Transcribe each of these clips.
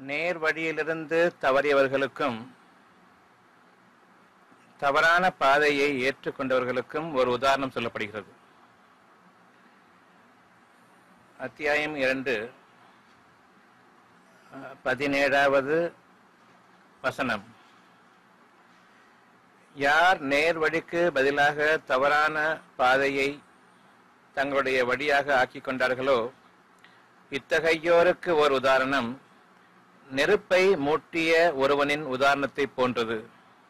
நேர் வழியிலிருந்து தவறியவர்களுக்கும் தவறான பாதையை ஏற்றுக்கொண்டவர்களுக்கும் ஒரு உதாரணம் சொல்லப்படுகிறது அத்தியாயம் இரண்டு அஹ், பதினேழாவது வசனம் யார் நேர் வழிக்கு பதிலாக தவறான பாதையை தங்களுடைய வழியாக ஆக்கிக் கொண்டார்களோ இத்தகையோருக்கு ஒரு உதாரணம் நெருப்பை மூட்டிய ஒருவனின் உதாரணத்தை போன்றது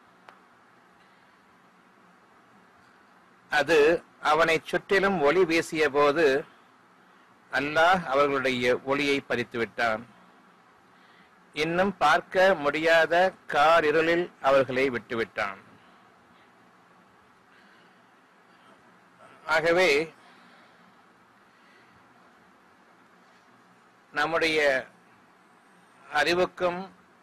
அது அவனைச் சுற்றிலும் ஒளி வீசிய போது அல்லாஹ் அவர்களுடைய ஒளியை பறித்து விட்டான் இன்னும் பார்க்க முடியாத கார் இருளில் அவர்களை விட்டுவிட்டான் ஆகவே நம்முடைய அறிவுக்கும்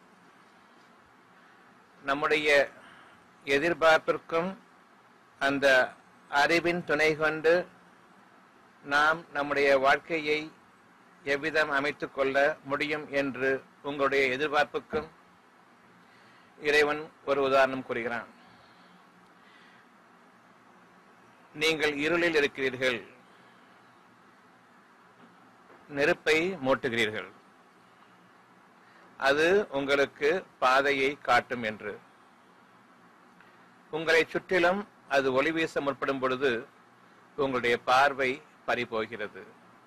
நம்முடைய எதிர்பார்ப்பிற்கும் அந்த அறிவின் துணை கொண்டு நாம் நம்முடைய வாழ்க்கையை எவ்விதம் அமைத்துக் கொள்ள முடியும் என்று உங்களுடைய எதிர்பார்ப்புக்கும் இறைவன் ஒரு உதாரணம் கூறுகிறான் நீங்கள் இருளில் இருக்கிறீர்கள் நெருப்பை மூட்டுகிறீர்கள் அது உங்களுக்கு பாதையை காட்டும் என்று உங்களை சுற்றிலும் அது ஒளி வீச முற்படும் பொழுது உங்களுடைய பார்வை பறிபோகிறது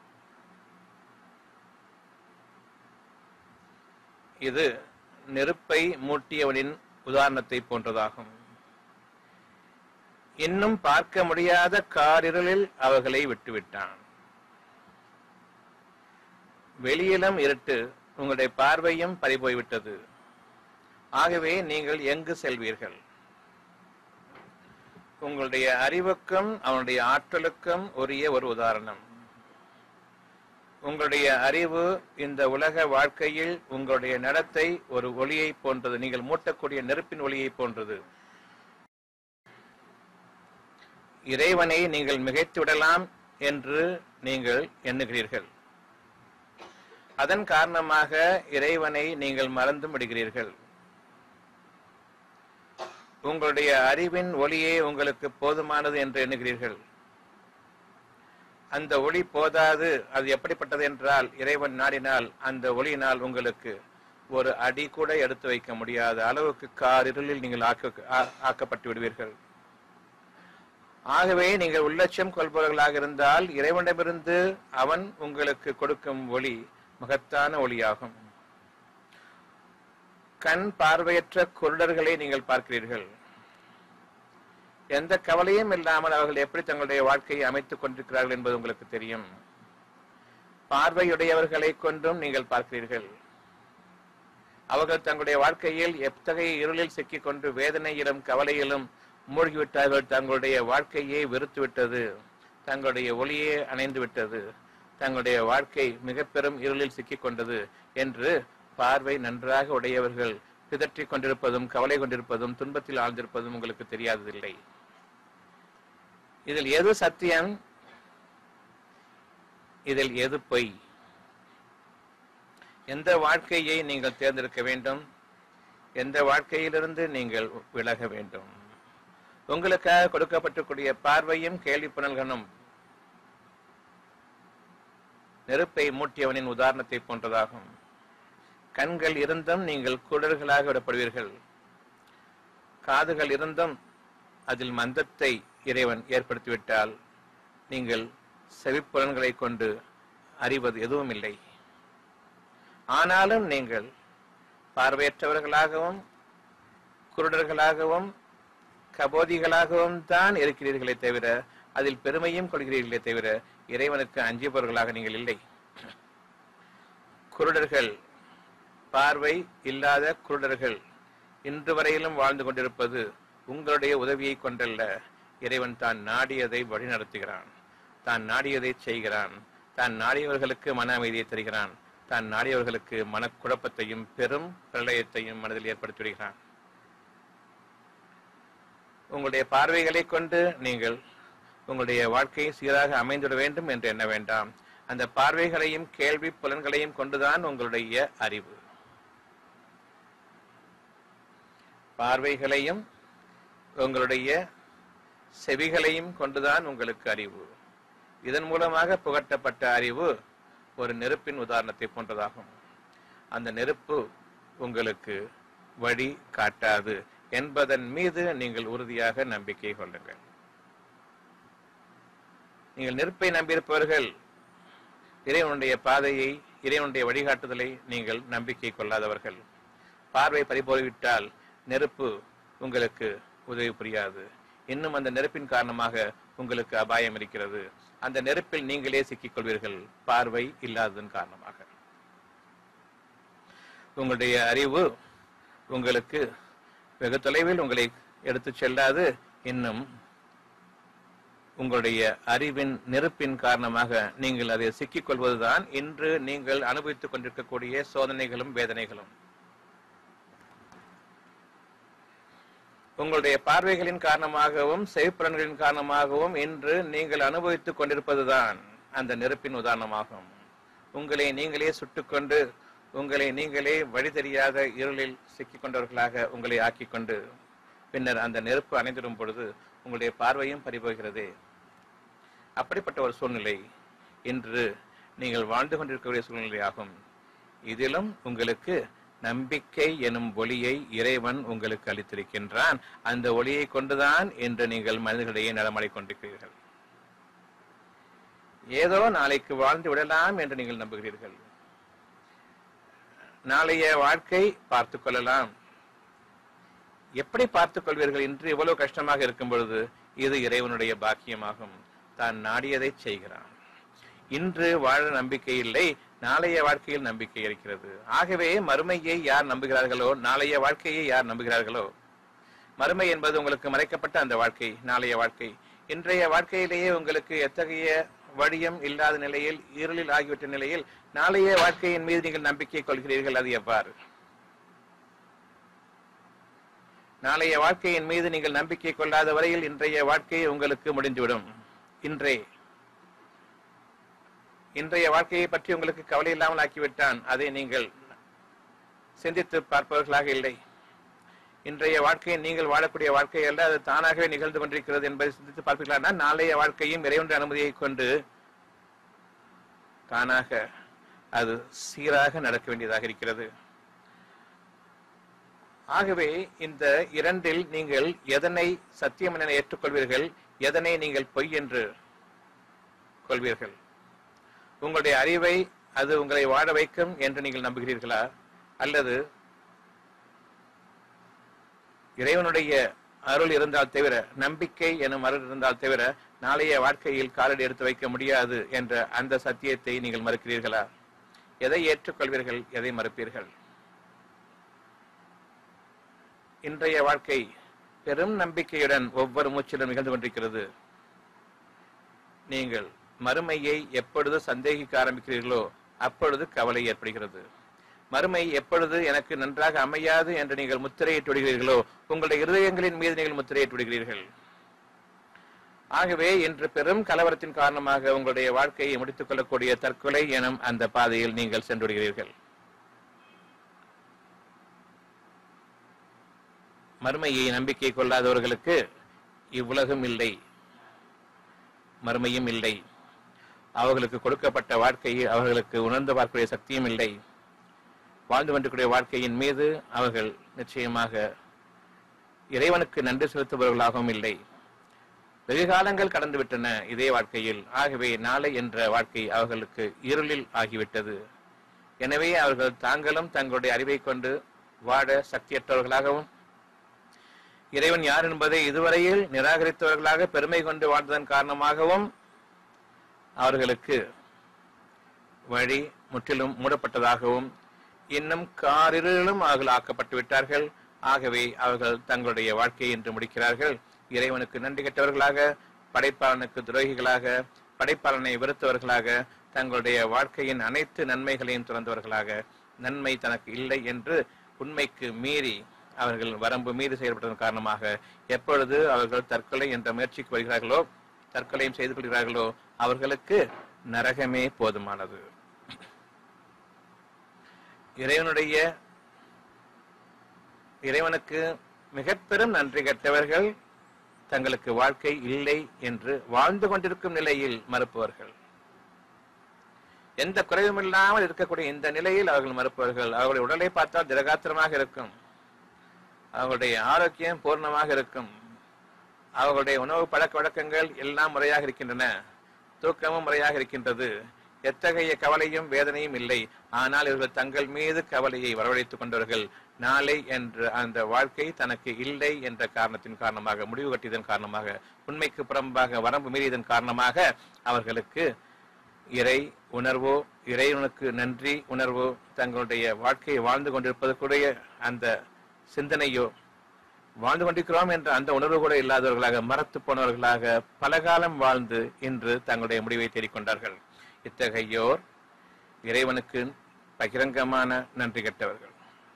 இது நெருப்பை மூட்டியவனின் உதாரணத்தை போன்றதாகும் இன்னும் பார்க்க முடியாத காரிருளில் அவர்களை விட்டுவிட்டான் வெளியிலும் இருட்டு உங்களுடைய பார்வையும் பறிபோய்விட்டது ஆகவே நீங்கள் எங்கு செல்வீர்கள் உங்களுடைய அறிவுக்கும் அவனுடைய ஆற்றலுக்கும் உரிய ஒரு உதாரணம் உங்களுடைய அறிவு இந்த உலக வாழ்க்கையில் உங்களுடைய நடத்தை ஒரு ஒளியை போன்றது நீங்கள் மூட்டக்கூடிய நெருப்பின் ஒளியை போன்றது இறைவனை நீங்கள் மிகைத்து விடலாம் என்று நீங்கள் எண்ணுகிறீர்கள் அதன் காரணமாக இறைவனை நீங்கள் மறந்தும் விடுகிறீர்கள் உங்களுடைய அறிவின் ஒளியே உங்களுக்கு போதுமானது என்று எண்ணுகிறீர்கள் அந்த ஒளி போதாது அது எப்படிப்பட்டது என்றால் இறைவன் நாடினால் அந்த ஒளியினால் உங்களுக்கு ஒரு அடி கூட எடுத்து வைக்க முடியாத அளவுக்கு கார் இருளில் நீங்கள் ஆக்க ஆ- ஆக்கப்பட்டு விடுவீர்கள் ஆகவே நீங்கள் உள்ளட்சம் கொள்பவர்களாக இருந்தால் இறைவனிடமிருந்து அவன் உங்களுக்கு கொடுக்கும் ஒளி மகத்தான ஒளியாகும் கண் பார்வையற்ற குருடர்களை நீங்கள் பார்க்கிறீர்கள் எந்த கவலையும் இல்லாமல் அவர்கள் எப்படி தங்களுடைய வாழ்க்கையை அமைத்துக் கொண்டிருக்கிறார்கள் என்பது உங்களுக்கு தெரியும் பார்வையுடையவர்களை கொண்டும் நீங்கள் பார்க்கிறீர்கள் அவர்கள் தங்களுடைய வாழ்க்கையில் எத்தகைய இருளில் சிக்கிக் கொண்டு வேதனையிலும் கவலையிலும் மூழ்கிவிட்டார்கள் தங்களுடைய வாழ்க்கையை வெறுத்து விட்டது தங்களுடைய ஒளியே அணைந்து விட்டது தங்களுடைய வாழ்க்கை மிக பெரும் இருளில் சிக்கிக் கொண்டது என்று பார்வை நன்றாக உடையவர்கள் பிதற்றிக் கொண்டிருப்பதும் கவலை கொண்டிருப்பதும் துன்பத்தில் ஆழ்ந்திருப்பதும் உங்களுக்கு தெரியாததில்லை இதில் எது சத்தியம் இதில் எது பொய் எந்த வாழ்க்கையை நீங்கள் தேர்ந்தெடுக்க வேண்டும் எந்த வாழ்க்கையிலிருந்து நீங்கள் விலக வேண்டும் உங்களுக்காக கொடுக்கப்பட்டிருக்கூடிய பார்வையும் கேள்வி புனல்களும் நெருப்பை மூட்டியவனின் உதாரணத்தை போன்றதாகும் கண்கள் இருந்தும் நீங்கள் குடர்களாக விடப்படுவீர்கள் காதுகள் இருந்தும் அதில் மந்தத்தை இறைவன் ஏற்படுத்திவிட்டால் நீங்கள் செவிப்புலன்களை கொண்டு அறிவது எதுவும் இல்லை ஆனாலும் நீங்கள் பார்வையற்றவர்களாகவும் குருடர்களாகவும் கபோதிகளாகவும் தான் இருக்கிறீர்களே தவிர அதில் பெருமையும் கொள்கிறீர்களே தவிர இறைவனுக்கு அஞ்சுபவர்களாக நீங்கள் இல்லை குருடர்கள் பார்வை இல்லாத குருடர்கள் இன்று வரையிலும் வாழ்ந்து கொண்டிருப்பது உங்களுடைய உதவியை கொண்டல்ல இறைவன் தான் நாடியதை வழிநடத்துகிறான் தான் நாடியதை செய்கிறான் தான் நாடியவர்களுக்கு மன அமைதியை தருகிறான் தான் நாடியவர்களுக்கு மனக்குழப்பத்தையும் பெரும் பிரளயத்தையும் மனதில் ஏற்படுத்தி விடுகிறான் உங்களுடைய பார்வைகளை கொண்டு நீங்கள் உங்களுடைய வாழ்க்கை சீராக அமைந்துவிட வேண்டும் என்று எண்ண வேண்டாம் அந்த பார்வைகளையும் கேள்வி புலன்களையும் கொண்டுதான் உங்களுடைய அறிவு பார்வைகளையும் உங்களுடைய செவிகளையும் கொண்டுதான் உங்களுக்கு அறிவு இதன் மூலமாக புகட்டப்பட்ட அறிவு ஒரு நெருப்பின் உதாரணத்தை போன்றதாகும் அந்த நெருப்பு உங்களுக்கு வழி காட்டாது என்பதன் மீது நீங்கள் உறுதியாக நம்பிக்கை கொள்ளுங்கள் நீங்கள் நெருப்பை நம்பியிருப்பவர்கள் இறைவனுடைய பாதையை இறைவனுடைய வழிகாட்டுதலை நீங்கள் நம்பிக்கை கொள்ளாதவர்கள் பார்வை பறிபோய்விட்டால் நெருப்பு உங்களுக்கு உதவி புரியாது இன்னும் அந்த நெருப்பின் காரணமாக உங்களுக்கு அபாயம் இருக்கிறது அந்த நெருப்பில் நீங்களே சிக்கிக் கொள்வீர்கள் பார்வை இல்லாததன் காரணமாக உங்களுடைய அறிவு உங்களுக்கு வெகு தொலைவில் உங்களை எடுத்துச் செல்லாது இன்னும் உங்களுடைய அறிவின் நெருப்பின் காரணமாக நீங்கள் அதை சிக்கிக் கொள்வதுதான் இன்று நீங்கள் அனுபவித்துக் கொண்டிருக்கக்கூடிய சோதனைகளும் வேதனைகளும் உங்களுடைய பார்வைகளின் காரணமாகவும் செவிப்புலன்களின் காரணமாகவும் இன்று நீங்கள் அனுபவித்துக் கொண்டிருப்பதுதான் அந்த நெருப்பின் உதாரணமாகும் உங்களை நீங்களே சுட்டுக்கொண்டு உங்களை நீங்களே வழி தெரியாத இருளில் சிக்கிக் கொண்டவர்களாக உங்களை ஆக்கிக் கொண்டு பின்னர் அந்த நெருப்பு அணைந்திடும் பொழுது உங்களுடைய பார்வையும் பறிபோகிறதே அப்படிப்பட்ட ஒரு சூழ்நிலை இன்று நீங்கள் வாழ்ந்து கொண்டிருக்கக்கூடிய சூழ்நிலையாகும் இதிலும் உங்களுக்கு நம்பிக்கை எனும் ஒளியை இறைவன் உங்களுக்கு அளித்திருக்கின்றான் அந்த ஒளியை கொண்டுதான் இன்று நீங்கள் மனிதர்களிடையே நடமாடிக் கொண்டிருக்கிறீர்கள் ஏதோ நாளைக்கு வாழ்ந்து விடலாம் என்று நீங்கள் நம்புகிறீர்கள் நாளைய வாழ்க்கை பார்த்துக் கொள்ளலாம் எப்படி பார்த்துக் கொள்வீர்கள் இன்று இவ்வளவு கஷ்டமாக இருக்கும் பொழுது இது இறைவனுடைய பாக்கியமாகும் தான் நாடியதை செய்கிறான் இன்று வாழ நம்பிக்கை இல்லை நாளைய வாழ்க்கையில் நம்பிக்கை இருக்கிறது ஆகவே மறுமையை யார் நம்புகிறார்களோ நாளைய வாழ்க்கையை யார் நம்புகிறார்களோ மறுமை என்பது உங்களுக்கு மறைக்கப்பட்ட அந்த வாழ்க்கை நாளைய வாழ்க்கை இன்றைய வாழ்க்கையிலேயே உங்களுக்கு எத்தகைய வழியும் இல்லாத நிலையில் இருளில் ஆகிவிட்ட நிலையில் நாளைய வாழ்க்கையின் மீது நீங்கள் நம்பிக்கை கொள்கிறீர்கள் அது எவ்வாறு நாளைய வாழ்க்கையின் மீது நீங்கள் நம்பிக்கை கொள்ளாத வரையில் இன்றைய வாழ்க்கை உங்களுக்கு முடிந்துவிடும் இன்றே இன்றைய வாழ்க்கையை பற்றி உங்களுக்கு கவலை இல்லாமல் ஆக்கிவிட்டான் அதை நீங்கள் சிந்தித்து பார்ப்பவர்களாக இல்லை இன்றைய வாழ்க்கையை நீங்கள் வாழக்கூடிய வாழ்க்கை அல்ல அது தானாகவே நிகழ்ந்து கொண்டிருக்கிறது என்பதை சிந்தித்து பார்ப்பீர்களா நாளைய வாழ்க்கையும் இறைவனுடைய அனுமதியை கொண்டு தானாக அது சீராக நடக்க வேண்டியதாக இருக்கிறது ஆகவே இந்த இரண்டில் நீங்கள் எதனை சத்தியம் என ஏற்றுக்கொள்வீர்கள் எதனை நீங்கள் பொய் என்று கொள்வீர்கள் உங்களுடைய அறிவை அது உங்களை வாழ வைக்கும் என்று நீங்கள் நம்புகிறீர்களா அல்லது இறைவனுடைய அருள் இருந்தால் தவிர நம்பிக்கை எனும் அருள் இருந்தால் தவிர நாளைய வாழ்க்கையில் காலடி எடுத்து வைக்க முடியாது என்ற அந்த சத்தியத்தை நீங்கள் மறுக்கிறீர்களா எதை ஏற்றுக்கொள்வீர்கள் எதை மறுப்பீர்கள் இன்றைய வாழ்க்கை பெரும் நம்பிக்கையுடன் ஒவ்வொரு மூச்சிலும் நிகழ்ந்து கொண்டிருக்கிறது நீங்கள் மறுமையை எப்பொழுது சந்தேகிக்க ஆரம்பிக்கிறீர்களோ அப்பொழுது கவலை ஏற்படுகிறது மறுமை எப்பொழுது எனக்கு நன்றாக அமையாது என்று நீங்கள் முத்திரையிட்டு விடுகிறீர்களோ உங்களுடைய இருதயங்களின் மீது நீங்கள் முத்திரையிட்டு விடுகிறீர்கள் ஆகவே இன்று பெரும் கலவரத்தின் காரணமாக உங்களுடைய வாழ்க்கையை முடித்துக் கொள்ளக்கூடிய தற்கொலை எனும் அந்த பாதையில் நீங்கள் சென்று விடுகிறீர்கள் மறுமையை நம்பிக்கை கொள்ளாதவர்களுக்கு இவ்வுலகம் இல்லை மறுமையும் இல்லை அவர்களுக்கு கொடுக்கப்பட்ட வாழ்க்கையை அவர்களுக்கு உணர்ந்து பார்க்கக்கூடிய சக்தியும் இல்லை வாழ்ந்து கொண்டிருக்கிற வாழ்க்கையின் மீது அவர்கள் நிச்சயமாக இறைவனுக்கு நன்றி செலுத்துபவர்களாகவும் இல்லை வெகு காலங்கள் கடந்து விட்டன இதே வாழ்க்கையில் ஆகவே நாளை என்ற வாழ்க்கை அவர்களுக்கு இருளில் ஆகிவிட்டது எனவே அவர்கள் தாங்களும் தங்களுடைய அறிவை கொண்டு வாழ சக்தியற்றவர்களாகவும் இறைவன் யார் என்பதை இதுவரையில் நிராகரித்தவர்களாக பெருமை கொண்டு வாழ்ந்ததன் காரணமாகவும் அவர்களுக்கு வழி முற்றிலும் மூடப்பட்டதாகவும் இன்னும் காரிருளும் அவர்கள் ஆக்கப்பட்டு விட்டார்கள் ஆகவே அவர்கள் தங்களுடைய வாழ்க்கையை இன்று முடிக்கிறார்கள் இறைவனுக்கு நன்றி கெட்டவர்களாக படைப்பாளனுக்கு துரோகிகளாக படைப்பாளனை வெறுத்தவர்களாக தங்களுடைய வாழ்க்கையின் அனைத்து நன்மைகளையும் துறந்தவர்களாக நன்மை தனக்கு இல்லை என்று உண்மைக்கு மீறி அவர்கள் வரம்பு மீறி செயல்பட்டதன் காரணமாக எப்பொழுது அவர்கள் தற்கொலை என்ற முயற்சிக்கு வருகிறார்களோ தற்கொலையும் செய்து கொள்கிறார்களோ அவர்களுக்கு நரகமே போதுமானது இறைவனுடைய இறைவனுக்கு மிக பெரும் நன்றி கெட்டவர்கள் தங்களுக்கு வாழ்க்கை இல்லை என்று வாழ்ந்து கொண்டிருக்கும் நிலையில் மறுப்பவர்கள் எந்த குறைவும் இல்லாமல் இருக்கக்கூடிய இந்த நிலையில் அவர்கள் மறுப்பவர்கள் அவர்களுடைய உடலை பார்த்தால் திரகாத்திரமாக இருக்கும் அவர்களுடைய ஆரோக்கியம் பூர்ணமாக இருக்கும் அவர்களுடைய உணவு பழக்க வழக்கங்கள் எல்லாம் முறையாக இருக்கின்றன தூக்கமும் முறையாக இருக்கின்றது எத்தகைய கவலையும் வேதனையும் இல்லை ஆனால் இவர்கள் தங்கள் மீது கவலையை வரவழைத்துக் கொண்டவர்கள் நாளை என்ற அந்த வாழ்க்கை தனக்கு இல்லை என்ற காரணத்தின் காரணமாக முடிவு கட்டியதன் காரணமாக உண்மைக்கு புறம்பாக வரம்பு மீறியதன் காரணமாக அவர்களுக்கு இறை உணர்வோ இறைவனுக்கு நன்றி உணர்வோ தங்களுடைய வாழ்க்கையை வாழ்ந்து கொண்டிருப்பதற்குடைய அந்த சிந்தனையோ வாழ்ந்து கொண்டிருக்கிறோம் என்ற அந்த உணர்வு கூட இல்லாதவர்களாக மறத்து போனவர்களாக பல காலம் வாழ்ந்து இன்று தங்களுடைய முடிவை தேடிக்கொண்டார்கள் இத்தகையோர் இறைவனுக்கு பகிரங்கமான நன்றி கெட்டவர்கள்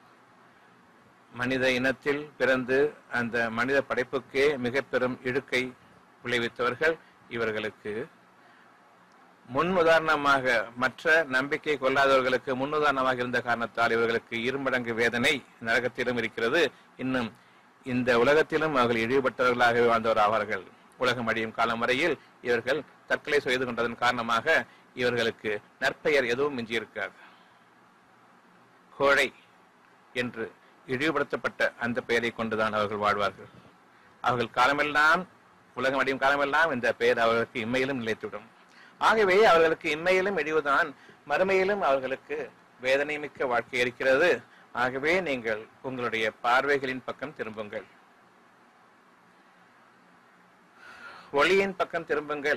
மனித இனத்தில் பிறந்து அந்த மனித படைப்புக்கே மிக பெரும் இழுக்கை விளைவித்தவர்கள் இவர்களுக்கு முன் உதாரணமாக மற்ற நம்பிக்கை கொள்ளாதவர்களுக்கு முன் உதாரணமாக இருந்த காரணத்தால் இவர்களுக்கு இருமடங்கு வேதனை நரகத்திலும் இருக்கிறது இன்னும் இந்த உலகத்திலும் அவர்கள் இழிவுபட்டவர்களாகவே வாழ்ந்தவர் ஆவார்கள் உலகம் அழியும் காலம் வரையில் இவர்கள் தற்கொலை செய்து கொண்டதன் காரணமாக இவர்களுக்கு நற்பெயர் எதுவும் மிஞ்சியிருக்காது கோழை என்று இழிவுபடுத்தப்பட்ட அந்த பெயரை கொண்டுதான் அவர்கள் வாழ்வார்கள் அவர்கள் காலமெல்லாம் உலகம் அடையும் காலமெல்லாம் இந்த பெயர் அவர்களுக்கு இம்மையிலும் நிலைத்துவிடும் ஆகவே அவர்களுக்கு இம்மையிலும் இழிவுதான் மறுமையிலும் அவர்களுக்கு வேதனை மிக்க வாழ்க்கை இருக்கிறது ஆகவே நீங்கள் உங்களுடைய பார்வைகளின் பக்கம் திரும்புங்கள் ஒளியின் பக்கம் திரும்புங்கள்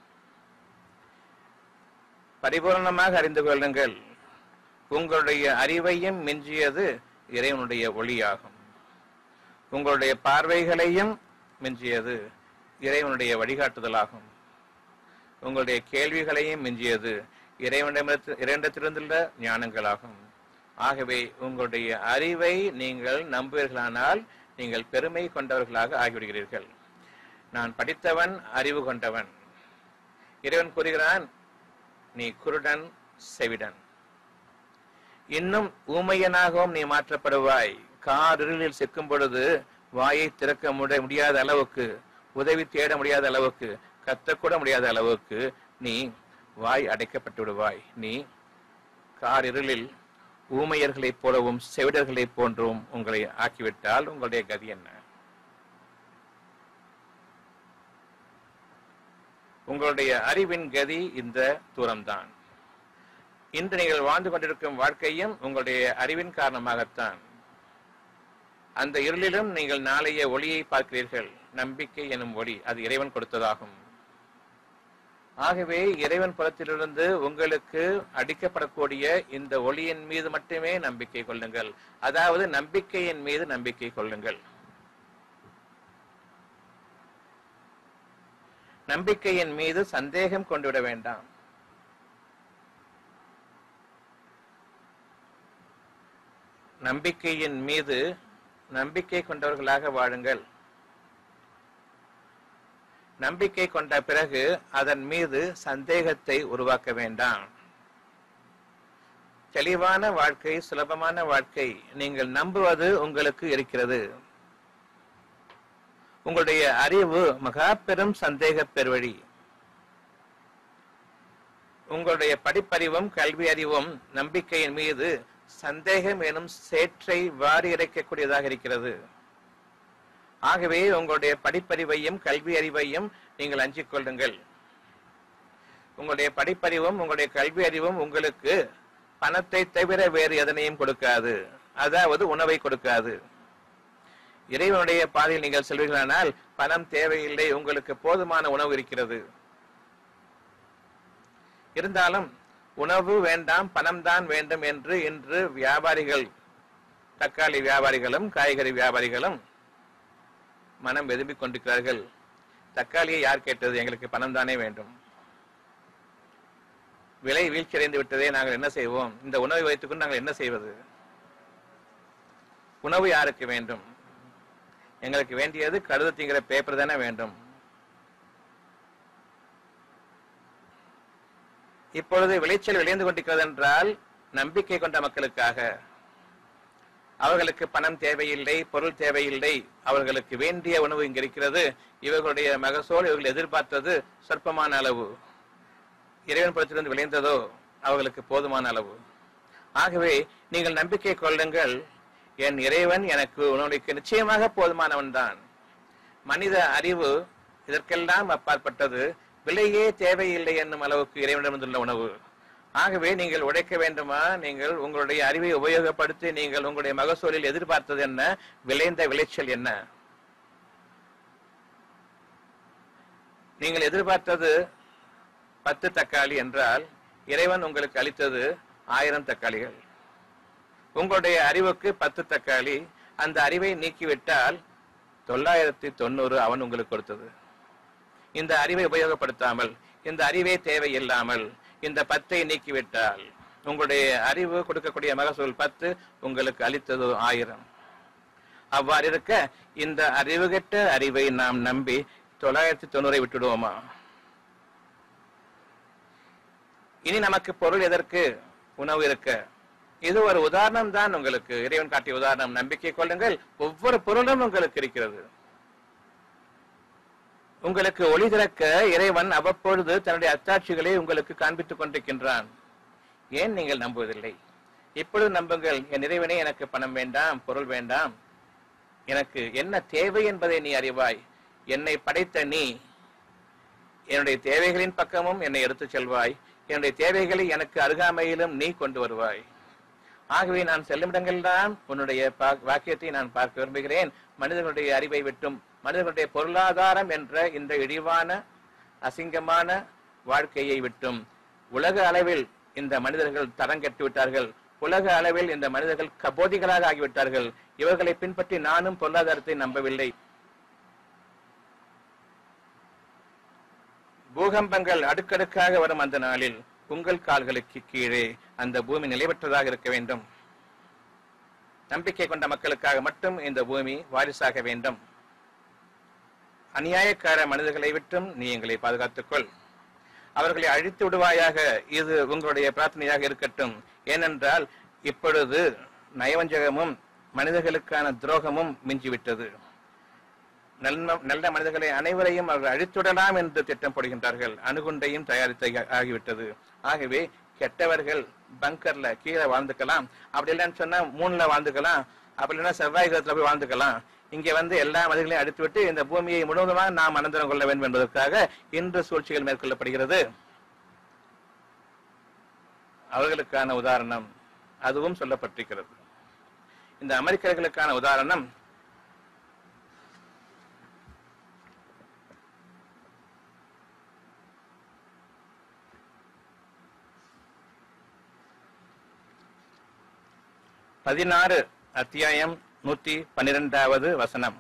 பரிபூர்ணமாக அறிந்து கொள்ளுங்கள் உங்களுடைய அறிவையும் மிஞ்சியது இறைவனுடைய ஒளியாகும் உங்களுடைய பார்வைகளையும் மிஞ்சியது இறைவனுடைய வழிகாட்டுதலாகும் உங்களுடைய கேள்விகளையும் மிஞ்சியது இறைவனிடமிருந்து இறைவனிடத்திலிருந்துள்ள ஞானங்களாகும் ஆகவே உங்களுடைய அறிவை நீங்கள் நம்புவீர்களானால் நீங்கள் பெருமை கொண்டவர்களாக ஆகிவிடுகிறீர்கள் நான் படித்தவன் அறிவு கொண்டவன் இறைவன் கூறுகிறான் நீ குருடன் செவிடன் இன்னும் ஊமையனாகவும் நீ மாற்றப்படுவாய் காரிருளில் சிக்கும் பொழுது வாயை திறக்க முட- முடியாத அளவுக்கு உதவி தேட முடியாத அளவுக்கு கத்தக்கூட முடியாத அளவுக்கு நீ வாய் அடைக்கப்பட்டு விடுவாய் நீ காரிருளில் ஊமையர்களைப் போலவும் செவிடர்களைப் போன்றும் உங்களை ஆக்கிவிட்டால் உங்களுடைய கதி என்ன உங்களுடைய அறிவின் கதி இந்த தூரம்தான் இன்று நீங்கள் வாழ்ந்து கொண்டிருக்கும் வாழ்க்கையும் உங்களுடைய அறிவின் காரணமாகத்தான் அந்த இருளிலும் நீங்கள் நாளைய ஒளியை பார்க்கிறீர்கள் நம்பிக்கை எனும் ஒளி அது இறைவன் கொடுத்ததாகும் ஆகவே இறைவன் புறத்திலிருந்து உங்களுக்கு அடிக்கப்படக்கூடிய இந்த ஒளியின் மீது மட்டுமே நம்பிக்கை கொள்ளுங்கள் அதாவது நம்பிக்கையின் மீது நம்பிக்கை கொள்ளுங்கள் நம்பிக்கையின் மீது சந்தேகம் கொண்டுவிட வேண்டாம் நம்பிக்கையின் மீது நம்பிக்கை கொண்டவர்களாக வாழுங்கள் நம்பிக்கை கொண்ட பிறகு அதன் மீது சந்தேகத்தை உருவாக்க வேண்டாம் தெளிவான வாழ்க்கை சுலபமான வாழ்க்கை நீங்கள் நம்புவது உங்களுக்கு இருக்கிறது உங்களுடைய அறிவு மகா பெரும் சந்தேக பெருவழி உங்களுடைய படிப்பறிவும் கல்வி அறிவும் நம்பிக்கையின் மீது சந்தேகம் எனும் சேற்றை வாரி இறைக்கக்கூடியதாக இருக்கிறது ஆகவே உங்களுடைய படிப்பறிவையும் கல்வி அறிவையும் நீங்கள் அஞ்சிக் கொள்ளுங்கள் உங்களுடைய படிப்பறிவும் உங்களுடைய கல்வி அறிவும் உங்களுக்கு பணத்தை தவிர வேறு எதனையும் கொடுக்காது அதாவது உணவை கொடுக்காது இறைவனுடைய பாதையில் நீங்கள் செல்வீர்களானால் பணம் தேவையில்லை உங்களுக்கு போதுமான உணவு இருக்கிறது இருந்தாலும் உணவு வேண்டாம் பணம் தான் வேண்டும் என்று இன்று வியாபாரிகள் தக்காளி வியாபாரிகளும் காய்கறி வியாபாரிகளும் மனம் வெதும்பிக் கொண்டிருக்கிறார்கள் தக்காளியை யார் கேட்டது எங்களுக்கு பணம் தானே வேண்டும் விலை வீழ்ச்சியடைந்து விட்டதே நாங்கள் என்ன செய்வோம் இந்த உணவை வைத்துக்கொண்டு நாங்கள் என்ன செய்வது உணவு யாருக்கு வேண்டும் எங்களுக்கு வேண்டியது கழுத திங்கிற பேப்பர் தானே வேண்டும் இப்பொழுது விளைச்சல் விளைந்து கொண்டிருக்கிறது என்றால் நம்பிக்கை கொண்ட மக்களுக்காக அவர்களுக்கு பணம் தேவையில்லை பொருள் தேவையில்லை அவர்களுக்கு வேண்டிய உணவு இங்கு இருக்கிறது இவர்களுடைய மகசூல் இவர்கள் எதிர்பார்த்தது சொற்பமான அளவு இறைவன் புறத்திலிருந்து விளைந்ததோ அவர்களுக்கு போதுமான அளவு ஆகவே நீங்கள் நம்பிக்கை கொள்ளுங்கள் என் இறைவன் எனக்கு உணவளிக்க நிச்சயமாக போதுமானவன் தான் மனித அறிவு இதற்கெல்லாம் அப்பாற்பட்டது விலையே தேவையில்லை என்னும் அளவுக்கு இறைவனிடமிருந்துள்ள உணவு ஆகவே நீங்கள் உழைக்க வேண்டுமா நீங்கள் உங்களுடைய அறிவை உபயோகப்படுத்தி நீங்கள் உங்களுடைய மகசூலில் எதிர்பார்த்தது என்ன விளைந்த விளைச்சல் என்ன நீங்கள் எதிர்பார்த்தது பத்து தக்காளி என்றால் இறைவன் உங்களுக்கு அளித்தது ஆயிரம் தக்காளிகள் உங்களுடைய அறிவுக்கு பத்து தக்காளி அந்த அறிவை நீக்கிவிட்டால் தொள்ளாயிரத்தி தொண்ணூறு அவன் உங்களுக்கு கொடுத்தது இந்த அறிவை உபயோகப்படுத்தாமல் இந்த அறிவே தேவையில்லாமல் இந்த பத்தை நீக்கிவிட்டால் உங்களுடைய அறிவு கொடுக்கக்கூடிய மகசூல் பத்து உங்களுக்கு அளித்தது ஆயிரம் அவ்வாறு இருக்க இந்த அறிவுகெட்ட அறிவை நாம் நம்பி தொள்ளாயிரத்தி தொண்ணூறை விட்டுடுவோமா இனி நமக்கு பொருள் எதற்கு உணவு இருக்க இது ஒரு உதாரணம் தான் உங்களுக்கு இறைவன் காட்டிய உதாரணம் நம்பிக்கை கொள்ளுங்கள் ஒவ்வொரு பொருளும் உங்களுக்கு இருக்கிறது உங்களுக்கு ஒளி திறக்க இறைவன் அவ்வப்பொழுது தன்னுடைய அத்தாட்சிகளை உங்களுக்கு காண்பித்துக் கொண்டிருக்கின்றான் ஏன் நீங்கள் நம்புவதில்லை இப்பொழுது நம்புங்கள் என் இறைவனே எனக்கு பணம் வேண்டாம் பொருள் வேண்டாம் எனக்கு என்ன தேவை என்பதை நீ அறிவாய் என்னை படைத்த நீ என்னுடைய தேவைகளின் பக்கமும் என்னை எடுத்துச் செல்வாய் என்னுடைய தேவைகளை எனக்கு அருகாமையிலும் நீ கொண்டு வருவாய் ஆகவே நான் செல்லும் இடங்கள்தான் உன்னுடைய பா- வாக்கியத்தை நான் பார்க்க விரும்புகிறேன் மனிதர்களுடைய அறிவை விட்டும் மனிதர்களுடைய பொருளாதாரம் என்ற இந்த இழிவான அசிங்கமான வாழ்க்கையை விட்டும் உலக அளவில் இந்த மனிதர்கள் தரம் கெட்டு விட்டார்கள் உலக அளவில் இந்த மனிதர்கள் கபோதிகளாக ஆகிவிட்டார்கள் இவர்களை பின்பற்றி நானும் பொருளாதாரத்தை நம்பவில்லை பூகம்பங்கள் அடுக்கடுக்காக வரும் அந்த நாளில் உங்கள் கால்களுக்கு கீழே அந்த பூமி நிலைபெற்றதாக இருக்க வேண்டும் நம்பிக்கை கொண்ட மக்களுக்காக மட்டும் இந்த பூமி வாரிசாக வேண்டும் அநியாயக்கார மனிதர்களை விட்டும் நீ எங்களை பாதுகாத்துக்கொள் அவர்களை அழித்து விடுவாயாக இது உங்களுடைய பிரார்த்தனையாக இருக்கட்டும் ஏனென்றால் இப்பொழுது நயவஞ்சகமும் மனிதர்களுக்கான துரோகமும் மிஞ்சிவிட்டது நல்ல நல்ல மனிதர்களை அனைவரையும் அவர்கள் அழித்துடலாம் என்று திட்டம் போடுகின்றார்கள் அணுகுண்டையும் தயாரித்து ஆகிவிட்டது ஆகவே கெட்டவர்கள் பங்கர்ல கீழே வாழ்ந்துக்கலாம் அப்படி இல்லைன்னு சொன்னா மூணுல வாழ்ந்துக்கலாம் அப்படி இல்லைன்னா செவ்வாய் கிரகத்துல போய் வாழ்ந்துக்கலாம் இங்கே வந்து எல்லா மனிதர்களையும் அடித்துவிட்டு இந்த பூமியை முழுவதுமாக நாம் அனந்தரம் கொள்ள வேண்டும் என்பதற்காக இன்று சூழ்ச்சிகள் மேற்கொள்ளப்படுகிறது அவர்களுக்கான உதாரணம் அதுவும் சொல்லப்பட்டிருக்கிறது இந்த அமெரிக்கர்களுக்கான உதாரணம் பதினாறு அத்தியாயம் நூத்தி பன்னிரெண்டாவது வசனம்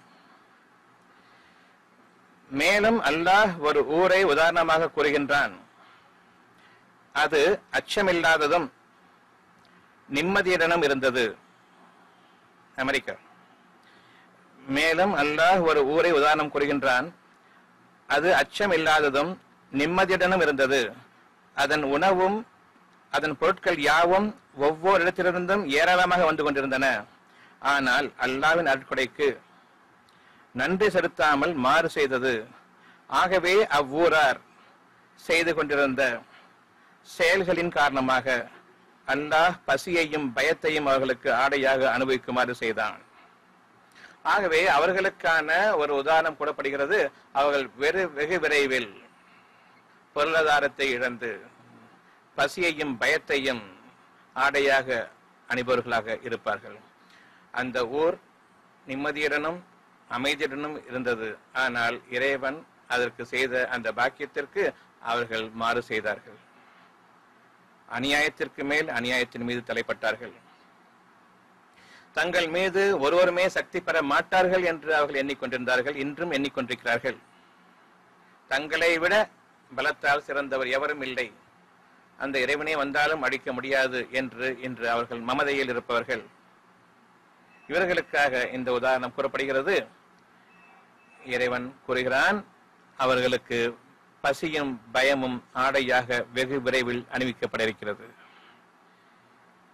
மேலும் அல்லாஹ் ஒரு ஊரை உதாரணமாக கூறுகின்றான் அது அச்சமில்லாததும் நிம்மதியுடனும் இருந்தது அமெரிக்கா மேலும் அல்லாஹ் ஒரு ஊரை உதாரணம் கூறுகின்றான் அது அச்சம் இல்லாததும் நிம்மதியுடனும் இருந்தது அதன் உணவும் அதன் பொருட்கள் யாவும் ஒவ்வொரு இடத்திலிருந்தும் ஏராளமாக வந்து கொண்டிருந்தன ஆனால் அல்லாவின் அருட்கொடைக்கு நன்றி செலுத்தாமல் மாறு செய்தது ஆகவே அவ்வூரார் செய்து கொண்டிருந்த செயல்களின் காரணமாக அல்லாஹ் பசியையும் பயத்தையும் அவர்களுக்கு ஆடையாக அனுபவிக்குமாறு செய்தான் ஆகவே அவர்களுக்கான ஒரு உதாரணம் கூறப்படுகிறது அவர்கள் வெறு வெகு விரைவில் பொருளாதாரத்தை இழந்து பசியையும் பயத்தையும் ஆடையாக அணிபவர்களாக இருப்பார்கள் அந்த ஊர் நிம்மதியுடனும் அமைதியுடனும் இருந்தது ஆனால் இறைவன் அதற்கு செய்த அந்த பாக்கியத்திற்கு அவர்கள் மாறு செய்தார்கள் அநியாயத்திற்கு மேல் அநியாயத்தின் மீது தலைப்பட்டார்கள் தங்கள் மீது ஒருவருமே சக்தி பெற மாட்டார்கள் என்று அவர்கள் எண்ணிக்கொண்டிருந்தார்கள் இன்றும் எண்ணிக்கொண்டிருக்கிறார்கள் தங்களை விட பலத்தால் சிறந்தவர் எவரும் இல்லை அந்த இறைவனே வந்தாலும் அடிக்க முடியாது என்று இன்று அவர்கள் மமதையில் இருப்பவர்கள் இவர்களுக்காக இந்த உதாரணம் கூறப்படுகிறது இறைவன் கூறுகிறான் அவர்களுக்கு பசியும் பயமும் ஆடையாக வெகு விரைவில் அணிவிக்கப்பட இருக்கிறது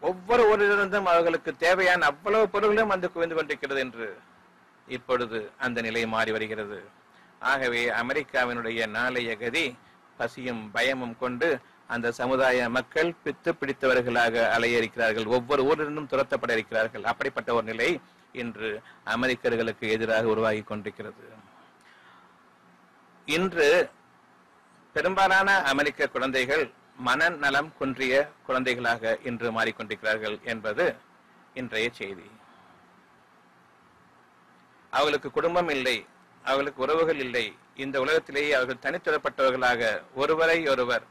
ஒவ்வொரு ஊரிலிருந்தும் அவர்களுக்கு தேவையான அவ்வளவு பொருள்களும் வந்து குவிந்து கொண்டிருக்கிறது என்று இப்பொழுது அந்த நிலை மாறி வருகிறது ஆகவே அமெரிக்காவினுடைய நாளைய கதி பசியும் பயமும் கொண்டு அந்த சமுதாய மக்கள் பித்து பிடித்தவர்களாக அலைய இருக்கிறார்கள் ஒவ்வொரு ஊரிலிருந்தும் துரத்தப்பட இருக்கிறார்கள் அப்படிப்பட்ட ஒரு நிலை இன்று அமெரிக்கர்களுக்கு எதிராக உருவாகி கொண்டிருக்கிறது இன்று பெரும்பாலான அமெரிக்க குழந்தைகள் மனநலம் குன்றிய குழந்தைகளாக இன்று மாறிக்கொண்டிருக்கிறார்கள் என்பது இன்றைய செய்தி அவர்களுக்கு குடும்பம் இல்லை அவர்களுக்கு உறவுகள் இல்லை இந்த உலகத்திலேயே அவர்கள் தனித்துறப்பட்டவர்களாக ஒருவரை ஒருவர்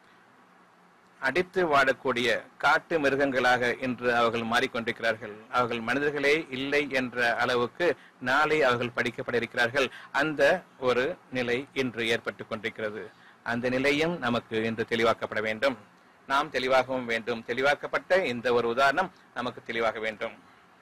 அடித்து வாழக்கூடிய காட்டு மிருகங்களாக இன்று அவர்கள் மாறிக்கொண்டிருக்கிறார்கள் அவர்கள் மனிதர்களே இல்லை என்ற அளவுக்கு நாளை அவர்கள் படிக்கப்பட இருக்கிறார்கள் அந்த ஒரு நிலை இன்று ஏற்பட்டுக் கொண்டிருக்கிறது அந்த நிலையும் நமக்கு இன்று தெளிவாக்கப்பட வேண்டும் நாம் தெளிவாகவும் வேண்டும் தெளிவாக்கப்பட்ட இந்த ஒரு உதாரணம் நமக்கு தெளிவாக வேண்டும்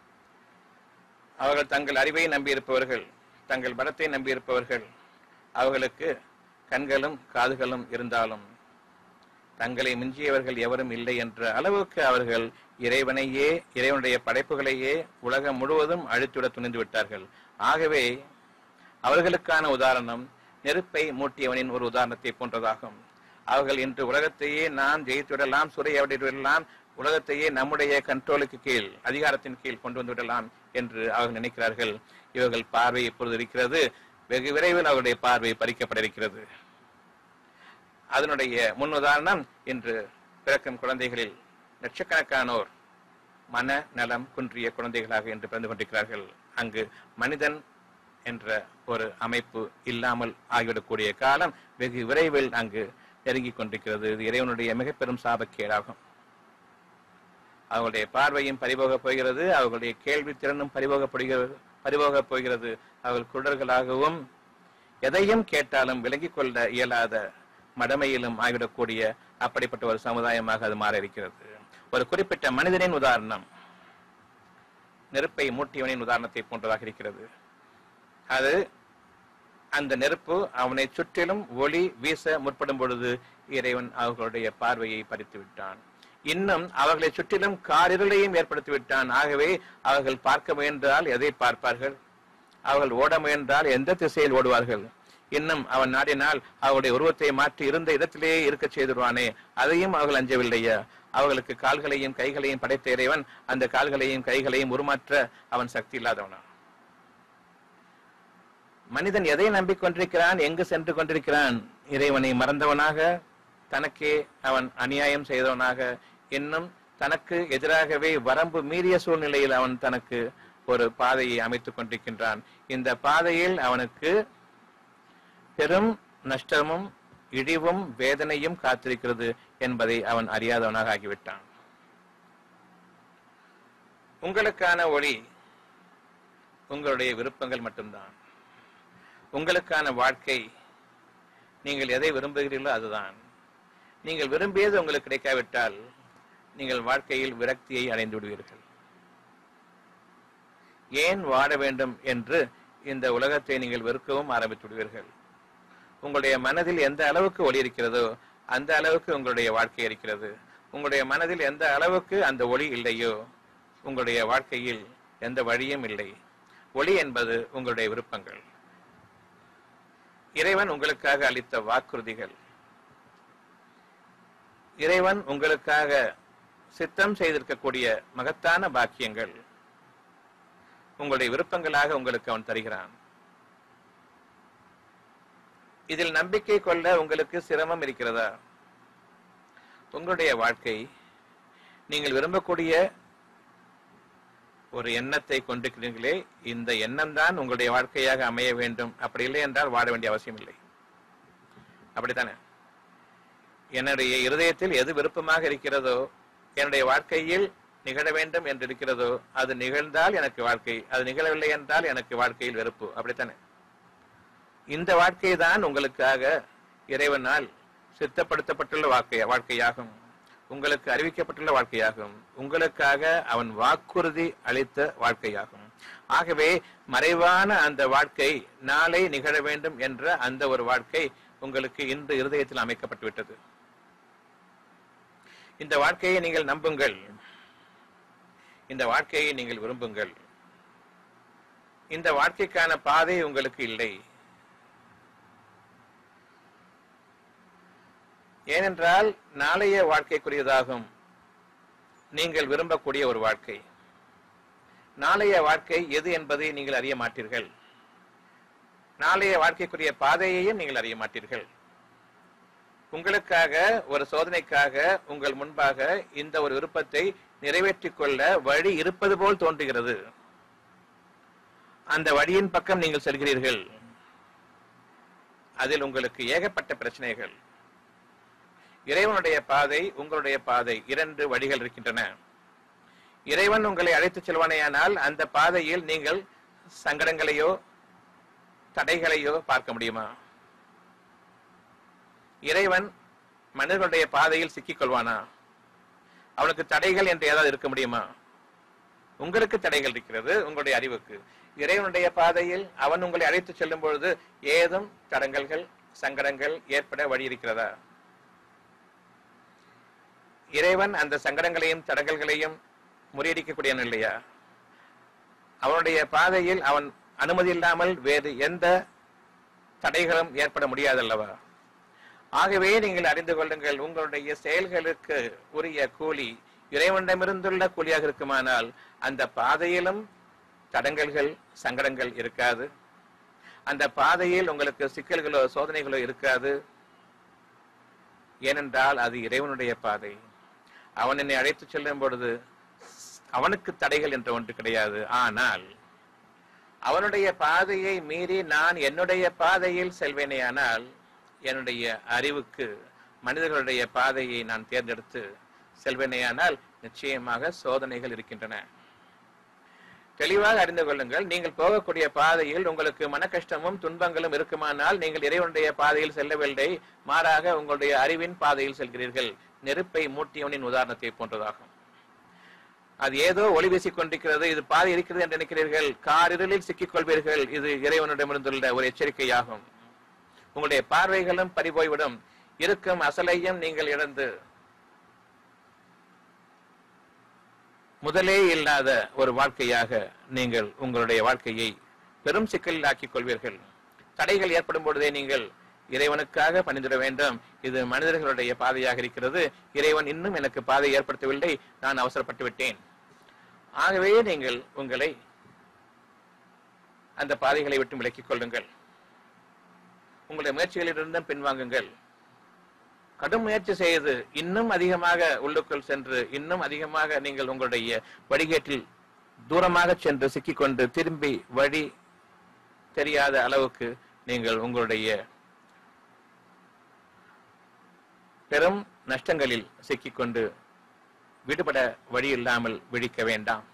அவர்கள் தங்கள் அறிவை நம்பியிருப்பவர்கள் தங்கள் பலத்தை நம்பியிருப்பவர்கள் அவர்களுக்கு கண்களும் காதுகளும் இருந்தாலும் தங்களை மிஞ்சியவர்கள் எவரும் இல்லை என்ற அளவுக்கு அவர்கள் இறைவனையே இறைவனுடைய படைப்புகளையே உலகம் முழுவதும் அழித்துவிட துணிந்து விட்டார்கள் ஆகவே அவர்களுக்கான உதாரணம் நெருப்பை மூட்டியவனின் ஒரு உதாரணத்தை போன்றதாகும் அவர்கள் இன்று உலகத்தையே நாம் ஜெயித்துவிடலாம் சூறையாடிவிடலாம் உலகத்தையே நம்முடைய கண்ட்ரோலுக்கு கீழ் அதிகாரத்தின் கீழ் கொண்டு வந்து விடலாம் என்று அவர்கள் நினைக்கிறார்கள் இவர்கள் பார்வை இப்பொழுது இருக்கிறது வெகு விரைவில் அவருடைய பார்வை பறிக்கப்பட இருக்கிறது அதனுடைய முன் உதாரணம் இன்று பிறக்கும் குழந்தைகளில் லட்சக்கணக்கானோர் மன நலம் குன்றிய குழந்தைகளாக இன்று பிறந்து கொண்டிருக்கிறார்கள் அங்கு மனிதன் என்ற ஒரு அமைப்பு இல்லாமல் ஆகிவிடக்கூடிய காலம் வெகு விரைவில் அங்கு நெருங்கிக் கொண்டிருக்கிறது இது இறைவனுடைய மிக பெரும் சாபக்கேடாகும் அவர்களுடைய பார்வையும் பறிபோகப் போகிறது அவர்களுடைய கேள்வி திறனும் பறிபோகப்படுகிறது பறிபோகப் போகிறது அவர்கள் குடர்களாகவும் எதையும் கேட்டாலும் விலகிக் கொள்ள இயலாத மடமையிலும் ஆகிவிடக்கூடிய அப்படிப்பட்ட ஒரு சமுதாயமாக அது மாற இருக்கிறது ஒரு குறிப்பிட்ட மனிதனின் உதாரணம் நெருப்பை மூட்டியவனின் உதாரணத்தை போன்றதாக இருக்கிறது அது அந்த நெருப்பு அவனை சுற்றிலும் ஒளி வீச முற்படும் பொழுது இறைவன் அவர்களுடைய பார்வையை பறித்து விட்டான் இன்னும் அவர்களை சுற்றிலும் காரிருளையும் ஏற்படுத்தி விட்டான் ஆகவே அவர்கள் பார்க்க முயன்றால் எதை பார்ப்பார்கள் அவர்கள் ஓட முயன்றால் எந்த திசையில் ஓடுவார்கள் இன்னும் அவன் நாடினால் அவருடைய உருவத்தை மாற்றி இருந்த இடத்திலேயே இருக்க செய்திருவானே அதையும் அவர்கள் அஞ்சவில்லையா அவர்களுக்கு கால்களையும் கைகளையும் படைத்த இறைவன் அந்த கால்களையும் கைகளையும் உருமாற்ற அவன் சக்தி இல்லாதவனா மனிதன் எதை நம்பிக்கொண்டிருக்கிறான் எங்கு சென்று கொண்டிருக்கிறான் இறைவனை மறந்தவனாக தனக்கே அவன் அநியாயம் செய்தவனாக இன்னும் தனக்கு எதிராகவே வரம்பு மீறிய சூழ்நிலையில் அவன் தனக்கு ஒரு பாதையை அமைத்துக் கொண்டிருக்கின்றான் இந்த பாதையில் அவனுக்கு பெரும் நஷ்டமும் இழிவும் வேதனையும் காத்திருக்கிறது என்பதை அவன் அறியாதவனாக ஆகிவிட்டான் உங்களுக்கான ஒளி உங்களுடைய விருப்பங்கள் மட்டும்தான் உங்களுக்கான வாழ்க்கை நீங்கள் எதை விரும்புகிறீர்களோ அதுதான் நீங்கள் விரும்பியது உங்களுக்கு கிடைக்காவிட்டால் நீங்கள் வாழ்க்கையில் விரக்தியை அடைந்து விடுவீர்கள் ஏன் வாழ வேண்டும் என்று இந்த உலகத்தை நீங்கள் வெறுக்கவும் ஆரம்பித்து விடுவீர்கள் உங்களுடைய மனதில் எந்த அளவுக்கு ஒளி இருக்கிறதோ அந்த அளவுக்கு உங்களுடைய வாழ்க்கை இருக்கிறது உங்களுடைய மனதில் எந்த அளவுக்கு அந்த ஒளி இல்லையோ உங்களுடைய வாழ்க்கையில் எந்த வழியும் இல்லை ஒளி என்பது உங்களுடைய விருப்பங்கள் இறைவன் உங்களுக்காக அளித்த வாக்குறுதிகள் இறைவன் உங்களுக்காக சித்தம் செய்திருக்கக்கூடிய மகத்தான பாக்கியங்கள் உங்களுடைய விருப்பங்களாக உங்களுக்கு அவன் தருகிறான் இதில் நம்பிக்கை கொள்ள உங்களுக்கு சிரமம் இருக்கிறதா உங்களுடைய வாழ்க்கை நீங்கள் விரும்பக்கூடிய ஒரு எண்ணத்தை கொண்டிருக்கிறீர்களே இந்த எண்ணம் தான் உங்களுடைய வாழ்க்கையாக அமைய வேண்டும் அப்படி இல்லை என்றால் வாழ வேண்டிய அவசியம் இல்லை அப்படித்தானே என்னுடைய இருதயத்தில் எது விருப்பமாக இருக்கிறதோ என்னுடைய வாழ்க்கையில் நிகழ வேண்டும் என்று இருக்கிறதோ அது நிகழ்ந்தால் எனக்கு வாழ்க்கை அது நிகழவில்லை என்றால் எனக்கு வாழ்க்கையில் வெறுப்பு அப்படித்தானே இந்த வாழ்க்கை தான் உங்களுக்காக இறைவனால் சித்தப்படுத்தப்பட்டுள்ள வாழ்க்கை வாழ்க்கையாகும் உங்களுக்கு அறிவிக்கப்பட்டுள்ள வாழ்க்கையாகும் உங்களுக்காக அவன் வாக்குறுதி அளித்த வாழ்க்கையாகும் ஆகவே மறைவான அந்த வாழ்க்கை நாளை நிகழ வேண்டும் என்ற அந்த ஒரு வாழ்க்கை உங்களுக்கு இன்று இருதயத்தில் அமைக்கப்பட்டு விட்டது இந்த வாழ்க்கையை நீங்கள் நம்புங்கள் இந்த வாழ்க்கையை நீங்கள் விரும்புங்கள் இந்த வாழ்க்கைக்கான பாதை உங்களுக்கு இல்லை ஏனென்றால் நாளைய வாழ்க்கைக்குரியதாகும் நீங்கள் விரும்பக்கூடிய ஒரு வாழ்க்கை நாளைய வாழ்க்கை எது என்பதை நீங்கள் அறிய மாட்டீர்கள் நாளைய வாழ்க்கைக்குரிய பாதையையும் நீங்கள் அறிய மாட்டீர்கள் உங்களுக்காக ஒரு சோதனைக்காக உங்கள் முன்பாக இந்த ஒரு விருப்பத்தை நிறைவேற்றிக் கொள்ள வழி இருப்பது போல் தோன்றுகிறது அந்த வழியின் பக்கம் நீங்கள் செல்கிறீர்கள் அதில் உங்களுக்கு ஏகப்பட்ட பிரச்சனைகள் இறைவனுடைய பாதை உங்களுடைய பாதை இரண்டு வழிகள் இருக்கின்றன இறைவன் உங்களை அழைத்துச் செல்வானேயானால் அந்த பாதையில் நீங்கள் சங்கடங்களையோ தடைகளையோ பார்க்க முடியுமா இறைவன் மனிதர்களுடைய பாதையில் சிக்கிக் கொள்வானா அவனுக்கு தடைகள் என்று ஏதாவது இருக்க முடியுமா உங்களுக்கு தடைகள் இருக்கிறது உங்களுடைய அறிவுக்கு இறைவனுடைய பாதையில் அவன் உங்களை அழைத்துச் செல்லும் பொழுது ஏதும் தடங்கல்கள் சங்கடங்கள் ஏற்பட வழி இருக்கிறதா இறைவன் அந்த சங்கடங்களையும் தடங்கல்களையும் முறியடிக்கக்கூடியவன் இல்லையா அவனுடைய பாதையில் அவன் அனுமதி இல்லாமல் வேறு எந்த தடைகளும் ஏற்பட முடியாதல்லவா ஆகவே நீங்கள் அறிந்து கொள்ளுங்கள் உங்களுடைய செயல்களுக்கு உரிய கூலி இறைவனிடமிருந்துள்ள கூலியாக இருக்குமானால் அந்த பாதையிலும் தடங்கல்கள் சங்கடங்கள் இருக்காது அந்த பாதையில் உங்களுக்கு சிக்கல்களோ சோதனைகளோ இருக்காது ஏனென்றால் அது இறைவனுடைய பாதை அவன் என்னை அழைத்துச் செல்லும் பொழுது அவனுக்கு தடைகள் என்ற ஒன்று கிடையாது ஆனால் அவனுடைய பாதையை மீறி நான் என்னுடைய பாதையில் செல்வேனேயானால் என்னுடைய அறிவுக்கு மனிதர்களுடைய பாதையை நான் தேர்ந்தெடுத்து செல்வேனேயானால் நிச்சயமாக சோதனைகள் இருக்கின்றன தெளிவாக அறிந்து கொள்ளுங்கள் நீங்கள் போகக்கூடிய பாதையில் உங்களுக்கு மன கஷ்டமும் துன்பங்களும் இருக்குமானால் நீங்கள் இறைவனுடைய பாதையில் செல்லவில்லை மாறாக உங்களுடைய அறிவின் பாதையில் செல்கிறீர்கள் நெருப்பை மூட்டியவனின் உதாரணத்தை போன்றதாகும் அது ஏதோ ஒளி வீசிக் கொண்டிருக்கிறது இது பாதை இருக்கிறது என்று நினைக்கிறீர்கள் காரிருளில் சிக்கிக் கொள்வீர்கள் இது இறைவனிடமிருந்துள்ள ஒரு எச்சரிக்கையாகும் உங்களுடைய பார்வைகளும் பறிபோய்விடும் இருக்கும் அசலையும் நீங்கள் இழந்து முதலே இல்லாத ஒரு வாழ்க்கையாக நீங்கள் உங்களுடைய வாழ்க்கையை பெரும் சிக்கலில் ஆக்கிக் கொள்வீர்கள் தடைகள் ஏற்படும் பொழுதே நீங்கள் இறைவனுக்காக பணிந்திட வேண்டும் இது மனிதர்களுடைய பாதையாக இருக்கிறது இறைவன் இன்னும் எனக்கு பாதை ஏற்படுத்தவில்லை நான் அவசரப்பட்டு விட்டேன் ஆகவே நீங்கள் உங்களை அந்த பாதைகளை விட்டு விலக்கிக் கொள்ளுங்கள் உங்களுடைய முயற்சிகளிலிருந்தும் பின்வாங்குங்கள் கடும் முயற்சி செய்து இன்னும் அதிகமாக உள்ளுக்குள் சென்று இன்னும் அதிகமாக நீங்கள் உங்களுடைய வழிகேட்டில் தூரமாக சென்று சிக்கிக்கொண்டு திரும்பி வழி தெரியாத அளவுக்கு நீங்கள் உங்களுடைய பெரும் நஷ்டங்களில் சிக்கிக்கொண்டு விடுபட வழி இல்லாமல் விழிக்க வேண்டாம்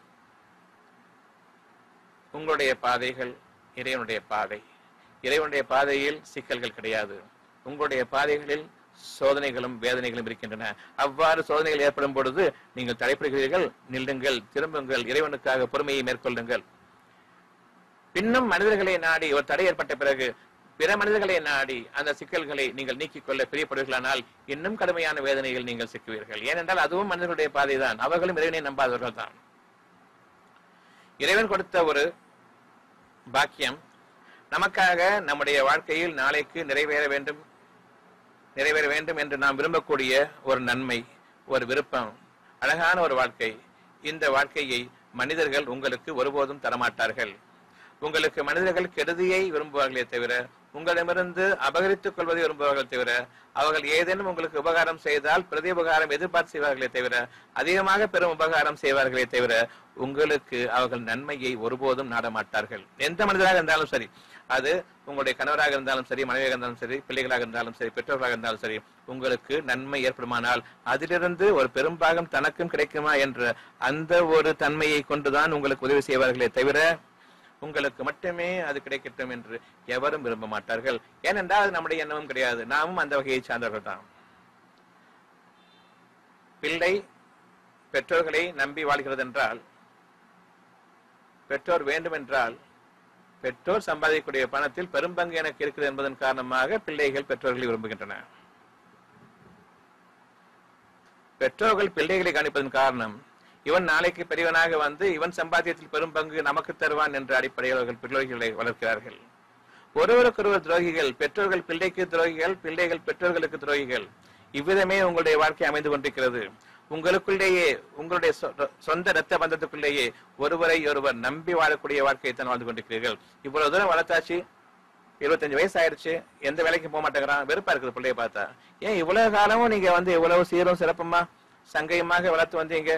உங்களுடைய பாதைகள் இறைவனுடைய பாதை இறைவனுடைய பாதையில் சிக்கல்கள் கிடையாது உங்களுடைய பாதைகளில் சோதனைகளும் வேதனைகளும் இருக்கின்றன அவ்வாறு சோதனைகள் ஏற்படும் பொழுது நீங்கள் தடைப்படுகிறீர்கள் நில்லுங்கள் திரும்புங்கள் இறைவனுக்காக பொறுமையை மேற்கொள்ளுங்கள் பின்னும் மனிதர்களை நாடி ஒரு தடை ஏற்பட்ட பிறகு பிற மனிதர்களை நாடி அந்த சிக்கல்களை நீங்கள் நீக்கிக் கொள்ள பிரியப்படுவீர்களானால் இன்னும் கடுமையான வேதனைகள் நீங்கள் சிக்குவீர்கள் ஏனென்றால் அதுவும் மனிதர்களுடைய பாதைதான் அவர்களும் இறைவனை நம்பாதவர்கள் தான் இறைவன் கொடுத்த ஒரு பாக்கியம் நமக்காக நம்முடைய வாழ்க்கையில் நாளைக்கு நிறைவேற வேண்டும் நிறைவேற வேண்டும் என்று நாம் விரும்பக்கூடிய ஒரு நன்மை ஒரு விருப்பம் அழகான ஒரு வாழ்க்கை இந்த வாழ்க்கையை மனிதர்கள் உங்களுக்கு ஒருபோதும் தரமாட்டார்கள் உங்களுக்கு மனிதர்கள் கெடுதியை விரும்புவார்களே தவிர உங்களிடமிருந்து அபகரித்துக் கொள்வதை விரும்புவார்கள் தவிர அவர்கள் ஏதேனும் உங்களுக்கு உபகாரம் செய்தால் பிரதி உபகாரம் எதிர்பார்த்து செய்வார்களே தவிர அதிகமாக பெரும் உபகாரம் செய்வார்களே தவிர உங்களுக்கு அவர்கள் நன்மையை ஒருபோதும் நாட மாட்டார்கள் எந்த மனிதராக இருந்தாலும் சரி அது உங்களுடைய கணவராக இருந்தாலும் சரி மனைவியாக இருந்தாலும் சரி பிள்ளைகளாக இருந்தாலும் சரி பெற்றோர்களாக இருந்தாலும் சரி உங்களுக்கு நன்மை ஏற்படுமானால் அதிலிருந்து ஒரு பெரும்பாகம் தனக்கும் கிடைக்குமா என்ற அந்த ஒரு தன்மையை கொண்டுதான் உங்களுக்கு உதவி செய்வார்களே தவிர உங்களுக்கு மட்டுமே அது கிடைக்கட்டும் என்று எவரும் விரும்ப மாட்டார்கள் ஏனென்றால் அது நம்முடைய எண்ணமும் கிடையாது நாமும் அந்த வகையை சார்ந்தவர்கள் தான் பிள்ளை பெற்றோர்களை நம்பி வாழ்கிறது என்றால் பெற்றோர் வேண்டுமென்றால் பெற்றோர் சம்பாதிக்கக்கூடிய பணத்தில் பெரும்பங்கு எனக்கு இருக்குது என்பதன் காரணமாக பிள்ளைகள் பெற்றோர்களை விரும்புகின்றன பெற்றோர்கள் பிள்ளைகளை கவனிப்பதன் காரணம் இவன் நாளைக்கு பெரியவனாக வந்து இவன் சம்பாத்தியத்தில் பெரும் பங்கு நமக்கு தருவான் என்ற அடிப்படையில் அவர்கள் பிள்ளைகளை வளர்க்கிறார்கள் ஒருவருக்கொருவர் துரோகிகள் பெற்றோர்கள் பிள்ளைக்கு துரோகிகள் பிள்ளைகள் பெற்றோர்களுக்கு துரோகிகள் இவ்விதமே உங்களுடைய வாழ்க்கை அமைந்து கொண்டிருக்கிறது உங்களுக்குள்ளேயே உங்களுடைய சொ- சொந்த ரத்த பந்தத்துக்குள்ளேயே ஒருவரை ஒருவர் நம்பி வாழக்கூடிய வாழ்க்கையை தான் வாழ்ந்து கொண்டிருக்கிறீர்கள் இவ்வளவு தூரம் வளர்த்தாச்சு இருபத்தஞ்சு வயசு ஆயிருச்சு எந்த வேலைக்கும் போக மாட்டேங்கிறான் வெறுப்பா இருக்குது பிள்ளைய பார்த்தா ஏன் இவ்வளவு காலமும் நீங்க வந்து இவ்வளவு சீரும் சிறப்புமா சங்கையுமாக வளர்த்து வந்தீங்க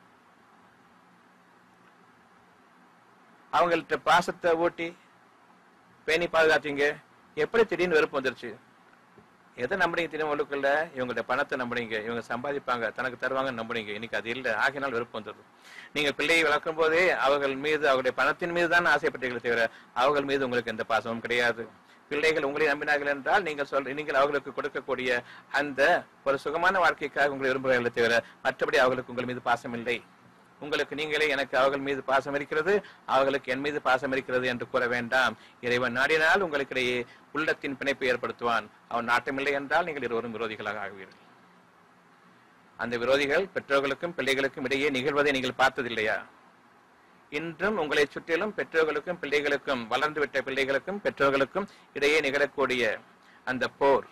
அவங்கள்ட்ட பாசத்தை ஊட்டி பேணி பாதுகாத்தீங்க எப்படி திடீர்னு வெறுப்பு வந்துருச்சு எதை நம்புறீங்க தெரியும் உள்ளுக்குள்ள இவங்களுடைய பணத்தை நம்புறீங்க இவங்க சம்பாதிப்பாங்க தனக்கு தருவாங்க நம்புறீங்க இன்னைக்கு அது இல்லை ஆகினால் வெறுப்பு வந்துடுது நீங்க பிள்ளையை வளர்க்கும் போதே அவர்கள் மீது அவருடைய பணத்தின் மீது தான் ஆசைப்பட்டீர்களே தவிர அவர்கள் மீது உங்களுக்கு எந்த பாசமும் கிடையாது பிள்ளைகள் உங்களை நம்பினார்கள் என்றால் நீங்கள் சொல் நீங்கள் அவர்களுக்கு கொடுக்கக்கூடிய அந்த ஒரு சுகமான வாழ்க்கைக்காக உங்களை விரும்புகிறார்களே தவிர மற்றபடி அவர்களுக்கு உங்கள் மீது பாசம் இல்லை உங்களுக்கு நீங்களே எனக்கு அவர்கள் மீது பாசம் இருக்கிறது அவர்களுக்கு என் மீது பாசம் இருக்கிறது என்று கூற வேண்டாம் இறைவன் நாடினால் உங்களுக்கிடையே உள்ளத்தின் பிணைப்பை ஏற்படுத்துவான் அவன் நாட்டமில்லை என்றால் நீங்கள் இருவரும் விரோதிகளாக ஆகுவீர்கள் அந்த விரோதிகள் பெற்றோர்களுக்கும் பிள்ளைகளுக்கும் இடையே நிகழ்வதை நீங்கள் பார்த்ததில்லையா இன்றும் உங்களை சுற்றிலும் பெற்றோர்களுக்கும் பிள்ளைகளுக்கும் வளர்ந்துவிட்ட பிள்ளைகளுக்கும் பெற்றோர்களுக்கும் இடையே நிகழக்கூடிய அந்த போர்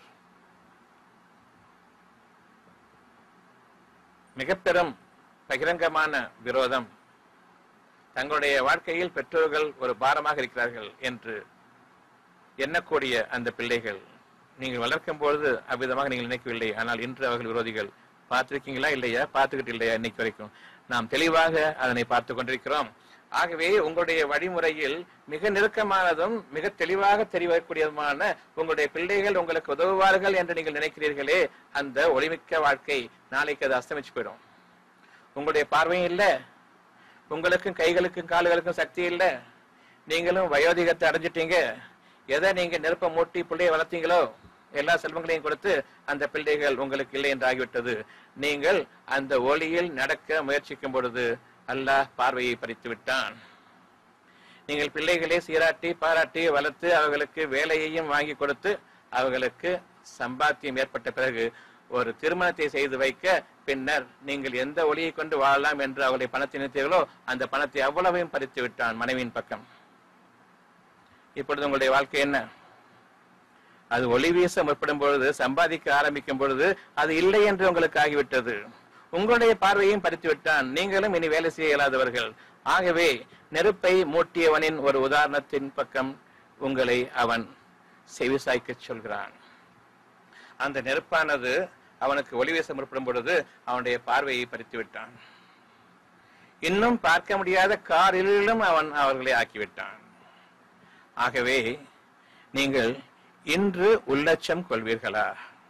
மிக பெரும் பகிரங்கமான விரோதம் தங்களுடைய வாழ்க்கையில் பெற்றோர்கள் ஒரு பாரமாக இருக்கிறார்கள் என்று எண்ணக்கூடிய அந்த பிள்ளைகள் நீங்கள் வளர்க்கும் பொழுது அவ்விதமாக நீங்கள் நினைக்கவில்லை ஆனால் இன்று அவர்கள் விரோதிகள் பார்த்திருக்கீங்களா இல்லையா பார்த்துக்கிட்டு இல்லையா இன்னைக்கு வரைக்கும் நாம் தெளிவாக அதனை பார்த்து கொண்டிருக்கிறோம் ஆகவே உங்களுடைய வழிமுறையில் மிக நெருக்கமானதும் மிக தெளிவாக தெரியக்கூடியதுமான உங்களுடைய பிள்ளைகள் உங்களுக்கு உதவுவார்கள் என்று நீங்கள் நினைக்கிறீர்களே அந்த ஒளிமிக்க வாழ்க்கை நாளைக்கு அது அஸ்தமிச்சு போயிடும் உங்களுடைய பார்வையும் இல்ல உங்களுக்கும் கைகளுக்கும் கால்களுக்கும் சக்தி இல்ல நீங்களும் வயோதிகத்தை அடைஞ்சிட்டீங்க எதை நீங்க நெருப்ப மூட்டி பிள்ளைய வளர்த்தீங்களோ எல்லா செல்வங்களையும் கொடுத்து அந்த பிள்ளைகள் உங்களுக்கு இல்லை என்று ஆகிவிட்டது நீங்கள் அந்த ஒளியில் நடக்க முயற்சிக்கும் பொழுது அல்லாஹ் பார்வையை பறித்து விட்டான் நீங்கள் பிள்ளைகளை சீராட்டி பாராட்டி வளர்த்து அவர்களுக்கு வேலையையும் வாங்கி கொடுத்து அவர்களுக்கு சம்பாத்தியம் ஏற்பட்ட பிறகு ஒரு திருமணத்தை செய்து வைக்க பின்னர் நீங்கள் எந்த ஒளியை கொண்டு வாழலாம் என்று அவர்களை பணத்தை நினைத்தீர்களோ அந்த பணத்தை அவ்வளவையும் பறித்து விட்டான் மனைவியின் பக்கம் இப்பொழுது உங்களுடைய வாழ்க்கை என்ன அது ஒளி வீச முற்படும் பொழுது சம்பாதிக்க ஆரம்பிக்கும் பொழுது அது இல்லை என்று உங்களுக்கு ஆகிவிட்டது உங்களுடைய பார்வையும் பறித்து விட்டான் நீங்களும் இனி வேலை செய்ய இயலாதவர்கள் ஆகவே நெருப்பை மூட்டியவனின் ஒரு உதாரணத்தின் பக்கம் உங்களை அவன் செவிசாய்க்கச் சொல்கிறான் அந்த நெருப்பானது அவனுக்கு ஒளி வீச முற்படும் பொழுது அவனுடைய பார்வையை பறித்து விட்டான் இன்னும் பார்க்க முடியாத காரிலும் அவன் அவர்களை ஆக்கிவிட்டான் ஆகவே நீங்கள் இன்று உள்ளச்சம் கொள்வீர்களா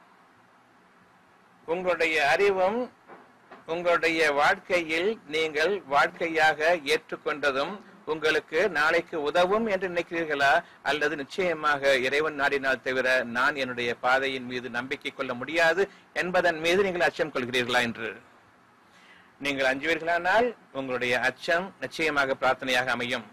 உங்களுடைய அறிவும் உங்களுடைய வாழ்க்கையில் நீங்கள் வாழ்க்கையாக ஏற்றுக்கொண்டதும் உங்களுக்கு நாளைக்கு உதவும் என்று நினைக்கிறீர்களா அல்லது நிச்சயமாக இறைவன் நாடினால் தவிர நான் என்னுடைய பாதையின் மீது நம்பிக்கை கொள்ள முடியாது என்பதன் மீது நீங்கள் அச்சம் கொள்கிறீர்களா என்று நீங்கள் அஞ்சுவீர்களானால் உங்களுடைய அச்சம் நிச்சயமாக பிரார்த்தனையாக அமையும்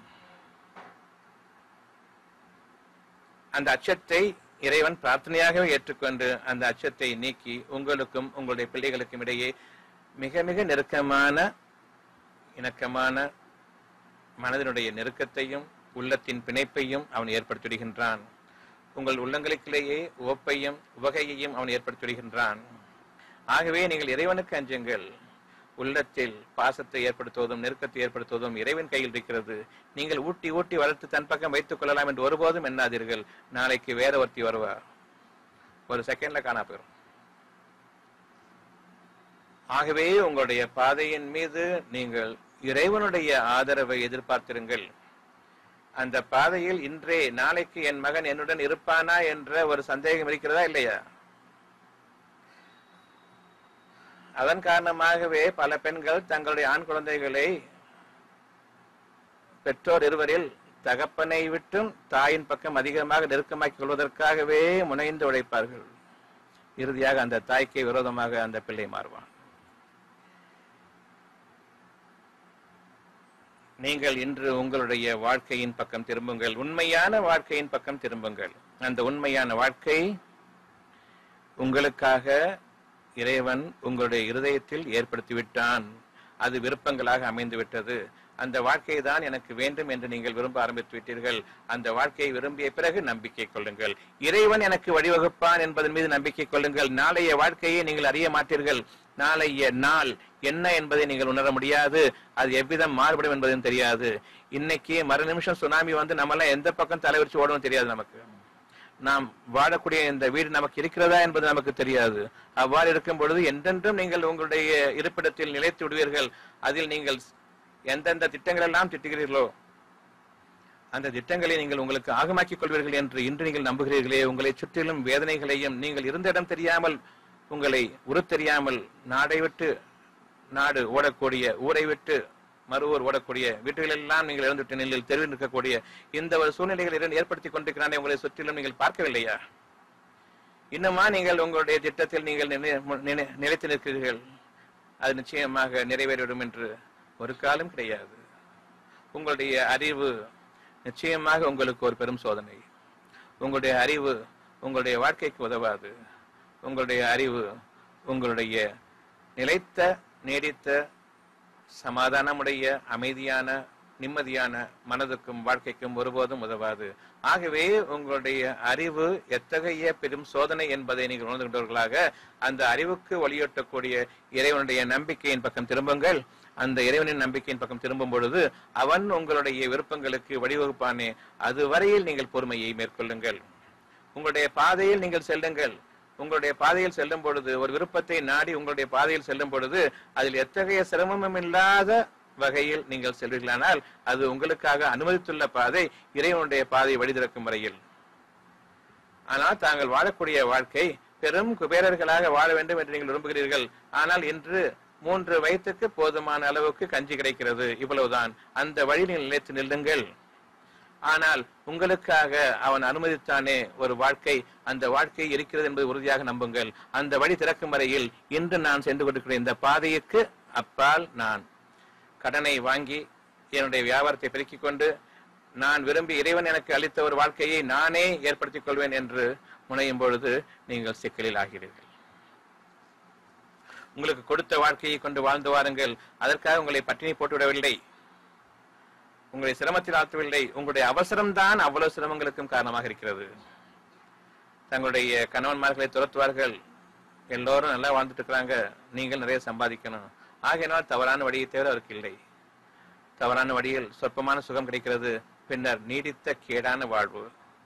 அந்த அச்சத்தை இறைவன் பிரார்த்தனையாகவே ஏற்றுக்கொண்டு அந்த அச்சத்தை நீக்கி உங்களுக்கும் உங்களுடைய பிள்ளைகளுக்கும் இடையே மிக மிக நெருக்கமான இணக்கமான மனதினுடைய நெருக்கத்தையும் உள்ளத்தின் பிணைப்பையும் அவன் ஏற்படுத்திவிடுகின்றான் உங்கள் உள்ளங்களுக்கிலேயே உவப்பையும் உவகையையும் அவன் ஏற்படுத்திவிடுகின்றான் ஆகவே நீங்கள் இறைவனுக்கு அஞ்சுங்கள் உள்ளத்தில் பாசத்தை ஏற்படுத்துவதும் நெருக்கத்தை ஏற்படுத்துவதும் இறைவன் கையில் இருக்கிறது நீங்கள் ஊட்டி ஊட்டி வளர்த்து தன் பக்கம் வைத்துக் கொள்ளலாம் என்று ஒருபோதும் எண்ணாதீர்கள் நாளைக்கு வேற ஒருத்தி வருவா ஒரு செகண்ட்ல காணா போயிரும் ஆகவே உங்களுடைய பாதையின் மீது நீங்கள் இறைவனுடைய ஆதரவை எதிர்பார்த்திருங்கள் அந்த பாதையில் இன்றே நாளைக்கு என் மகன் என்னுடன் இருப்பானா என்ற ஒரு சந்தேகம் இருக்கிறதா இல்லையா அதன் காரணமாகவே பல பெண்கள் தங்களுடைய ஆண் குழந்தைகளை பெற்றோர் இருவரில் தகப்பனை விட்டும் தாயின் பக்கம் அதிகமாக நெருக்கமாக்கிக் கொள்வதற்காகவே முனைந்து உழைப்பார்கள் இறுதியாக அந்த தாய்க்கு விரோதமாக அந்த பிள்ளை மாறுவான் நீங்கள் இன்று உங்களுடைய வாழ்க்கையின் பக்கம் திரும்புங்கள் உண்மையான வாழ்க்கையின் பக்கம் திரும்புங்கள் அந்த உண்மையான வாழ்க்கை உங்களுக்காக இறைவன் உங்களுடைய இருதயத்தில் ஏற்படுத்திவிட்டான் அது விருப்பங்களாக அமைந்து விட்டது அந்த வாழ்க்கை தான் எனக்கு வேண்டும் என்று நீங்கள் விரும்ப ஆரம்பித்து விட்டீர்கள் அந்த வாழ்க்கையை விரும்பிய பிறகு நம்பிக்கை கொள்ளுங்கள் இறைவன் எனக்கு வழிவகுப்பான் என்பதன் மீது நம்பிக்கை கொள்ளுங்கள் நாளைய வாழ்க்கையை நீங்கள் அறிய மாட்டீர்கள் நாளைய நாள் என்ன என்பதை நீங்கள் உணர முடியாது அது எவ்விதம் மாறுபடும் என்பதும் தெரியாது இன்னைக்கு மறு நிமிஷம் சுனாமி வந்து நம்மளாம் எந்த பக்கம் தலைவரிச்சு ஓடணும் தெரியாது நமக்கு நாம் வாழக்கூடிய இந்த வீடு நமக்கு இருக்கிறதா என்பது நமக்கு தெரியாது அவ்வாறு இருக்கும் பொழுது என்றென்றும் நீங்கள் உங்களுடைய இருப்பிடத்தில் நிலைத்து விடுவீர்கள் அதில் நீங்கள் எந்தெந்த திட்டங்கள் எல்லாம் திட்டுகிறீர்களோ அந்த திட்டங்களை நீங்கள் உங்களுக்கு ஆகமாக்கிக் கொள்வீர்கள் என்று இன்று நீங்கள் நம்புகிறீர்களே உங்களை சுற்றிலும் வேதனைகளையும் நீங்கள் இருந்த இடம் தெரியாமல் உங்களை உருத்தெரியாமல் நாடை விட்டு நாடு ஓடக்கூடிய ஊரை விட்டு மறு ஊர் ஓடக்கூடிய வீட்டுகள் எல்லாம் நீங்கள் இழந்துவிட்ட நிலையில் தெருவில் நிற்கக்கூடிய இந்த ஒரு சூழ்நிலைகள் இறைவன் ஏற்படுத்தி கொண்டிருக்கிறானே உங்களை சுற்றிலும் நீங்கள் பார்க்கவில்லையா இன்னுமா நீங்கள் உங்களுடைய திட்டத்தில் நீங்கள் நினை- நினை- நிலைத்து நிற்கிறீர்கள் அது நிச்சயமாக நிறைவேறிவிடும் என்று ஒரு காலம் கிடையாது உங்களுடைய அறிவு நிச்சயமாக உங்களுக்கு ஒரு பெரும் சோதனை உங்களுடைய அறிவு உங்களுடைய வாழ்க்கைக்கு உதவாது உங்களுடைய அறிவு உங்களுடைய நிலைத்த நீடித்த சமாதானமுடைய அமைதியான நிம்மதியான மனதுக்கும் வாழ்க்கைக்கும் ஒருபோதும் உதவாது ஆகவே உங்களுடைய அறிவு எத்தகைய பெரும் சோதனை என்பதை நீங்கள் உணர்ந்து கொண்டவர்களாக அந்த அறிவுக்கு வழியோட்டக்கூடிய இறைவனுடைய நம்பிக்கையின் பக்கம் திரும்புங்கள் அந்த இறைவனின் நம்பிக்கையின் பக்கம் திரும்பும் பொழுது அவன் உங்களுடைய விருப்பங்களுக்கு வழிவகுப்பானே அதுவரையில் நீங்கள் பொறுமையை மேற்கொள்ளுங்கள் உங்களுடைய பாதையில் நீங்கள் செல்லுங்கள் உங்களுடைய பாதையில் செல்லும் பொழுது ஒரு விருப்பத்தை நாடி உங்களுடைய பாதையில் செல்லும் பொழுது அதில் எத்தகைய சிரமமும் இல்லாத வகையில் நீங்கள் செல்வீர்களானால் அது உங்களுக்காக அனுமதித்துள்ள பாதை இறைவனுடைய பாதை வழிதிறக்கும் வரையில் ஆனால் தாங்கள் வாழக்கூடிய வாழ்க்கை பெரும் குபேரர்களாக வாழ வேண்டும் என்று நீங்கள் விரும்புகிறீர்கள் ஆனால் இன்று மூன்று வயதுக்கு போதுமான அளவுக்கு கஞ்சி கிடைக்கிறது இவ்வளவுதான் அந்த வழியில் நீங்கள் நிலைத்து நில்லுங்கள் ஆனால் உங்களுக்காக அவன் அனுமதித்தானே ஒரு வாழ்க்கை அந்த வாழ்க்கை இருக்கிறது என்பதை உறுதியாக நம்புங்கள் அந்த வழி திறக்கும் வரையில் இன்று நான் சென்று கொண்டிருக்கிற இந்த பாதைக்கு அப்பால் நான் கடனை வாங்கி என்னுடைய வியாபாரத்தை பெருக்கிக் கொண்டு நான் விரும்பி இறைவன் எனக்கு அளித்த ஒரு வாழ்க்கையை நானே ஏற்படுத்திக் கொள்வேன் என்று முனையும் பொழுது நீங்கள் சிக்கலில் ஆகிறீர்கள் உங்களுக்கு கொடுத்த வாழ்க்கையை கொண்டு வாழ்ந்து வாருங்கள் அதற்காக உங்களை பட்டினி போட்டுவிடவில்லை உங்களை சிரமத்தில் ஆழ்த்தவில்லை உங்களுடைய அவசரம்தான் அவ்வளவு சிரமங்களுக்கும் காரணமாக இருக்கிறது தங்களுடைய கணவன்மார்களை துரத்துவார்கள் எல்லோரும் நல்லா வாழ்ந்துட்டு இருக்கிறாங்க நீங்கள் நிறைய சம்பாதிக்கணும் ஆகையினால் தவறான வழியை தவிர அவருக்கு இல்லை தவறான வழியில் சொற்பமான சுகம் கிடைக்கிறது பின்னர் நீடித்த கேடான வாழ்வு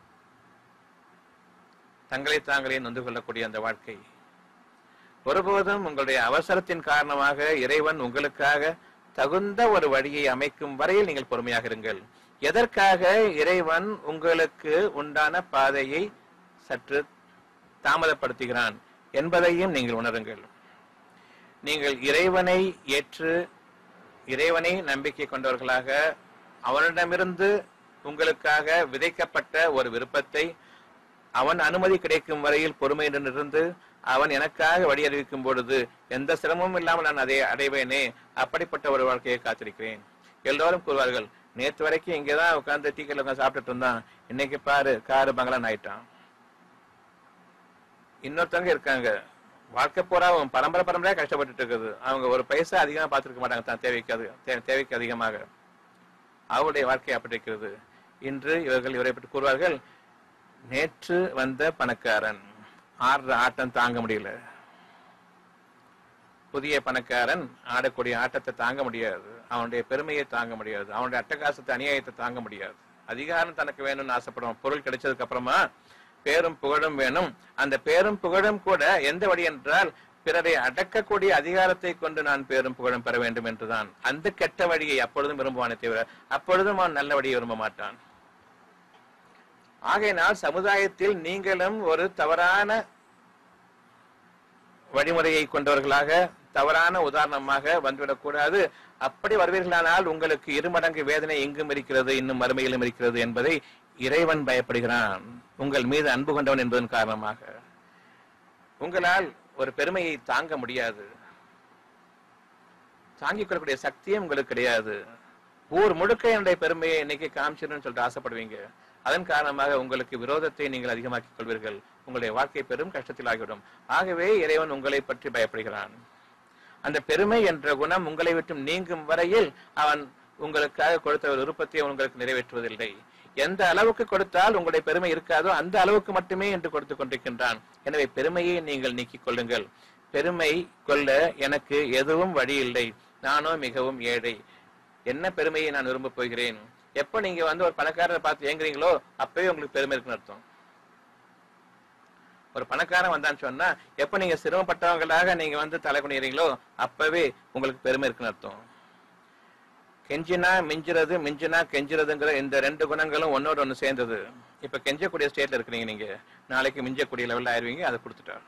தங்களை தாங்களே நொந்து கொள்ளக்கூடிய அந்த வாழ்க்கை ஒருபோதும் உங்களுடைய அவசரத்தின் காரணமாக இறைவன் உங்களுக்காக தகுந்த ஒரு வழியை அமைக்கும் வரையில் நீங்கள் பொறுமையாக இருங்கள் எதற்காக இறைவன் உங்களுக்கு உண்டான பாதையை சற்று தாமதப்படுத்துகிறான் என்பதையும் நீங்கள் உணருங்கள் நீங்கள் இறைவனை ஏற்று இறைவனை நம்பிக்கை கொண்டவர்களாக அவனிடமிருந்து உங்களுக்காக விதைக்கப்பட்ட ஒரு விருப்பத்தை அவன் அனுமதி கிடைக்கும் வரையில் பொறுமையுடன் இருந்து அவன் எனக்காக வழி அறிவிக்கும் பொழுது எந்த சிரமமும் இல்லாமல் நான் அதை அடைவேனே அப்படிப்பட்ட ஒரு வாழ்க்கையை காத்திருக்கிறேன் எல்லோரும் கூறுவார்கள் நேற்று வரைக்கும் இங்கதான் உட்கார்ந்து டீ கடையில் உட்கார்ந்து சாப்பிட்டுட்டு இருந்தான் இன்னைக்கு பாரு காரு பங்களான்னு ஆயிட்டான் இன்னொருத்தவங்க இருக்காங்க வாழ்க்கை பூரா அவன் பரம்பரை பரம்பரையா கஷ்டப்பட்டுட்டு இருக்குது அவங்க ஒரு பைசா அதிகமா பார்த்திருக்க மாட்டாங்க தான் தேவைக்கு அது தே- தேவைக்கு அதிகமாக அவருடைய வாழ்க்கை அப்படி இருக்கிறது இன்று இவர்கள் இவரை பற்றி கூறுவார்கள் நேற்று வந்த பணக்காரன் ஆடுற ஆட்டம் தாங்க முடியல புதிய பணக்காரன் ஆடக்கூடிய ஆட்டத்தை தாங்க முடியாது அவனுடைய பெருமையை தாங்க முடியாது அவனுடைய அட்டகாசத்தை அநியாயத்தை தாங்க முடியாது அதிகாரம் தனக்கு வேணும்னு ஆசைப்படுவான் பொருள் கிடைச்சதுக்கு அப்புறமா பேரும் புகழும் வேணும் அந்த பேரும் புகழும் கூட எந்த வழி என்றால் பிறரை அடக்கக்கூடிய அதிகாரத்தை கொண்டு நான் பேரும் புகழும் பெற வேண்டும் என்றுதான் அந்த கெட்ட வழியை அப்பொழுதும் விரும்புவானே தவிர அப்பொழுதும் அவன் நல்ல வழியை விரும்ப மாட்டான் ஆகையினால் சமுதாயத்தில் நீங்களும் ஒரு தவறான வழிமுறையை கொண்டவர்களாக தவறான உதாரணமாக வந்துவிடக்கூடாது அப்படி வருவீர்களானால் உங்களுக்கு இருமடங்கு வேதனை எங்கும் இருக்கிறது இன்னும் மறுமையிலும் இருக்கிறது என்பதை இறைவன் பயப்படுகிறான் உங்கள் மீது அன்பு கொண்டவன் என்பதன் காரணமாக உங்களால் ஒரு பெருமையை தாங்க முடியாது தாங்கிக் கொள்ளக்கூடிய சக்தியும் உங்களுக்கு கிடையாது ஊர் முழுக்க என்னுடைய பெருமையை இன்னைக்கு காமிச்சிருன்னு சொல்லிட்டு ஆசைப்படுவீங்க அதன் காரணமாக உங்களுக்கு விரோதத்தை நீங்கள் அதிகமாக்கிக் கொள்வீர்கள் உங்களுடைய வாழ்க்கை பெரும் கஷ்டத்தில் ஆகிவிடும் ஆகவே இறைவன் உங்களை பற்றி பயப்படுகிறான் அந்த பெருமை என்ற குணம் உங்களை விட்டு நீங்கும் வரையில் அவன் உங்களுக்காக கொடுத்த ஒரு விருப்பத்தை உங்களுக்கு நிறைவேற்றுவதில்லை எந்த அளவுக்கு கொடுத்தால் உங்களுடைய பெருமை இருக்காதோ அந்த அளவுக்கு மட்டுமே என்று கொடுத்து கொண்டிருக்கின்றான் எனவே பெருமையை நீங்கள் நீக்கிக் கொள்ளுங்கள் பெருமை கொள்ள எனக்கு எதுவும் வழி இல்லை நானோ மிகவும் ஏழை என்ன பெருமையை நான் விரும்பப் போகிறேன் எப்ப நீங்க வந்து ஒரு பணக்காரரை பார்த்து ஏங்குறீங்களோ அப்பவே உங்களுக்கு பெருமை இருக்குன்னு அர்த்தம் ஒரு பணக்காரன் வந்தான்னு சொன்னா எப்ப நீங்க சிரமப்பட்டவங்களாக நீங்க வந்து தலை குனிறீங்களோ அப்பவே உங்களுக்கு பெருமை இருக்குன்னு அர்த்தம் கெஞ்சினா மிஞ்சுறது மிஞ்சினா கெஞ்சுறதுங்கிற இந்த ரெண்டு குணங்களும் ஒன்னோட ஒண்ணு சேர்ந்தது இப்ப கெஞ்சக்கூடிய ஸ்டேட்ல இருக்கிறீங்க நீங்க நாளைக்கு மிஞ்சக்கூடிய லெவல்ல ஆயிருவீங்க அதை கொடுத்துட்டார்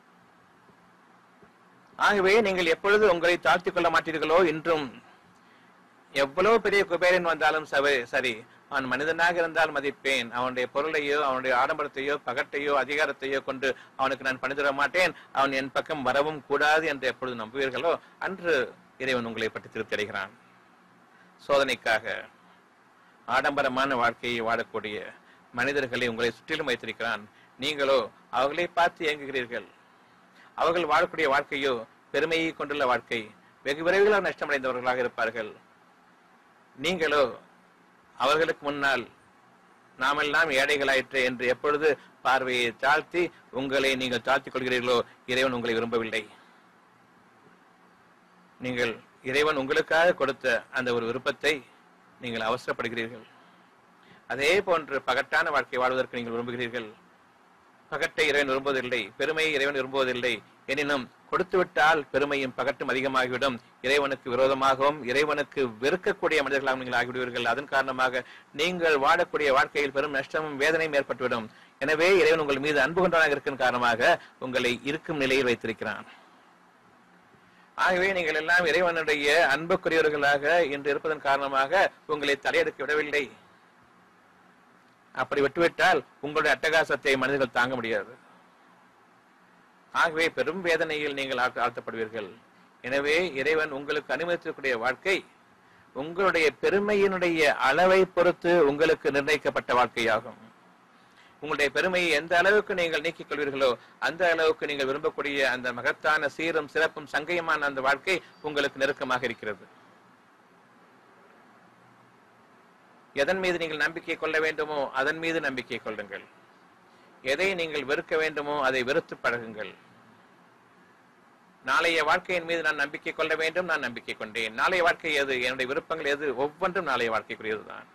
ஆகவே நீங்கள் எப்பொழுது உங்களை தாழ்த்திக் கொள்ள மாட்டீர்களோ இன்றும் எவ்வளவு பெரிய குபேரன் வந்தாலும் சரி சரி அவன் மனிதனாக இருந்தால் மதிப்பேன் அவனுடைய பொருளையோ அவனுடைய ஆடம்பரத்தையோ பகட்டையோ அதிகாரத்தையோ கொண்டு அவனுக்கு நான் பணிதர மாட்டேன் அவன் என் பக்கம் வரவும் கூடாது என்று எப்பொழுது நம்புவீர்களோ அன்று இறைவன் உங்களை பற்றி திருப்தி அடைகிறான் சோதனைக்காக ஆடம்பரமான வாழ்க்கையை வாழக்கூடிய மனிதர்களை உங்களை சுற்றிலும் வைத்திருக்கிறான் நீங்களோ அவர்களை பார்த்து இயங்குகிறீர்கள் அவர்கள் வாழக்கூடிய வாழ்க்கையோ பெருமையை கொண்டுள்ள வாழ்க்கை வெகு விரைவில் நஷ்டமடைந்தவர்களாக இருப்பார்கள் நீங்களோ அவர்களுக்கு முன்னால் நாமெல்லாம் ஏழைகளாயிற்று என்று எப்பொழுது பார்வையை தாழ்த்தி உங்களை நீங்கள் தாழ்த்திக் கொள்கிறீர்களோ இறைவன் உங்களை விரும்பவில்லை நீங்கள் இறைவன் உங்களுக்காக கொடுத்த அந்த ஒரு விருப்பத்தை நீங்கள் அவசரப்படுகிறீர்கள் அதே போன்று பகட்டான வாழ்க்கை வாழ்வதற்கு நீங்கள் விரும்புகிறீர்கள் பகட்டை இறைவன் விரும்புவதில்லை பெருமையை இறைவன் விரும்புவதில்லை எனினும் கொடுத்துவிட்டால் பெருமையும் பகட்டும் அதிகமாகிவிடும் இறைவனுக்கு விரோதமாகவும் இறைவனுக்கு வெறுக்கக்கூடிய மனிதர்களாகவும் நீங்கள் ஆகிவிடுவீர்கள் அதன் காரணமாக நீங்கள் வாழக்கூடிய வாழ்க்கையில் பெரும் நஷ்டமும் வேதனையும் ஏற்பட்டுவிடும் எனவே இறைவன் உங்கள் மீது அன்பு கொண்டவனாக இருக்கும் காரணமாக உங்களை இருக்கும் நிலையில் வைத்திருக்கிறான் ஆகவே நீங்கள் எல்லாம் இறைவனுடைய அன்புக்குரியவர்களாக இன்று இருப்பதன் காரணமாக உங்களை தலையெடுக்க விடவில்லை அப்படி விட்டுவிட்டால் உங்களுடைய அட்டகாசத்தை மனிதர்கள் தாங்க முடியாது ஆகவே பெரும் வேதனையில் நீங்கள் ஆழ்த்த- ஆழ்த்தப்படுவீர்கள் எனவே இறைவன் உங்களுக்கு அனுமதிக்கக்கூடிய வாழ்க்கை உங்களுடைய பெருமையினுடைய அளவை பொறுத்து உங்களுக்கு நிர்ணயிக்கப்பட்ட வாழ்க்கையாகும் உங்களுடைய பெருமையை எந்த அளவுக்கு நீங்கள் நீக்கிக் கொள்வீர்களோ அந்த அளவுக்கு நீங்கள் விரும்பக்கூடிய அந்த மகத்தான சீரும் சிறப்பும் சங்கையுமான அந்த வாழ்க்கை உங்களுக்கு நெருக்கமாக இருக்கிறது எதன் மீது நீங்கள் நம்பிக்கை கொள்ள வேண்டுமோ அதன் மீது நம்பிக்கை கொள்ளுங்கள் எதை நீங்கள் வெறுக்க வேண்டுமோ அதை வெறுத்து பழகுங்கள் நாளைய வாழ்க்கையின் மீது நான் நம்பிக்கை கொள்ள வேண்டும் நான் நம்பிக்கை கொண்டேன் நாளைய வாழ்க்கை எது என்னுடைய விருப்பங்கள் எது ஒவ்வொன்றும் நாளைய வாழ்க்கைக்குரியதுதான்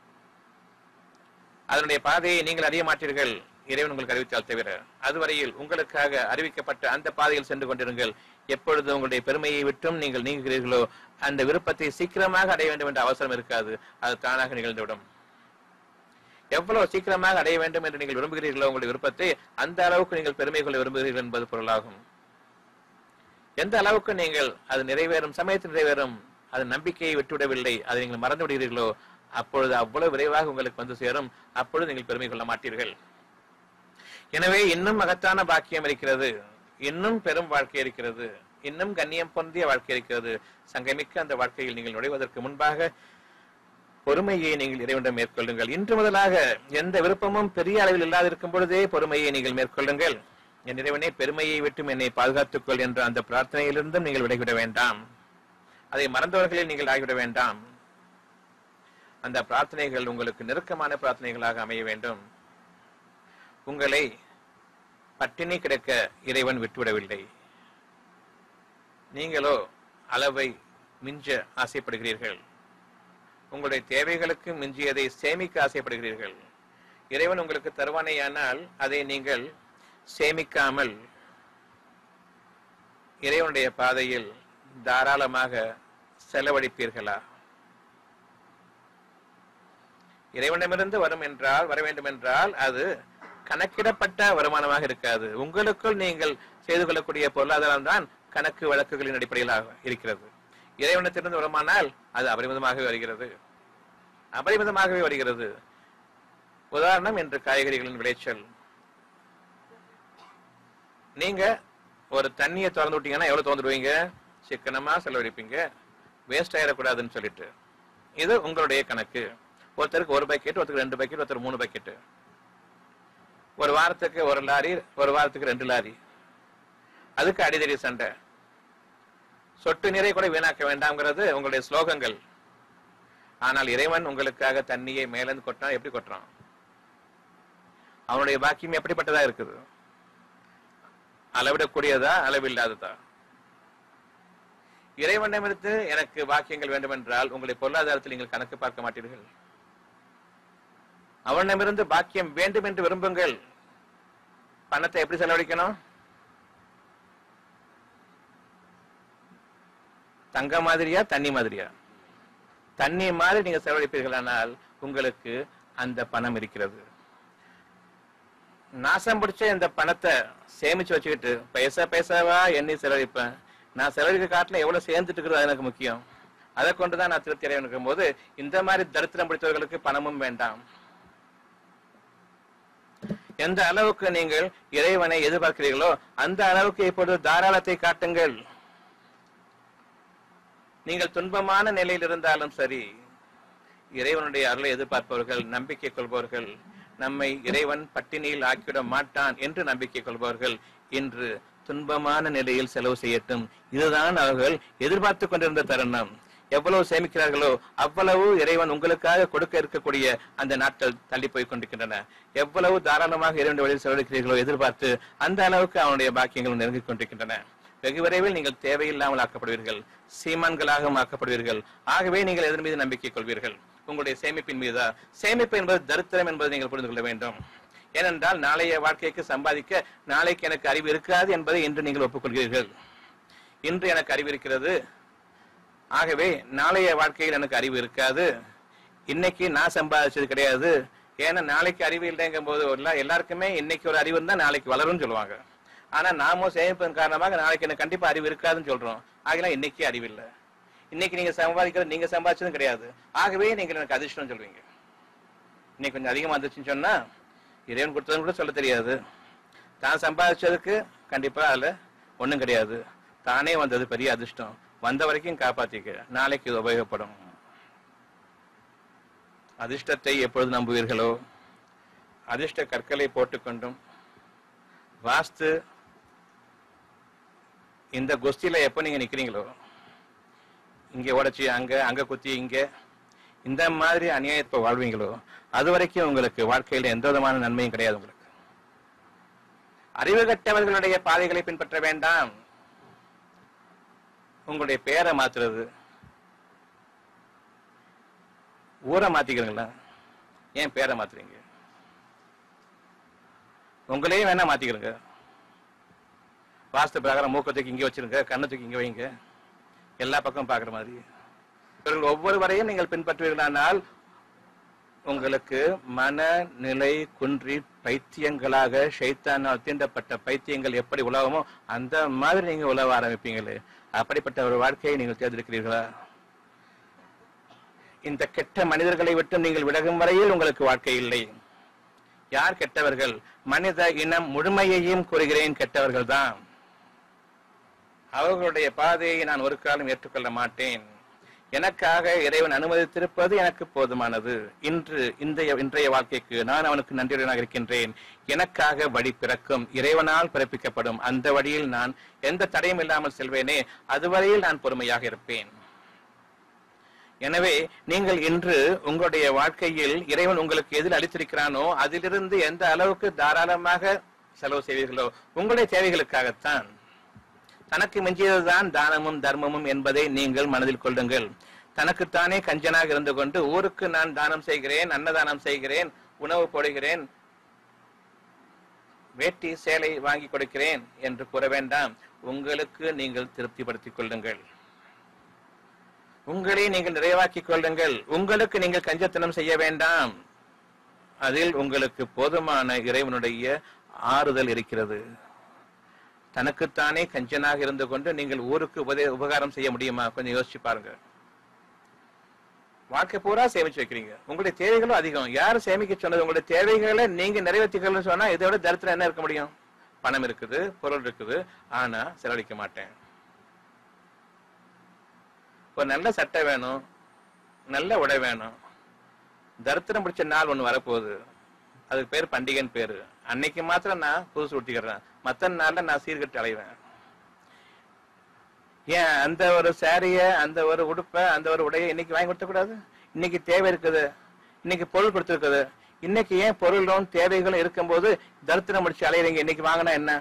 அதனுடைய பாதையை நீங்கள் அறிய மாட்டீர்கள் இறைவன் உங்களுக்கு அறிவித்தால் தவிர அதுவரையில் உங்களுக்காக அறிவிக்கப்பட்ட அந்த பாதையில் சென்று கொண்டிருங்கள் எப்பொழுது உங்களுடைய பெருமையை விட்டும் நீங்கள் நீங்குகிறீர்களோ அந்த விருப்பத்தை சீக்கிரமாக அடைய வேண்டும் என்ற அவசரம் இருக்காது அது தானாக நிகழ்ந்துவிடும் எவ்வளவு சீக்கிரமாக அடைய வேண்டும் என்று நீங்கள் விரும்புகிறீர்களோ உங்களுடைய விருப்பத்தை அந்த அளவுக்கு நீங்கள் பெருமை கொள்ள விரும்புகிறீர்கள் என்பது பொருளாகும் எந்த அளவுக்கு நீங்கள் அது நிறைவேறும் சமயத்தில் நிறைவேறும் அது நம்பிக்கையை விட்டுவிடவில்லை அதை நீங்கள் மறந்து விடுகிறீர்களோ அப்பொழுது அவ்வளவு விரைவாக உங்களுக்கு வந்து சேரும் அப்பொழுது நீங்கள் பெருமை கொள்ள மாட்டீர்கள் எனவே இன்னும் மகத்தான பாக்கியம் இருக்கிறது இன்னும் பெரும் வாழ்க்கை இருக்கிறது இன்னும் கண்ணியம் பொருந்திய வாழ்க்கை இருக்கிறது சங்கமிக்க அந்த வாழ்க்கையில் நீங்கள் நுழைவதற்கு முன்பாக பொறுமையை நீங்கள் இறைவனிடம் மேற்கொள்ளுங்கள் இன்று முதலாக எந்த விருப்பமும் பெரிய அளவில் இல்லாதிருக்கும் பொழுதே பொறுமையை நீங்கள் மேற்கொள்ளுங்கள் என் இறைவனே பெருமையை விட்டும் என்னை பாதுகாத்துக்கொள் என்ற அந்த பிரார்த்தனையிலிருந்தும் நீங்கள் விலகிவிட வேண்டாம் அதை மறந்தவர்களில் நீங்கள் ஆகிவிட வேண்டாம் அந்த பிரார்த்தனைகள் உங்களுக்கு நெருக்கமான பிரார்த்தனைகளாக அமைய வேண்டும் உங்களை பட்டினி கிடக்க இறைவன் விட்டுவிடவில்லை நீங்களோ அளவை மிஞ்ச ஆசைப்படுகிறீர்கள் உங்களுடைய தேவைகளுக்கு மிஞ்சியதை சேமிக்க ஆசைப்படுகிறீர்கள் இறைவன் உங்களுக்கு தருவானேயானால் அதை நீங்கள் சேமிக்காமல் இறைவனுடைய பாதையில் தாராளமாக செலவழிப்பீர்களா இறைவனிடமிருந்து வரும் என்றால் வர வேண்டும் என்றால் அது கணக்கிடப்பட்ட வருமானமாக இருக்காது உங்களுக்குள் நீங்கள் செய்து கொள்ளக்கூடிய பொருளாதாரம் தான் கணக்கு வழக்குகளின் அடிப்படையிலாக இருக்கிறது இறைவனத்திலிருந்து வருமானால் அது அபரிமிதமாகவே வருகிறது அபரிமிதமாகவே வருகிறது உதாரணம் என்று காய்கறிகளின் விளைச்சல் நீங்க ஒரு தண்ணியை திறந்து விட்டீங்கன்னா எவ்வளவு திறந்துடுவீங்க சிக்கனமா செலவழிப்பீங்க வேஸ்ட் ஆயிடக்கூடாதுன்னு சொல்லிட்டு இது உங்களுடைய கணக்கு ஒருத்தருக்கு ஒரு பக்கெட் ஒருத்தருக்கு ரெண்டு பக்கெட் ஒருத்தர் மூணு பக்கெட் ஒரு வாரத்துக்கு ஒரு லாரி ஒரு வாரத்துக்கு ரெண்டு லாரி அதுக்கு அடிதடி சண்டை சொட்டு நீரை கூட வீணாக்க வேண்டாம்ங்கிறது உங்களுடைய ஸ்லோகங்கள் ஆனால் இறைவன் உங்களுக்காக தண்ணியை மேலிருந்து கொட்டினா எப்படி கொட்டுறான் அவனுடைய பாக்கியம் எப்படிப்பட்டதா இருக்குது அளவிடக்கூடியதா அளவில்லாததா இறைவனிடமிருந்து எனக்கு வாக்கியங்கள் வேண்டும் என்றால் உங்களை பொருளாதாரத்தில் நீங்கள் கணக்கு பார்க்க மாட்டீர்கள் அவனிடமிருந்து பாக்கியம் வேண்டும் என்று விரும்புங்கள் பணத்தை எப்படி செலவழிக்கணும் தங்க மாதிரியா தண்ணி மாதிரியா தண்ணி மாதிரி நீங்க செலவழிப்பீர்களானால் உங்களுக்கு அந்த பணம் இருக்கிறது நாசம் பிடிச்ச இந்த பணத்தை சேமிச்சு வச்சுக்கிட்டு பைசா பைசாவா எண்ணி செலவழிப்பேன் நான் செலவழிக்க காட்டுல எவ்வளவு சேர்ந்துட்டு இருக்கிறது அது எனக்கு முக்கியம் அதை கொண்டுதான் நான் திருப்தி அடைய இருக்கும் போது இந்த மாதிரி தரித்திரம் பிடித்தவர்களுக்கு பணமும் வேண்டாம் எந்த அளவுக்கு நீங்கள் இறைவனை எதிர்பார்க்கிறீர்களோ அந்த அளவுக்கு இப்பொழுது தாராளத்தை காட்டுங்கள் நீங்கள் துன்பமான நிலையில் இருந்தாலும் சரி இறைவனுடைய அருளை எதிர்பார்ப்பவர்கள் நம்பிக்கை கொள்பவர்கள் நம்மை இறைவன் பட்டினியில் ஆக்கிவிட மாட்டான் என்று நம்பிக்கை கொள்பவர்கள் இன்று துன்பமான நிலையில் செலவு செய்யட்டும் இதுதான் அவர்கள் எதிர்பார்த்து கொண்டிருந்த தருணம் எவ்வளவு சேமிக்கிறார்களோ அவ்வளவு இறைவன் உங்களுக்காக கொடுக்க இருக்கக்கூடிய அந்த நாட்கள் தள்ளி போய் கொண்டிருக்கின்றன எவ்வளவு தாராளமாக இறைவன் வழியில் செலவழிக்கிறீர்களோ எதிர்பார்த்து அந்த அளவுக்கு அவனுடைய பாக்கியங்கள் நெருங்கிக் கொண்டிருக்கின்றன வெகு விரைவில் நீங்கள் தேவையில்லாமல் ஆக்கப்படுவீர்கள் சீமான்களாகவும் ஆக்கப்படுவீர்கள் ஆகவே நீங்கள் எதன் மீது நம்பிக்கை கொள்வீர்கள் உங்களுடைய சேமிப்பின் மீதா சேமிப்பு என்பது தரித்திரம் என்பதை நீங்கள் புரிந்து கொள்ள வேண்டும் ஏனென்றால் நாளைய வாழ்க்கைக்கு சம்பாதிக்க நாளைக்கு எனக்கு அறிவு இருக்காது என்பதை இன்று நீங்கள் ஒப்புக்கொள்கிறீர்கள் இன்று எனக்கு அறிவு இருக்கிறது ஆகவே நாளைய வாழ்க்கையில் எனக்கு அறிவு இருக்காது இன்னைக்கு நான் சம்பாதிச்சது கிடையாது ஏன்னா நாளைக்கு அறிவு இல்லைங்கும் போது எல்லா- எல்லாருக்குமே இன்னைக்கு ஒரு அறிவு இருந்தா நாளைக்கு வளரும்னு சொல்லுவாங்க ஆனா நாமும் சேமிப்பதன் காரணமாக நாளைக்கு எனக்கு கண்டிப்பா அறிவு இருக்காதுன்னு சொல்றோம் ஆகலாம் இன்னைக்கு அறிவு இல்லை இன்னைக்கு நீங்க சம்பாதிக்கிறது நீங்க சம்பாதிச்சதும் கிடையாது ஆகவே நீங்கள் எனக்கு அதிர்ஷ்டம் சொல்வீங்க இன்னைக்கு கொஞ்சம் அதிகமா வந்துச்சுன்னு சொன்னா இறைவன் கொடுத்ததுன்னு கூட சொல்ல தெரியாது தான் சம்பாதிச்சதுக்கு கண்டிப்பா அதுல ஒண்ணும் கிடையாது தானே வந்தது பெரிய அதிர்ஷ்டம் வந்த வரைக்கும் காப்பாத்திக்க நாளைக்கு இது உபயோகப்படும் அதிர்ஷ்டத்தை எப்பொழுது நம்புவீர்களோ அதிர்ஷ்ட கற்களை போட்டுக்கொண்டும் வாஸ்து இந்த குஸ்தியில எப்ப நீங்க நிக்கிறீங்களோ இங்க உடைச்சி அங்க அங்க குத்தி இங்க இந்த மாதிரி அநியாயத்தை வாழ்வீங்களோ அது வரைக்கும் உங்களுக்கு வாழ்க்கையில எந்த விதமான நன்மையும் கிடையாது உங்களுக்கு அறிவு கட்டவர்களுடைய பாதைகளை பின்பற்ற வேண்டாம் உங்களுடைய பேரை மாத்துறது ஊரை மாத்திக்கிறீங்களா ஏன் பேரை மாத்துறீங்க உங்களையே வேணா மாத்திக்கிறங்க வாஸ்து பிரகாரம் மூக்கத்துக்கு இங்க வச்சிருங்க கண்ணத்துக்கு இங்க வைங்க எல்லா பக்கம் பாக்குற மாதிரி இவர்கள் ஒவ்வொருவரையும் நீங்கள் பின்பற்றுவீர்களானால் உங்களுக்கு மனநிலை குன்றி பைத்தியங்களாக ஷைத்தானால் தீண்டப்பட்ட பைத்தியங்கள் எப்படி உலகமோ அந்த மாதிரி நீங்க உலக ஆரம்பிப்பீங்களே அப்படிப்பட்ட ஒரு வாழ்க்கையை நீங்கள் தேர்ந்தெடுக்கிறீர்களா இந்த கெட்ட மனிதர்களை விட்டு நீங்கள் விலகும் வரையில் உங்களுக்கு வாழ்க்கை இல்லை யார் கெட்டவர்கள் மனித இனம் முழுமையையும் கூறுகிறேன் கெட்டவர்கள் தான் அவர்களுடைய பாதையை நான் ஒரு காலம் ஏற்றுக்கொள்ள மாட்டேன் எனக்காக இறைவன் அனுமதித்திருப்பது எனக்கு போதுமானது இன்று இந்த இன்றைய வாழ்க்கைக்கு நான் அவனுக்கு நன்றியுடனாக இருக்கின்றேன் எனக்காக வழி பிறக்கும் இறைவனால் பிறப்பிக்கப்படும் அந்த வழியில் நான் எந்த தடையும் இல்லாமல் செல்வேனே அதுவரையில் நான் பொறுமையாக இருப்பேன் எனவே நீங்கள் இன்று உங்களுடைய வாழ்க்கையில் இறைவன் உங்களுக்கு எதில் அளித்திருக்கிறானோ அதிலிருந்து எந்த அளவுக்கு தாராளமாக செலவு செய்வீர்களோ உங்களுடைய தேவைகளுக்காகத்தான் தனக்கு மிஞ்சியதுதான் தானமும் தர்மமும் என்பதை நீங்கள் மனதில் கொள்ளுங்கள் தனக்குத்தானே கஞ்சனாக இருந்து கொண்டு ஊருக்கு நான் தானம் செய்கிறேன் அன்னதானம் செய்கிறேன் உணவு போடுகிறேன் வேட்டி சேலை வாங்கி கொடுக்கிறேன் என்று கூற வேண்டாம் உங்களுக்கு நீங்கள் திருப்திப்படுத்திக் கொள்ளுங்கள் உங்களை நீங்கள் நிறைவாக்கிக் கொள்ளுங்கள் உங்களுக்கு நீங்கள் கஞ்சத்தனம் செய்ய வேண்டாம் அதில் உங்களுக்கு போதுமான இறைவனுடைய ஆறுதல் இருக்கிறது தனக்குத்தானே கஞ்சனாக இருந்து கொண்டு நீங்கள் ஊருக்கு உபதே உபகாரம் செய்ய முடியுமா கொஞ்சம் யோசிச்சு பாருங்க வாழ்க்கை பூரா சேமிச்சு வைக்கிறீங்க உங்களுடைய தேவைகளும் அதிகம் யார் சேமிக்க சொன்னது உங்களுடைய தேவைகளை நீங்க நிறைவேற்றிக்கணும்னு சொன்னா இதை விட தரித்திரம் என்ன இருக்க முடியும் பணம் இருக்குது பொருள் இருக்குது ஆனா செலவழிக்க மாட்டேன் ஒரு நல்ல சட்டை வேணும் நல்ல உடை வேணும் தரித்திரம் பிடிச்ச நாள் ஒண்ணு வரப்போகுது அதுக்கு பேர் பண்டிகைன்னு பேரு அன்னைக்கு மாத்திரம் நான் புதுசு ஊட்டிக்கிறேன் மத்த நாள்ல நான் சீர்கட்டு அலைவேன் ஏன் அந்த ஒரு சாரிய அந்த ஒரு உடுப்பை அந்த ஒரு உடையை இன்னைக்கு வாங்கி கொடுத்த கூடாது இன்னைக்கு தேவை இருக்குது இன்னைக்கு பொருள் கொடுத்துருக்குது இன்னைக்கு ஏன் பொருளும் தேவைகளும் இருக்கும்போது தரித்திரம் முடிச்சு அலையிறீங்க இன்னைக்கு வாங்கினா என்ன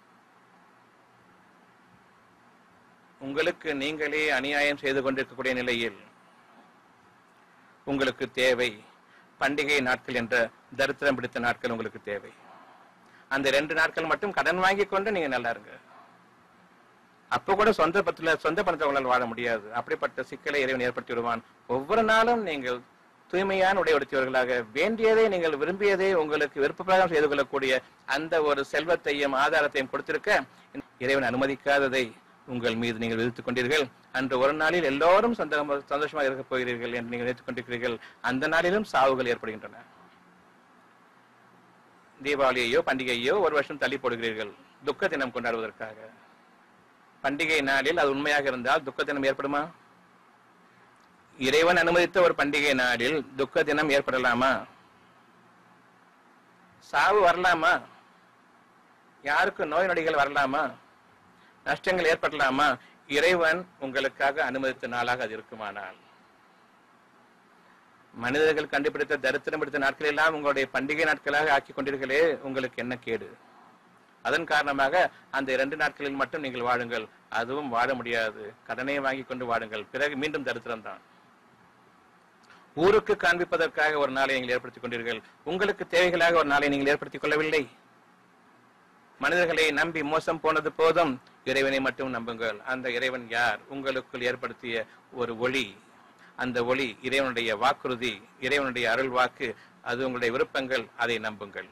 உங்களுக்கு நீங்களே அநியாயம் செய்து கொண்டிருக்கக்கூடிய நிலையில் உங்களுக்கு தேவை பண்டிகை நாட்கள் என்ற தரித்திரம் பிடித்த நாட்கள் உங்களுக்கு தேவை அந்த ரெண்டு நாட்கள் மட்டும் கடன் வாங்கி கொண்டு நீங்க நல்லா இருங்க அப்ப கூட சொந்த பத்துல சொந்த பணத்தை உங்களால் வாழ முடியாது அப்படிப்பட்ட சிக்கலை இறைவன் ஏற்படுத்தி விடுவான் ஒவ்வொரு நாளும் நீங்கள் தூய்மையான உடையவடுத்தியவர்களாக வேண்டியதை நீங்கள் விரும்பியதை உங்களுக்கு விருப்பப்பிரகாரம் செய்து கொள்ளக்கூடிய அந்த ஒரு செல்வத்தையும் ஆதாரத்தையும் கொடுத்திருக்க இறைவன் அனுமதிக்காததை உங்கள் மீது நீங்கள் விதித்துக் கொண்டீர்கள் அன்று ஒரு நாளில் எல்லோரும் சந்தோஷமா சந்தோஷமாக இருக்கப் போகிறீர்கள் என்று நீங்கள் நினைத்துக் கொண்டிருக்கிறீர்கள் அந்த நாளிலும் சாவுகள் ஏற்படுகின்றன தீபாவளியையோ பண்டிகையோ ஒரு வருஷம் தள்ளி போடுகிறீர்கள் துக்க தினம் கொண்டாடுவதற்காக பண்டிகை நாளில் அது உண்மையாக இருந்தால் துக்க தினம் ஏற்படுமா இறைவன் அனுமதித்த ஒரு பண்டிகை நாளில் துக்க தினம் ஏற்படலாமா சாவு வரலாமா யாருக்கு நோய் நொடிகள் வரலாமா நஷ்டங்கள் ஏற்படலாமா இறைவன் உங்களுக்காக அனுமதித்த நாளாக அது இருக்குமானால் மனிதர்கள் கண்டுபிடித்த தரித்திரம் பிடித்த நாட்கள் எல்லாம் உங்களுடைய பண்டிகை நாட்களாக ஆக்கி கொண்டீர்களே உங்களுக்கு என்ன கேடு அதன் காரணமாக அந்த இரண்டு நாட்களில் மட்டும் நீங்கள் வாழுங்கள் அதுவும் வாழ முடியாது கடனை வாங்கி கொண்டு வாழுங்கள் பிறகு மீண்டும் தரித்திரம் தான் ஊருக்கு காண்பிப்பதற்காக ஒரு நாளை நீங்கள் ஏற்படுத்திக் கொண்டீர்கள் உங்களுக்கு தேவைகளாக ஒரு நாளை நீங்கள் ஏற்படுத்திக் கொள்ளவில்லை மனிதர்களை நம்பி மோசம் போனது போதும் இறைவனை மட்டும் நம்புங்கள் அந்த இறைவன் யார் உங்களுக்குள் ஏற்படுத்திய ஒரு ஒளி அந்த ஒளி இறைவனுடைய வாக்குறுதி இறைவனுடைய அருள் வாக்கு அது உங்களுடைய விருப்பங்கள் அதை நம்புங்கள்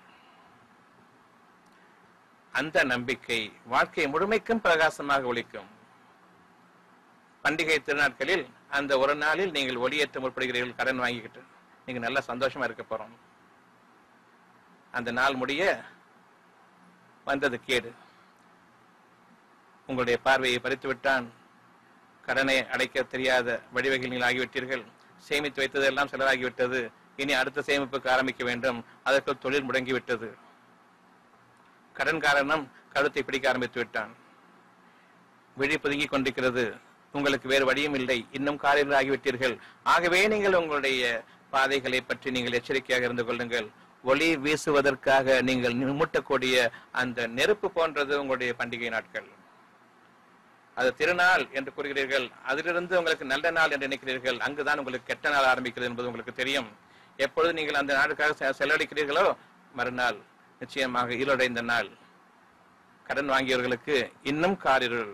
அந்த நம்பிக்கை வாழ்க்கை முழுமைக்கும் பிரகாசமாக ஒழிக்கும் பண்டிகை திருநாட்களில் அந்த ஒரு நாளில் நீங்கள் ஒளியேற்ற முற்படுகிறீர்கள் கடன் வாங்கிக்கிட்டு நீங்க நல்லா சந்தோஷமா இருக்க போறோம் அந்த நாள் முடிய வந்தது கேடு உங்களுடைய பார்வையை பறித்து விட்டான் கடனை அடைக்க தெரியாத வழிவகையில் நீங்கள் ஆகிவிட்டீர்கள் சேமித்து வைத்ததெல்லாம் செலவாகிவிட்டது இனி அடுத்த சேமிப்புக்கு ஆரம்பிக்க வேண்டும் அதற்குள் தொழில் முடங்கிவிட்டது கடன் காரணம் கழுத்தை பிடிக்க ஆரம்பித்து விட்டான் விழி புதுங்கிக் கொண்டிருக்கிறது உங்களுக்கு வேறு வழியும் இல்லை இன்னும் காலையில் ஆகிவிட்டீர்கள் ஆகவே நீங்கள் உங்களுடைய பாதைகளை பற்றி நீங்கள் எச்சரிக்கையாக இருந்து கொள்ளுங்கள் ஒளி வீசுவதற்காக நீங்கள் மூட்டக்கூடிய அந்த நெருப்பு போன்றது உங்களுடைய பண்டிகை நாட்கள் அது திருநாள் என்று கூறுகிறீர்கள் அதிலிருந்து உங்களுக்கு நல்ல நாள் என்று நினைக்கிறீர்கள் அங்குதான் உங்களுக்கு கெட்ட நாள் ஆரம்பிக்கிறது என்பது உங்களுக்கு தெரியும் எப்பொழுது நீங்கள் அந்த நாளுக்காக செ- செலவழிக்கிறீர்களோ மறுநாள் நிச்சயமாக இருளடைந்த நாள் கடன் வாங்கியவர்களுக்கு இன்னும் காரிருள்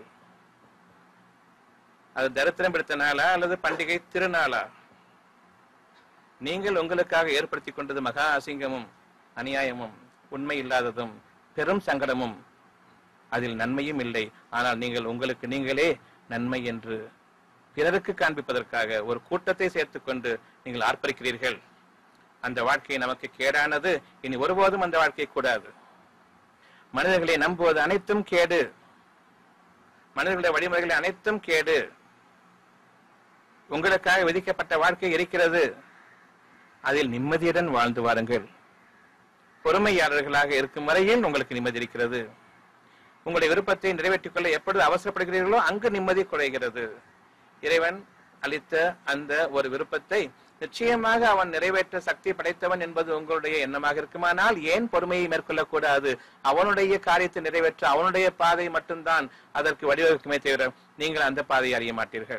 அது தரித்திரம் பிடித்த நாளா அல்லது பண்டிகை திருநாளா நீங்கள் உங்களுக்காக ஏற்படுத்திக் கொண்டது மகா அசிங்கமும் அநியாயமும் உண்மை இல்லாததும் பெரும் சங்கடமும் அதில் நன்மையும் இல்லை ஆனால் நீங்கள் உங்களுக்கு நீங்களே நன்மை என்று பிறருக்கு காண்பிப்பதற்காக ஒரு கூட்டத்தை சேர்த்துக்கொண்டு நீங்கள் ஆர்ப்பரிக்கிறீர்கள் அந்த வாழ்க்கை நமக்கு கேடானது இனி ஒருபோதும் அந்த வாழ்க்கை கூடாது மனிதர்களை நம்புவது அனைத்தும் கேடு மனிதர்களுடைய வழிமுறைகள் அனைத்தும் கேடு உங்களுக்காக விதிக்கப்பட்ட வாழ்க்கை இருக்கிறது அதில் நிம்மதியுடன் வாழ்ந்து வாருங்கள் பொறுமையாளர்களாக இருக்கும் வரையில் உங்களுக்கு நிம்மதி இருக்கிறது உங்களுடைய விருப்பத்தை நிறைவேற்றிக் கொள்ள எப்பொழுது அவசரப்படுகிறீர்களோ அங்கு நிம்மதி குறைகிறது இறைவன் அளித்த அந்த ஒரு விருப்பத்தை நிச்சயமாக அவன் நிறைவேற்ற சக்தி படைத்தவன் என்பது உங்களுடைய எண்ணமாக இருக்குமானால் ஏன் பொறுமையை மேற்கொள்ளக்கூடாது அவனுடைய காரியத்தை நிறைவேற்ற அவனுடைய பாதை மட்டும்தான் அதற்கு வழிவகுக்குமே தவிர நீங்கள் அந்த பாதையை அறிய மாட்டீர்கள்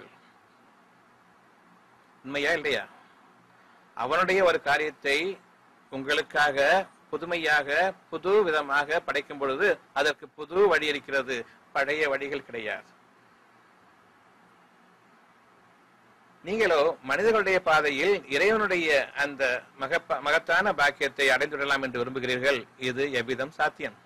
உண்மையா இல்லையா அவனுடைய ஒரு காரியத்தை உங்களுக்காக புதுமையாக புது விதமாக படைக்கும் பொழுது அதற்கு புது வழி இருக்கிறது பழைய வழிகள் கிடையாது நீங்களோ மனிதர்களுடைய பாதையில் இறைவனுடைய அந்த மகப்ப மகத்தான பாக்கியத்தை அடைந்துவிடலாம் என்று விரும்புகிறீர்கள் இது எவ்விதம் சாத்தியம்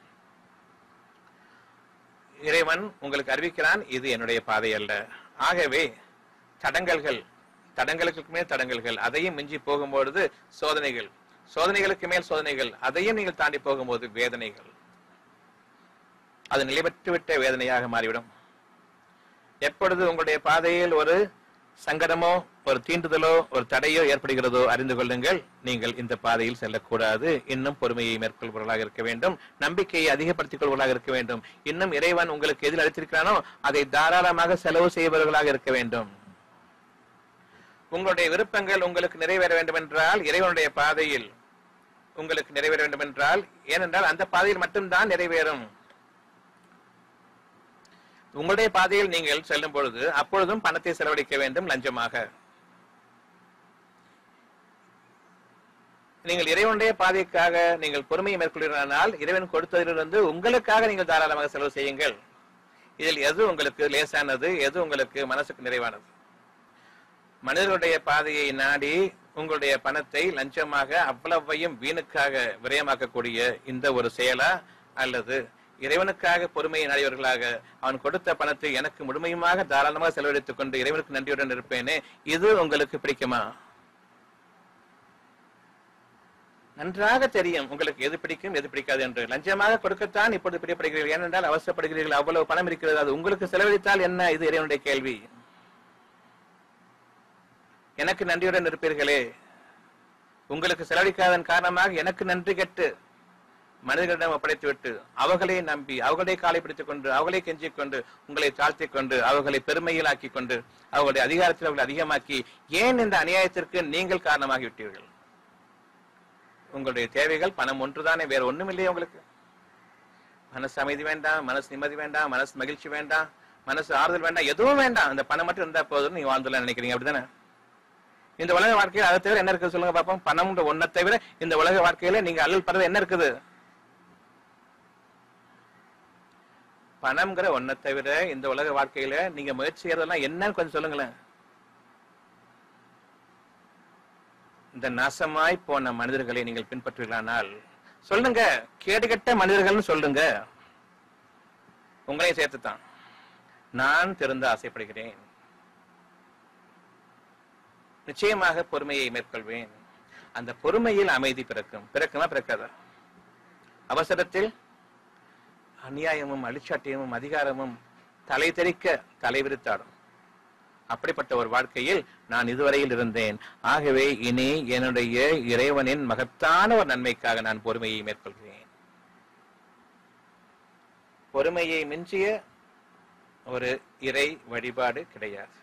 இறைவன் உங்களுக்கு அறிவிக்கிறான் இது என்னுடைய பாதை அல்ல ஆகவே தடங்கல்கள் தடங்களுக்கு மேல் தடங்கல்கள் அதையும் மிஞ்சி போகும்பொழுது சோதனைகள் சோதனைகளுக்கு மேல் சோதனைகள் அதையும் நீங்கள் தாண்டி போகும்போது வேதனைகள் அது நிலைபெற்றுவிட்ட வேதனையாக மாறிவிடும் எப்பொழுது உங்களுடைய பாதையில் ஒரு சங்கடமோ ஒரு தீண்டுதலோ ஒரு தடையோ ஏற்படுகிறதோ அறிந்து கொள்ளுங்கள் நீங்கள் இந்த பாதையில் செல்லக்கூடாது இன்னும் பொறுமையை மேற்கொள்பவர்களாக இருக்க வேண்டும் நம்பிக்கையை அதிகப்படுத்திக் கொள்வர்களாக இருக்க வேண்டும் இன்னும் இறைவன் உங்களுக்கு எதில் அளித்திருக்கிறானோ அதை தாராளமாக செலவு செய்பவர்களாக இருக்க வேண்டும் உங்களுடைய விருப்பங்கள் உங்களுக்கு நிறைவேற வேண்டும் என்றால் இறைவனுடைய பாதையில் உங்களுக்கு நிறைவேற வேண்டும் என்றால் ஏனென்றால் அந்த பாதையில் மட்டும்தான் நிறைவேறும் உங்களுடைய பாதையில் நீங்கள் செல்லும் பொழுது அப்பொழுதும் பணத்தை செலவழிக்க வேண்டும் லஞ்சமாக நீங்கள் இறைவனுடைய பாதைக்காக நீங்கள் பொறுமையை மேற்கொள்கிறனால் இறைவன் கொடுத்ததிலிருந்து உங்களுக்காக நீங்கள் தாராளமாக செலவு செய்யுங்கள் இதில் எது உங்களுக்கு லேசானது எது உங்களுக்கு மனசுக்கு நிறைவானது மனிதர்களுடைய பாதையை நாடி உங்களுடைய பணத்தை லஞ்சமாக அவ்வளவையும் வீணுக்காக விரயமாக்கக்கூடிய இந்த ஒரு செயலா அல்லது இறைவனுக்காக பொறுமையை நாடியவர்களாக அவன் கொடுத்த பணத்தை எனக்கு முழுமையுமாக தாராளமாக செலவழித்துக் கொண்டு இறைவனுக்கு நன்றியுடன் இருப்பேனே இது உங்களுக்கு பிடிக்குமா நன்றாக தெரியும் உங்களுக்கு எது பிடிக்கும் எது பிடிக்காது என்று லஞ்சமாக கொடுக்கத்தான் இப்பொழுது பிரியப்படுகிறீர்கள் ஏனென்றால் அவசரப்படுகிறீர்கள் அவ்வளவு பணம் இருக்கிறது அது உங்களுக்கு செலவழித்தால் என்ன இது இறைவனுடைய கேள்வி எனக்கு நன்றியுடன் இருப்பீர்களே உங்களுக்கு செலவழிக்காதன் காரணமாக எனக்கு நன்றி கெட்டு மனிதர்களிடம் ஒப்படைத்துவிட்டு அவர்களே நம்பி அவர்களே காலை பிடித்துக் கொண்டு அவர்களே கெஞ்சிக் கொண்டு உங்களை தாழ்த்திக் கொண்டு அவர்களை பெருமையில் ஆக்கிக் கொண்டு அவர்களுடைய அதிகாரத்தில் அவர்களை அதிகமாக்கி ஏன் இந்த அநியாயத்திற்கு நீங்கள் காரணமாகி விட்டீர்கள் உங்களுடைய தேவைகள் பணம் ஒன்றுதானே வேற ஒண்ணும் இல்லையே உங்களுக்கு மனசு அமைதி வேண்டாம் மனசு நிம்மதி வேண்டாம் மனசு மகிழ்ச்சி வேண்டாம் மனசு ஆறுதல் வேண்டாம் எதுவும் வேண்டாம் அந்த பணம் மட்டும் இருந்தா போதும் நீங்க வாழ்ந்துலாம் நினைக்கிறீங்க அப்படிதானே இந்த உலக வாழ்க்கையில் அதை தவிர என்ன இருக்குது சொல்லுங்க பாப்போம் பணம்ன்ற ஒன்றை தவிர இந்த உலக வாழ்க்கையில நீங்க அல்லல் படுறது என்ன இருக்குது பணம்ங்கிற ஒன்றை தவிர இந்த உலக வாழ்க்கையில நீங்க முயற்சி செய்யறதெல்லாம் என்னன்னு கொஞ்சம் சொல்லுங்களேன் இந்த நாசமாய் போன மனிதர்களை நீங்கள் பின்பற்றுவீர்களானால் சொல்லுங்க கேடுகட்ட மனிதர்கள்னு சொல்லுங்க உங்களையும் சேர்த்துத்தான் நான் திறந்து ஆசைப்படுகிறேன் நிச்சயமாக பொறுமையை மேற்கொள்வேன் அந்த பொறுமையில் அமைதி பிறக்கும் பிறக்குமா பிறக்காதா அவசரத்தில் அநியாயமும் அழிச்சாட்டியமும் அதிகாரமும் தலை தெறிக்க தலைவிரித்தாடும் அப்படிப்பட்ட ஒரு வாழ்க்கையில் நான் இதுவரையில் இருந்தேன் ஆகவே இனி என்னுடைய இறைவனின் மகத்தான ஒரு நன்மைக்காக நான் பொறுமையை மேற்கொள்கிறேன் பொறுமையை மிஞ்சிய ஒரு இறை வழிபாடு கிடையாது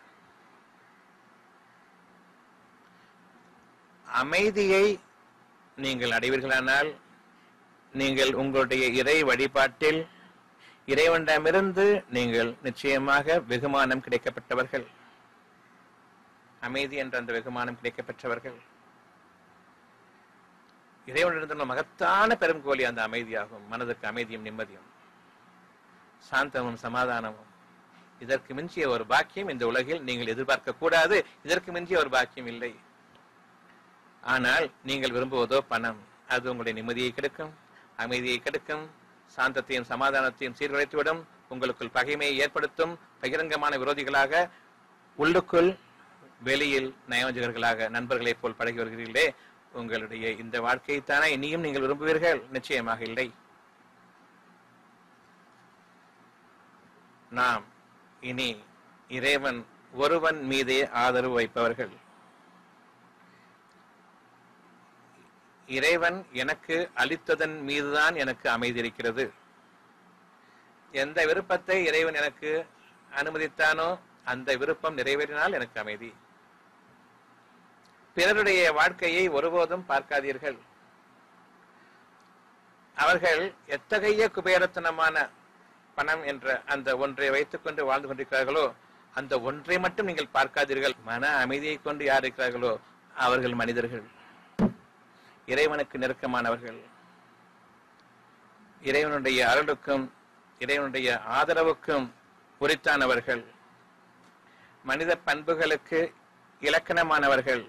அமைதியை நீங்கள் அடைவீர்களானால் நீங்கள் உங்களுடைய இறை வழிபாட்டில் இறைவனிடமிருந்து நீங்கள் நிச்சயமாக வெகுமானம் கிடைக்கப்பட்டவர்கள் அமைதி என்ற அந்த வெகுமானம் கிடைக்கப்பெற்றவர்கள் இறைவனிடத்தில் மகத்தான பெருங்கோலி அந்த அமைதியாகும் மனதுக்கு அமைதியும் நிம்மதியும் சாந்தமும் சமாதானமும் இதற்கு மிஞ்சிய ஒரு பாக்கியம் இந்த உலகில் நீங்கள் எதிர்பார்க்க கூடாது இதற்கு மிஞ்சிய ஒரு பாக்கியம் இல்லை ஆனால் நீங்கள் விரும்புவதோ பணம் அது உங்களுடைய நிம்மதியை கெடுக்கும் அமைதியை கெடுக்கும் சாந்தத்தையும் சமாதானத்தையும் சீர்குலைத்துவிடும் உங்களுக்குள் பகைமையை ஏற்படுத்தும் பகிரங்கமான விரோதிகளாக உள்ளுக்குள் வெளியில் நயோஜகர்களாக நண்பர்களைப் போல் பழகி வருகிறீர்களே உங்களுடைய இந்த வாழ்க்கையைத்தானே இனியும் நீங்கள் விரும்புவீர்கள் நிச்சயமாக இல்லை நாம் இனி இறைவன் ஒருவன் மீதே ஆதரவு வைப்பவர்கள் இறைவன் எனக்கு அளித்ததன் மீதுதான் எனக்கு அமைதி இருக்கிறது எந்த விருப்பத்தை இறைவன் எனக்கு அனுமதித்தானோ அந்த விருப்பம் நிறைவேறினால் எனக்கு அமைதி பிறருடைய வாழ்க்கையை ஒருபோதும் பார்க்காதீர்கள் அவர்கள் எத்தகைய குபேரத்தனமான பணம் என்ற அந்த ஒன்றை வைத்துக்கொண்டு வாழ்ந்து கொண்டிருக்கிறார்களோ அந்த ஒன்றை மட்டும் நீங்கள் பார்க்காதீர்கள் மன அமைதியை கொண்டு யார் இருக்கிறார்களோ அவர்கள் மனிதர்கள் இறைவனுக்கு நெருக்கமானவர்கள் இறைவனுடைய அருளுக்கும் இறைவனுடைய ஆதரவுக்கும் உரித்தானவர்கள் மனித பண்புகளுக்கு இலக்கணமானவர்கள்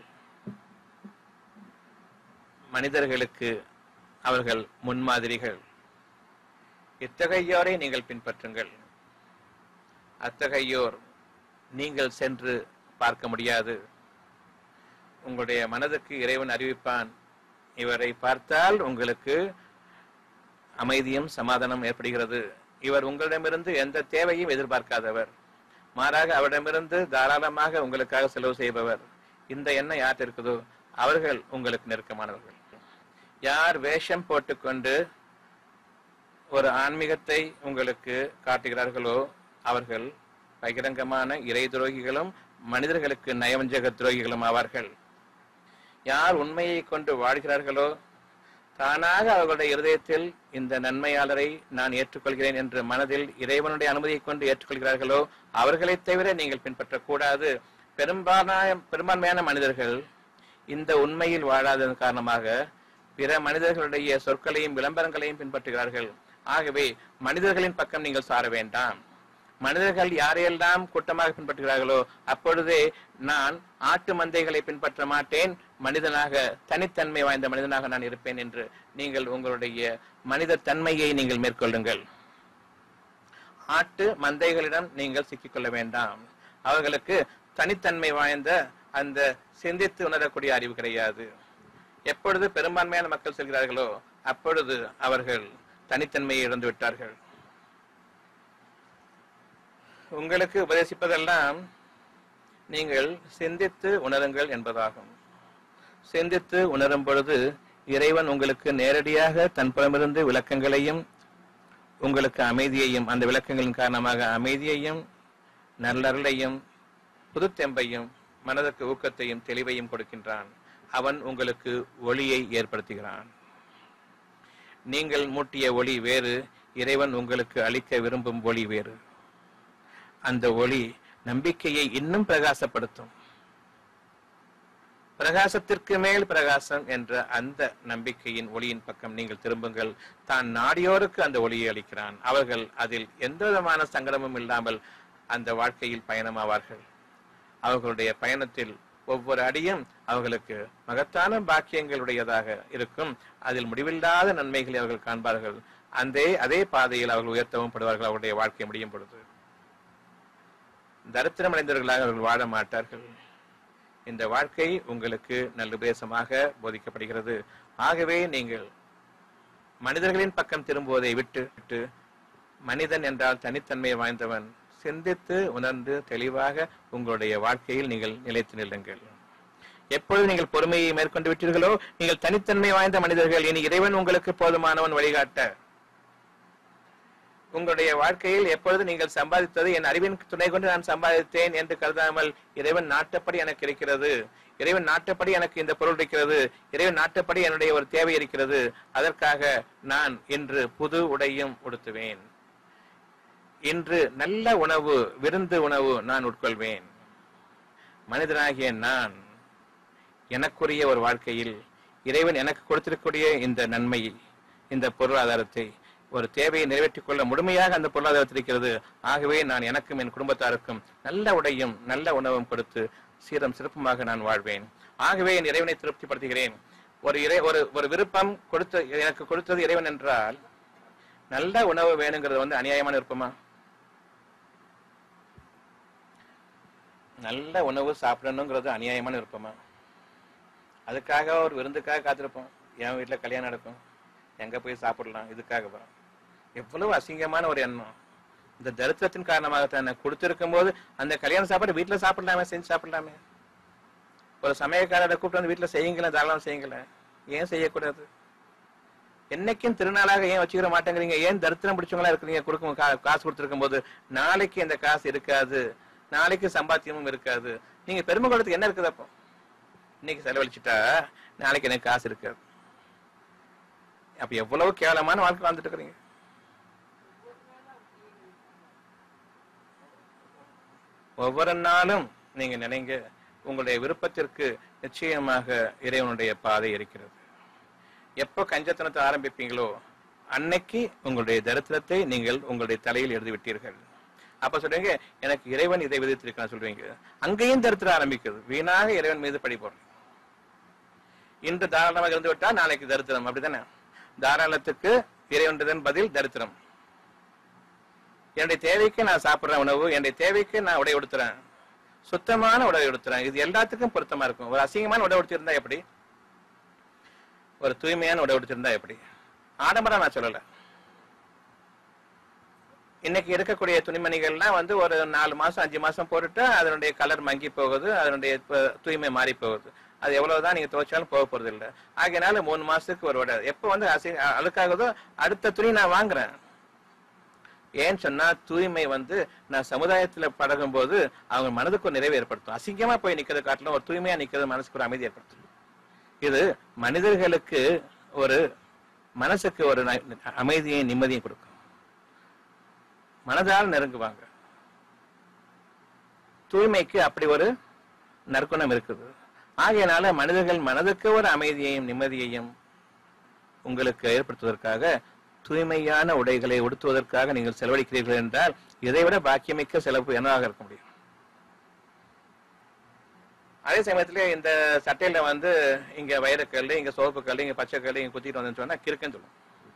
மனிதர்களுக்கு அவர்கள் முன்மாதிரிகள் இத்தகையோரை நீங்கள் பின்பற்றுங்கள் அத்தகையோர் நீங்கள் சென்று பார்க்க முடியாது உங்களுடைய மனதுக்கு இறைவன் அறிவிப்பான் இவரை பார்த்தால் உங்களுக்கு அமைதியும் சமாதானம் ஏற்படுகிறது இவர் உங்களிடமிருந்து எந்த தேவையும் எதிர்பார்க்காதவர் மாறாக அவரிடமிருந்து தாராளமாக உங்களுக்காக செலவு செய்பவர் இந்த எண்ணம் யார்கிட்ட இருக்குதோ அவர்கள் உங்களுக்கு நெருக்கமானவர்கள் யார் வேஷம் போட்டுக்கொண்டு ஒரு ஆன்மீகத்தை உங்களுக்கு காட்டுகிறார்களோ அவர்கள் பகிரங்கமான இறை துரோகிகளும் மனிதர்களுக்கு நயவஞ்சக துரோகிகளும் ஆவார்கள் யார் உண்மையை கொண்டு வாழ்கிறார்களோ தானாக அவர்களுடைய இருதயத்தில் இந்த நன்மையாளரை நான் ஏற்றுக்கொள்கிறேன் என்று மனதில் இறைவனுடைய அனுமதியை கொண்டு ஏற்றுக்கொள்கிறார்களோ அவர்களை தவிர நீங்கள் பின்பற்றக்கூடாது பெரும்பாலான பெரும்பான்மையான மனிதர்கள் இந்த உண்மையில் வாழாததன் காரணமாக பிற மனிதர்களுடைய சொற்களையும் விளம்பரங்களையும் பின்பற்றுகிறார்கள் ஆகவே மனிதர்களின் பக்கம் நீங்கள் சார வேண்டாம் மனிதர்கள் யாரையெல்லாம் கூட்டமாக பின்பற்றுகிறார்களோ அப்பொழுதே நான் ஆட்டு மந்தைகளை பின்பற்ற மாட்டேன் மனிதனாக தனித்தன்மை வாய்ந்த மனிதனாக நான் இருப்பேன் என்று நீங்கள் உங்களுடைய மனித தன்மையை நீங்கள் மேற்கொள்ளுங்கள் ஆட்டு மந்தைகளிடம் நீங்கள் சிக்கிக்கொள்ள வேண்டாம் அவர்களுக்கு தனித்தன்மை வாய்ந்த அந்த சிந்தித்து உணரக்கூடிய அறிவு கிடையாது எப்பொழுது பெரும்பான்மையான மக்கள் செல்கிறார்களோ அப்பொழுது அவர்கள் தனித்தன்மையை இழந்து விட்டார்கள் உங்களுக்கு உபதேசிப்பதெல்லாம் நீங்கள் சிந்தித்து உணருங்கள் என்பதாகும் சிந்தித்து உணரும் பொழுது இறைவன் உங்களுக்கு நேரடியாக தன் புறமிருந்து விளக்கங்களையும் உங்களுக்கு அமைதியையும் அந்த விளக்கங்களின் காரணமாக அமைதியையும் நல்லருளையும் புதுத்தெம்பையும் மனதுக்கு ஊக்கத்தையும் தெளிவையும் கொடுக்கின்றான் அவன் உங்களுக்கு ஒளியை ஏற்படுத்துகிறான் நீங்கள் மூட்டிய ஒளி வேறு இறைவன் உங்களுக்கு அளிக்க விரும்பும் ஒளி வேறு அந்த ஒளி நம்பிக்கையை இன்னும் பிரகாசப்படுத்தும் பிரகாசத்திற்கு மேல் பிரகாசம் என்ற அந்த நம்பிக்கையின் ஒளியின் பக்கம் நீங்கள் திரும்புங்கள் தான் நாடியோருக்கு அந்த ஒளியை அளிக்கிறான் அவர்கள் அதில் எந்த விதமான சங்கடமும் இல்லாமல் அந்த வாழ்க்கையில் பயணமாவார்கள் அவர்களுடைய பயணத்தில் ஒவ்வொரு அடியும் அவர்களுக்கு மகத்தான பாக்கியங்களுடையதாக இருக்கும் அதில் முடிவில்லாத நன்மைகளை அவர்கள் காண்பார்கள் அந்த அதே பாதையில் அவர்கள் உயர்த்தவும் படுவார்கள் அவருடைய வாழ்க்கை முடியும் பொழுது தரித்திரம் அடைந்தவர்களாக அவர்கள் வாழ மாட்டார்கள் இந்த வாழ்க்கை உங்களுக்கு நல்லுபதேசமாக போதிக்கப்படுகிறது ஆகவே நீங்கள் மனிதர்களின் பக்கம் திரும்புவதை விட்டு விட்டு மனிதன் என்றால் தனித்தன்மை வாய்ந்தவன் சிந்தித்து உணர்ந்து தெளிவாக உங்களுடைய வாழ்க்கையில் நீங்கள் நிலைத்து நில்லுங்கள் எப்பொழுது நீங்கள் பொறுமையை மேற்கொண்டு விட்டீர்களோ நீங்கள் தனித்தன்மை வாய்ந்த மனிதர்கள் இனி இறைவன் உங்களுக்கு போதுமானவன் வழிகாட்ட உங்களுடைய வாழ்க்கையில் எப்பொழுது நீங்கள் சம்பாதித்தது என் அறிவின் துணை கொண்டு நான் சம்பாதித்தேன் என்று கருதாமல் இறைவன் நாட்டப்படி எனக்கு இருக்கிறது இறைவன் நாட்டப்படி எனக்கு இந்த பொருள் இருக்கிறது இறைவன் நாட்டப்படி என்னுடைய ஒரு தேவை இருக்கிறது அதற்காக நான் இன்று புது உடையும் உடுத்துவேன் இன்று நல்ல உணவு விருந்து உணவு நான் உட்கொள்வேன் மனிதனாகிய நான் எனக்குரிய ஒரு வாழ்க்கையில் இறைவன் எனக்கு கொடுத்திருக்கக்கூடிய இந்த நன்மையை இந்த பொருளாதாரத்தை ஒரு தேவையை நிறைவேற்றிக் கொள்ள முழுமையாக அந்த பொருளாதாரத்தில் இருக்கிறது ஆகவே நான் எனக்கும் என் குடும்பத்தாருக்கும் நல்ல உடையும் நல்ல உணவும் கொடுத்து சீரம் சிறப்புமாக நான் வாழ்வேன் ஆகவே என் இறைவனை திருப்திப்படுத்துகிறேன் ஒரு இறை ஒரு ஒரு விருப்பம் கொடுத்த எனக்கு கொடுத்தது இறைவன் என்றால் நல்ல உணவு வேணுங்கிறது வந்து அநியாயமான விருப்பமா நல்ல உணவு சாப்பிடணுங்கிறது அநியாயமான விருப்பமா அதுக்காக ஒரு விருந்துக்காக காத்திருப்போம் என் வீட்டுல கல்யாணம் நடக்கும் எங்க போய் சாப்பிடலாம் இதுக்காக எவ்வளவு அசிங்கமான ஒரு எண்ணம் இந்த தரித்திரத்தின் காரணமாக தான் கொடுத்திருக்கும் போது அந்த கல்யாண சாப்பாடு வீட்டுல சாப்பிடலாமே செஞ்சு சாப்பிடலாமே ஒரு சமயக்காரரை கூப்பிட்டு வந்து வீட்டுல செய்யுங்களேன் தாராளம் செய்யுங்களேன் ஏன் செய்யக்கூடாது என்னைக்கும் திருநாளாக ஏன் வச்சுக்கிற மாட்டேங்கிறீங்க ஏன் தரித்திரம் பிடிச்சவங்களா இருக்கிறீங்க கொடுக்கும் கா- காசு கொடுத்திருக்கும் போது நாளைக்கு இந்த காசு இருக்காது நாளைக்கு சம்பாத்தியமும் இருக்காது நீங்க பெருமை கொள்றதுக்கு என்ன இருக்குது அப்போ இன்னைக்கு செலவழிச்சிட்டா நாளைக்கு எனக்கு காசு இருக்காது அப்ப எவ்வளவு கேவலமான வாழ்க்கை வாழ்ந்துட்டு இருக்கிறீங்க ஒவ்வொரு நாளும் நீங்க நினைங்க உங்களுடைய விருப்பத்திற்கு நிச்சயமாக இறைவனுடைய பாதை இருக்கிறது எப்போ கஞ்சத்தனத்தை ஆரம்பிப்பீங்களோ அன்னைக்கு உங்களுடைய தரித்திரத்தை நீங்கள் உங்களுடைய தலையில் எழுதி விட்டீர்கள் அப்ப சொல்றீங்க எனக்கு இறைவன் இதை விதித்திருக்கான் சொல்றீங்க அங்கேயும் தரித்திரம் ஆரம்பிக்குது வீணாக இறைவன் மீது பழி போடுறீங்க இன்று தாராளமாக இருந்து விட்டா நாளைக்கு தரித்திரம் அப்படிதானே தாராளத்துக்கு இறைவன்றதன் பதில் தரித்திரம் என்னுடைய தேவைக்கு நான் சாப்பிடுற உணவு என்னுடைய தேவைக்கு நான் உடை உடுத்துறேன் சுத்தமான உடை உடுத்துறேன் இது எல்லாத்துக்கும் பொருத்தமா இருக்கும் ஒரு அசிங்கமான உடை உடுத்திருந்தா எப்படி ஒரு தூய்மையான உடை உடுத்திருந்தா எப்படி ஆடம்பரம் நான் சொல்லல இன்னைக்கு இருக்கக்கூடிய துணிமணிகள்லாம் வந்து ஒரு நாலு மாசம் அஞ்சு மாசம் போட்டுட்டு அதனுடைய கலர் மங்கி போகுது அதனுடைய ப- தூய்மை மாறி போகுது அது எவ்வளவுதான் நீங்க துவைச்சாலும் போக போறது இல்ல ஆகையினால மூணு மாசத்துக்கு ஒரு விட எப்ப வந்து அசி அ- அழுக்காகுதோ அடுத்த துணி நான் வாங்குறேன் ஏன்னு சொன்னா தூய்மை வந்து நான் சமுதாயத்துல பழகும் போது அவங்க மனதுக்கு ஒரு நிறைவு ஏற்படுத்தும் அசிங்கமா போய் நிக்கிறது காட்டிலும் ஒரு தூய்மையா நிக்கிறது மனசுக்கு ஒரு அமைதி ஏற்படுத்தும் இது மனிதர்களுக்கு ஒரு மனசுக்கு ஒரு ந- அமைதியையும் நிம்மதியும் கொடுக்கும் மனதால் நெருங்குவாங்க தூய்மைக்கு அப்படி ஒரு நற்குணம் இருக்குது ஆகையினால மனிதர்கள் மனதுக்கு ஒரு அமைதியையும் நிம்மதியையும் உங்களுக்கு ஏற்படுத்துவதற்காக தூய்மையான உடைகளை உடுத்துவதற்காக நீங்கள் செலவழிக்கிறீர்கள் என்றால் இதைவிட பாக்கியமிக்க செலவு என்னவாக இருக்க முடியும் அதே சமயத்துல இந்த சட்டையில வந்து இங்க வைரக்கல் இங்க சோப்பு கல் இங்க பச்சை கல் இங்க குத்திட்டு வந்தேன்னு சொன்னா கிறுக்குன்னு சொல்லும்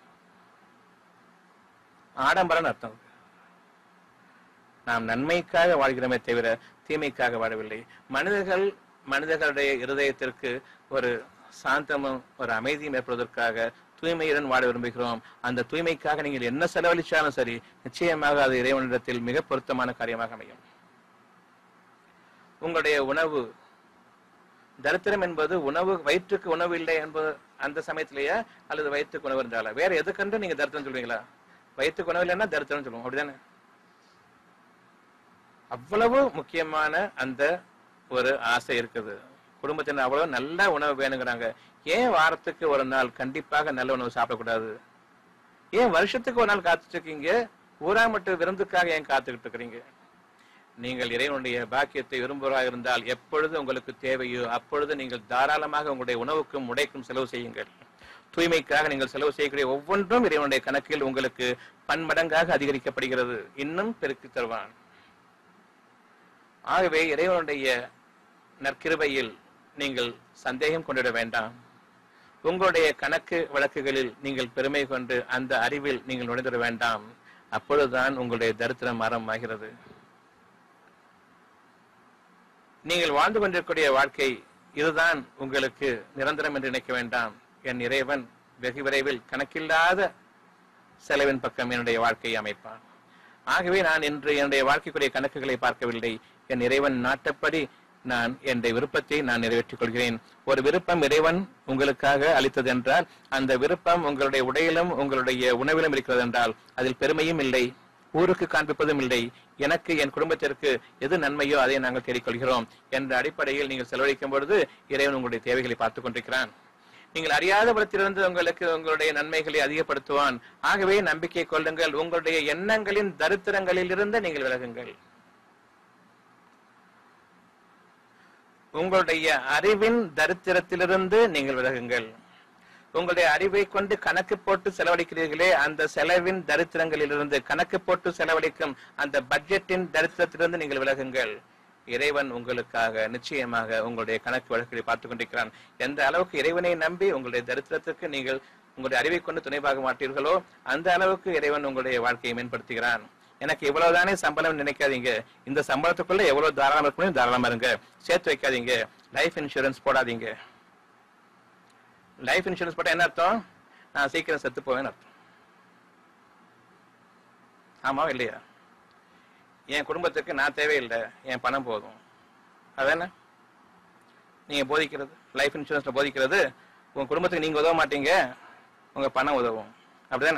ஆடம்பரம் அர்த்தம் இருக்கு. நாம் நன்மைக்காக வாழ்கிறோமே தவிர தீமைக்காக வாழவில்லை மனிதர்கள் மனிதர்களுடைய இருதயத்திற்கு ஒரு சாந்தமும் ஒரு அமைதியும் ஏற்படுவதற்காக தூய்மையுடன் வாழ விரும்புகிறோம் அந்த தூய்மைக்காக நீங்கள் என்ன செலவழிச்சாலும் சரி நிச்சயமாக அது இறைவனிடத்தில் மிக பொருத்தமான காரியமாக அமையும் உங்களுடைய உணவு தரித்திரம் என்பது உணவு வயிற்றுக்கு உணவு இல்லை என்பது அந்த சமயத்திலேயே அல்லது வயிற்றுக்கு உணவு இருந்தால வேற எதுக்கென்று நீங்க தரித்திரம் சொல்வீங்களா வயிற்றுக்கு உணவு இல்லைன்னா தரித்திரம் சொல்லுவோம் அப்படிதானே அவ்வளவு முக்கியமான அந்த ஒரு ஆசை இருக்குது குடும்பத்தினர் அவ்வளவு நல்ல உணவு வேணுங்கிறாங்க ஏன் வாரத்துக்கு ஒரு நாள் கண்டிப்பாக நல்ல உணவு சாப்பிடக்கூடாது ஏன் வருஷத்துக்கு ஒரு நாள் காத்துட்டு இருக்கீங்க ஊரா மட்டும் விருந்துக்காக ஏன் காத்துக்கிட்டு இருக்கிறீங்க நீங்கள் இறைவனுடைய பாக்கியத்தை விரும்புவராக இருந்தால் எப்பொழுது உங்களுக்கு தேவையோ அப்பொழுது நீங்கள் தாராளமாக உங்களுடைய உணவுக்கும் உடைக்கும் செலவு செய்யுங்கள் தூய்மைக்காக நீங்கள் செலவு செய்யக்கூடிய ஒவ்வொன்றும் இறைவனுடைய கணக்கில் உங்களுக்கு பன்மடங்காக அதிகரிக்கப்படுகிறது இன்னும் பெருக்கி தருவான் ஆகவே இறைவனுடைய நற்கிருபையில் நீங்கள் சந்தேகம் கொண்டிட வேண்டாம் உங்களுடைய கணக்கு வழக்குகளில் நீங்கள் பெருமை கொண்டு அந்த அறிவில் நீங்கள் நுழைந்திட வேண்டாம் அப்பொழுதுதான் உங்களுடைய தரித்திரம் மரமாகிறது நீங்கள் வாழ்ந்து கொண்டிருக்கூடிய வாழ்க்கை இதுதான் உங்களுக்கு நிரந்தரம் என்று நினைக்க வேண்டாம் என் இறைவன் வெகு விரைவில் கணக்கில்லாத செலவின் பக்கம் என்னுடைய வாழ்க்கையை அமைப்பான் ஆகவே நான் இன்று என்னுடைய வாழ்க்கைக்குரிய கணக்குகளை பார்க்கவில்லை என் இறைவன் நாட்டப்படி நான் என்னுடைய விருப்பத்தை நான் நிறைவேற்றிக் கொள்கிறேன் ஒரு விருப்பம் இறைவன் உங்களுக்காக அளித்தது என்றால் அந்த விருப்பம் உங்களுடைய உடையிலும் உங்களுடைய உணவிலும் இருக்கிறது என்றால் அதில் பெருமையும் இல்லை ஊருக்கு காண்பிப்பதும் இல்லை எனக்கு என் குடும்பத்திற்கு எது நன்மையோ அதை நாங்கள் தேடிக்கொள்கிறோம் என்ற அடிப்படையில் நீங்கள் செலவழிக்கும் பொழுது இறைவன் உங்களுடைய தேவைகளை பார்த்துக் கொண்டிருக்கிறான் நீங்கள் அறியாத புறத்திலிருந்து உங்களுக்கு உங்களுடைய நன்மைகளை அதிகப்படுத்துவான் ஆகவே நம்பிக்கை கொள்ளுங்கள் உங்களுடைய எண்ணங்களின் தரித்திரங்களில் இருந்து நீங்கள் விலகுங்கள் உங்களுடைய அறிவின் தரித்திரத்திலிருந்து நீங்கள் விலகுங்கள் உங்களுடைய அறிவை கொண்டு கணக்கு போட்டு செலவழிக்கிறீர்களே அந்த செலவின் தரித்திரங்களிலிருந்து கணக்கு போட்டு செலவழிக்கும் அந்த பட்ஜெட்டின் தரித்திரத்திலிருந்து நீங்கள் விலகுங்கள் இறைவன் உங்களுக்காக நிச்சயமாக உங்களுடைய கணக்கு வழக்குகளை பார்த்துக் கொண்டிருக்கிறான் எந்த அளவுக்கு இறைவனை நம்பி உங்களுடைய தரித்திரத்துக்கு நீங்கள் உங்களுடைய அறிவை கொண்டு துணைபாக மாட்டீர்களோ அந்த அளவுக்கு இறைவன் உங்களுடைய வாழ்க்கையை மேம்படுத்துகிறான் எனக்கு இவ்வளவுதானே சம்பளம் நினைக்காதீங்க இந்த சம்பளத்துக்குள்ள எவ்வளவு தாராளமா இருக்கணும் தாராளமா இருங்க சேர்த்து வைக்காதீங்க லைஃப் இன்சூரன்ஸ் போடாதீங்க லைஃப் இன்சூரன்ஸ் போட்டா என்ன அர்த்தம் நான் சீக்கிரம் செத்து போவேன்னு அர்த்தம் ஆமா இல்லையா என் குடும்பத்துக்கு நான் தேவையில்லை என் பணம் போதும் அதானே நீங்க போதிக்கிறது லைஃப் இன்சூரன்ஸ்ல போதிக்கிறது உங்க குடும்பத்துக்கு நீங்க உதவ மாட்டீங்க உங்க பணம் உதவும் அப்படிதானே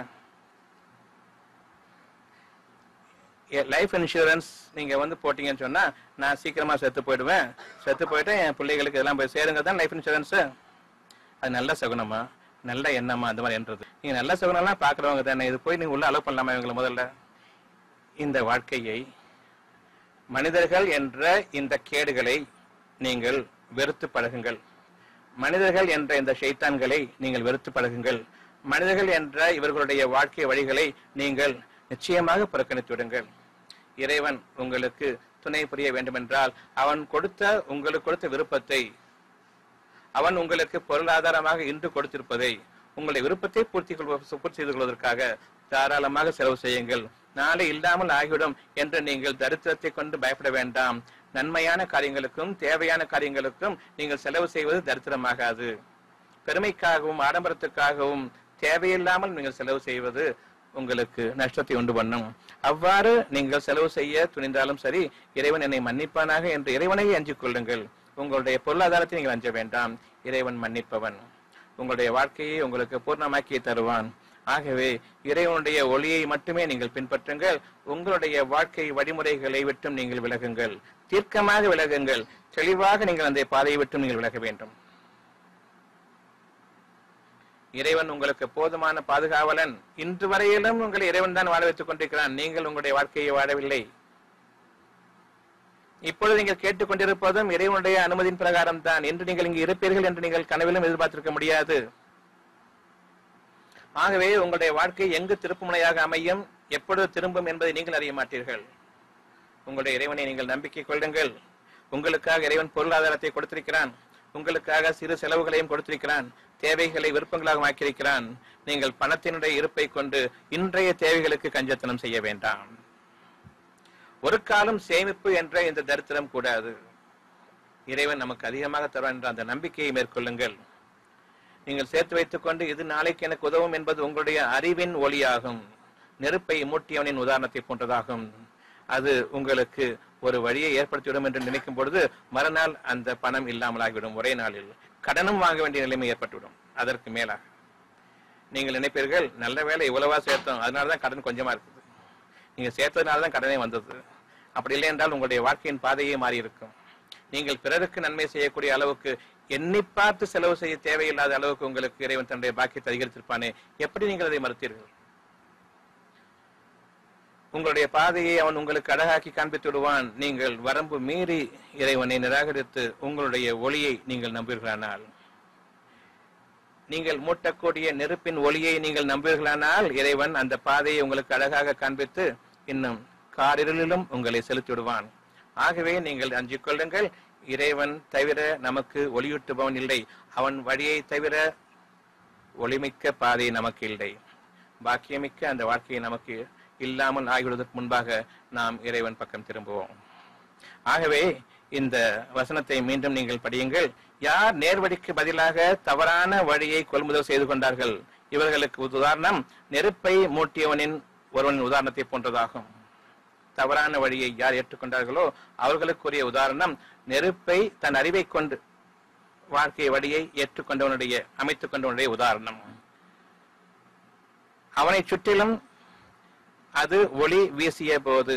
லைஃப் இன்சூரன்ஸ் நீங்க வந்து போட்டீங்கன்னு சொன்னா நான் சீக்கிரமா செத்து போயிடுவேன் செத்து போயிட்டு என் பிள்ளைகளுக்கு இதெல்லாம் போய் சேருங்க தான் லைஃப் இன்சூரன்ஸ் அது நல்ல சகுனமா நல்ல எண்ணமா அந்த மாதிரி என்றது நீங்க நல்ல சகுனம்லாம் பாக்குறவங்க தானே இது போய் நீங்க உள்ள அலோவ் பண்ணலாமா இவங்களை முதல்ல இந்த வாழ்க்கையை மனிதர்கள் என்ற இந்த கேடுகளை நீங்கள் வெறுத்து பழகுங்கள் மனிதர்கள் என்ற இந்த ஷைத்தான்களை நீங்கள் வெறுத்து பழகுங்கள் மனிதர்கள் என்ற இவர்களுடைய வாழ்க்கை வழிகளை நீங்கள் நிச்சயமாக புறக்கணித்து விடுங்கள் இறைவன் உங்களுக்கு துணை புரிய வேண்டுமென்றால் அவன் கொடுத்த உங்களுக்கு கொடுத்த விருப்பத்தை அவன் உங்களுக்கு பொருளாதாரமாக இன்று கொடுத்திருப்பதை உங்களுடைய விருப்பத்தை பூர்த்தி கொள்வ- பூர்த்தி செய்து கொள்வதற்காக தாராளமாக செலவு செய்யுங்கள் நாளை இல்லாமல் ஆகிவிடும் என்று நீங்கள் தரித்திரத்தை கொண்டு பயப்பட வேண்டாம் நன்மையான காரியங்களுக்கும் தேவையான காரியங்களுக்கும் நீங்கள் செலவு செய்வது தரித்திரமாகாது பெருமைக்காகவும் ஆடம்பரத்துக்காகவும் தேவையில்லாமல் நீங்கள் செலவு செய்வது உங்களுக்கு நஷ்டத்தை உண்டு பண்ணும் அவ்வாறு நீங்கள் செலவு செய்ய துணிந்தாலும் சரி இறைவன் என்னை மன்னிப்பானாக என்று இறைவனையே அஞ்சிக் கொள்ளுங்கள் உங்களுடைய பொருளாதாரத்தை நீங்கள் அஞ்ச வேண்டாம் இறைவன் மன்னிப்பவன் உங்களுடைய வாழ்க்கையை உங்களுக்கு பூர்ணமாக்கி தருவான் ஆகவே இறைவனுடைய ஒளியை மட்டுமே நீங்கள் பின்பற்றுங்கள் உங்களுடைய வாழ்க்கை வழிமுறைகளை விட்டும் நீங்கள் விலகுங்கள் தீர்க்கமாக விலகுங்கள் தெளிவாக நீங்கள் அந்த பாதையை விட்டும் நீங்கள் விலக வேண்டும் இறைவன் உங்களுக்கு போதுமான பாதுகாவலன் இன்று வரையிலும் உங்களை இறைவன் தான் வாழ வைத்துக் கொண்டிருக்கிறான் நீங்கள் உங்களுடைய வாழ்க்கையை வாழவில்லை இப்பொழுது நீங்கள் கேட்டுக்கொண்டிருப்பதும் இறைவனுடைய அனுமதியின் பிரகாரம் தான் என்று நீங்கள் இங்கு இருப்பீர்கள் என்று நீங்கள் கனவிலும் எதிர்பார்த்திருக்க முடியாது ஆகவே உங்களுடைய வாழ்க்கை எங்கு திருப்புமுனையாக அமையும் எப்பொழுது திரும்பும் என்பதை நீங்கள் அறிய மாட்டீர்கள் உங்களுடைய இறைவனை நீங்கள் நம்பிக்கை கொள்ளுங்கள் உங்களுக்காக இறைவன் பொருளாதாரத்தை கொடுத்திருக்கிறான் உங்களுக்காக சிறு செலவுகளையும் கொடுத்திருக்கிறான் தேவைகளை விருப்பங்களாக ஆக்கியிருக்கிறான் நீங்கள் பணத்தினுடைய இருப்பை கொண்டு இன்றைய தேவைகளுக்கு கஞ்சத்தனம் செய்ய வேண்டாம் ஒரு காலம் சேமிப்பு என்ற இந்த தரித்திரம் கூடாது இறைவன் நமக்கு அதிகமாக தருவான் என்ற அந்த நம்பிக்கையை மேற்கொள்ளுங்கள் நீங்கள் சேர்த்து வைத்துக் கொண்டு இது நாளைக்கு எனக்கு உதவும் என்பது உங்களுடைய அறிவின் ஒளியாகும் நெருப்பை மூட்டியவனின் உதாரணத்தை போன்றதாகும் அது உங்களுக்கு ஒரு வழியை ஏற்படுத்திவிடும் என்று நினைக்கும் பொழுது மறுநாள் அந்த பணம் இல்லாமலாகிவிடும் ஒரே நாளில் கடனும் வாங்க வேண்டிய நிலைமை ஏற்பட்டுவிடும் அதற்கு மேலாக நீங்கள் நினைப்பீர்கள் நல்ல வேலை இவ்வளவா சேர்த்தோம் அதனாலதான் கடன் கொஞ்சமா இருக்குது நீங்க சேர்த்ததுனால தான் கடனே வந்தது அப்படி இல்லை என்றால் உங்களுடைய வாழ்க்கையின் பாதையே மாறி இருக்கும் நீங்கள் பிறருக்கு நன்மை செய்யக்கூடிய அளவுக்கு எண்ணி பார்த்து செலவு செய்ய தேவையில்லாத அளவுக்கு உங்களுக்கு இறைவன் தன்னுடைய பாக்கியத்தை அதிகரித்திருப்பானே எப்படி நீங்கள் அதை மறுத்தீர்கள் உங்களுடைய பாதையை அவன் உங்களுக்கு அழகாக்கி காண்பித்து விடுவான் நீங்கள் வரம்பு மீறி இறைவனை நிராகரித்து உங்களுடைய ஒளியை நீங்கள் நம்புவீர்களானால் நீங்கள் மூட்டக்கூடிய நெருப்பின் ஒளியை நீங்கள் நம்புவீர்களானால் இறைவன் அந்த பாதையை உங்களுக்கு அழகாக காண்பித்து இன்னும் காரிருளிலும் உங்களை செலுத்தி விடுவான் ஆகவே நீங்கள் அஞ்சிக் கொள்ளுங்கள் இறைவன் தவிர நமக்கு ஒளியூட்டுபவன் இல்லை அவன் வழியை தவிர ஒளிமிக்க பாதை நமக்கு இல்லை பாக்கியமிக்க அந்த வாழ்க்கையை நமக்கு இல்லாமல் ஆகிவிடுவதற்கு முன்பாக நாம் இறைவன் பக்கம் திரும்புவோம் ஆகவே இந்த வசனத்தை மீண்டும் நீங்கள் படியுங்கள் யார் நேர்வழிக்கு பதிலாக தவறான வழியை கொள்முதல் செய்து கொண்டார்கள் இவர்களுக்கு உதாரணம் நெருப்பை மூட்டியவனின் ஒருவனின் உதாரணத்தை போன்றதாகும் தவறான வழியை யார் ஏற்றுக்கொண்டார்களோ அவர்களுக்குரிய உதாரணம் நெருப்பை தன் அறிவை கொண்டு வாழ்க்கை வழியை ஏற்றுக்கொண்டவனுடைய அமைத்துக் கொண்டவனுடைய உதாரணம் அவனை சுற்றிலும் அது ஒளி வீசிய போது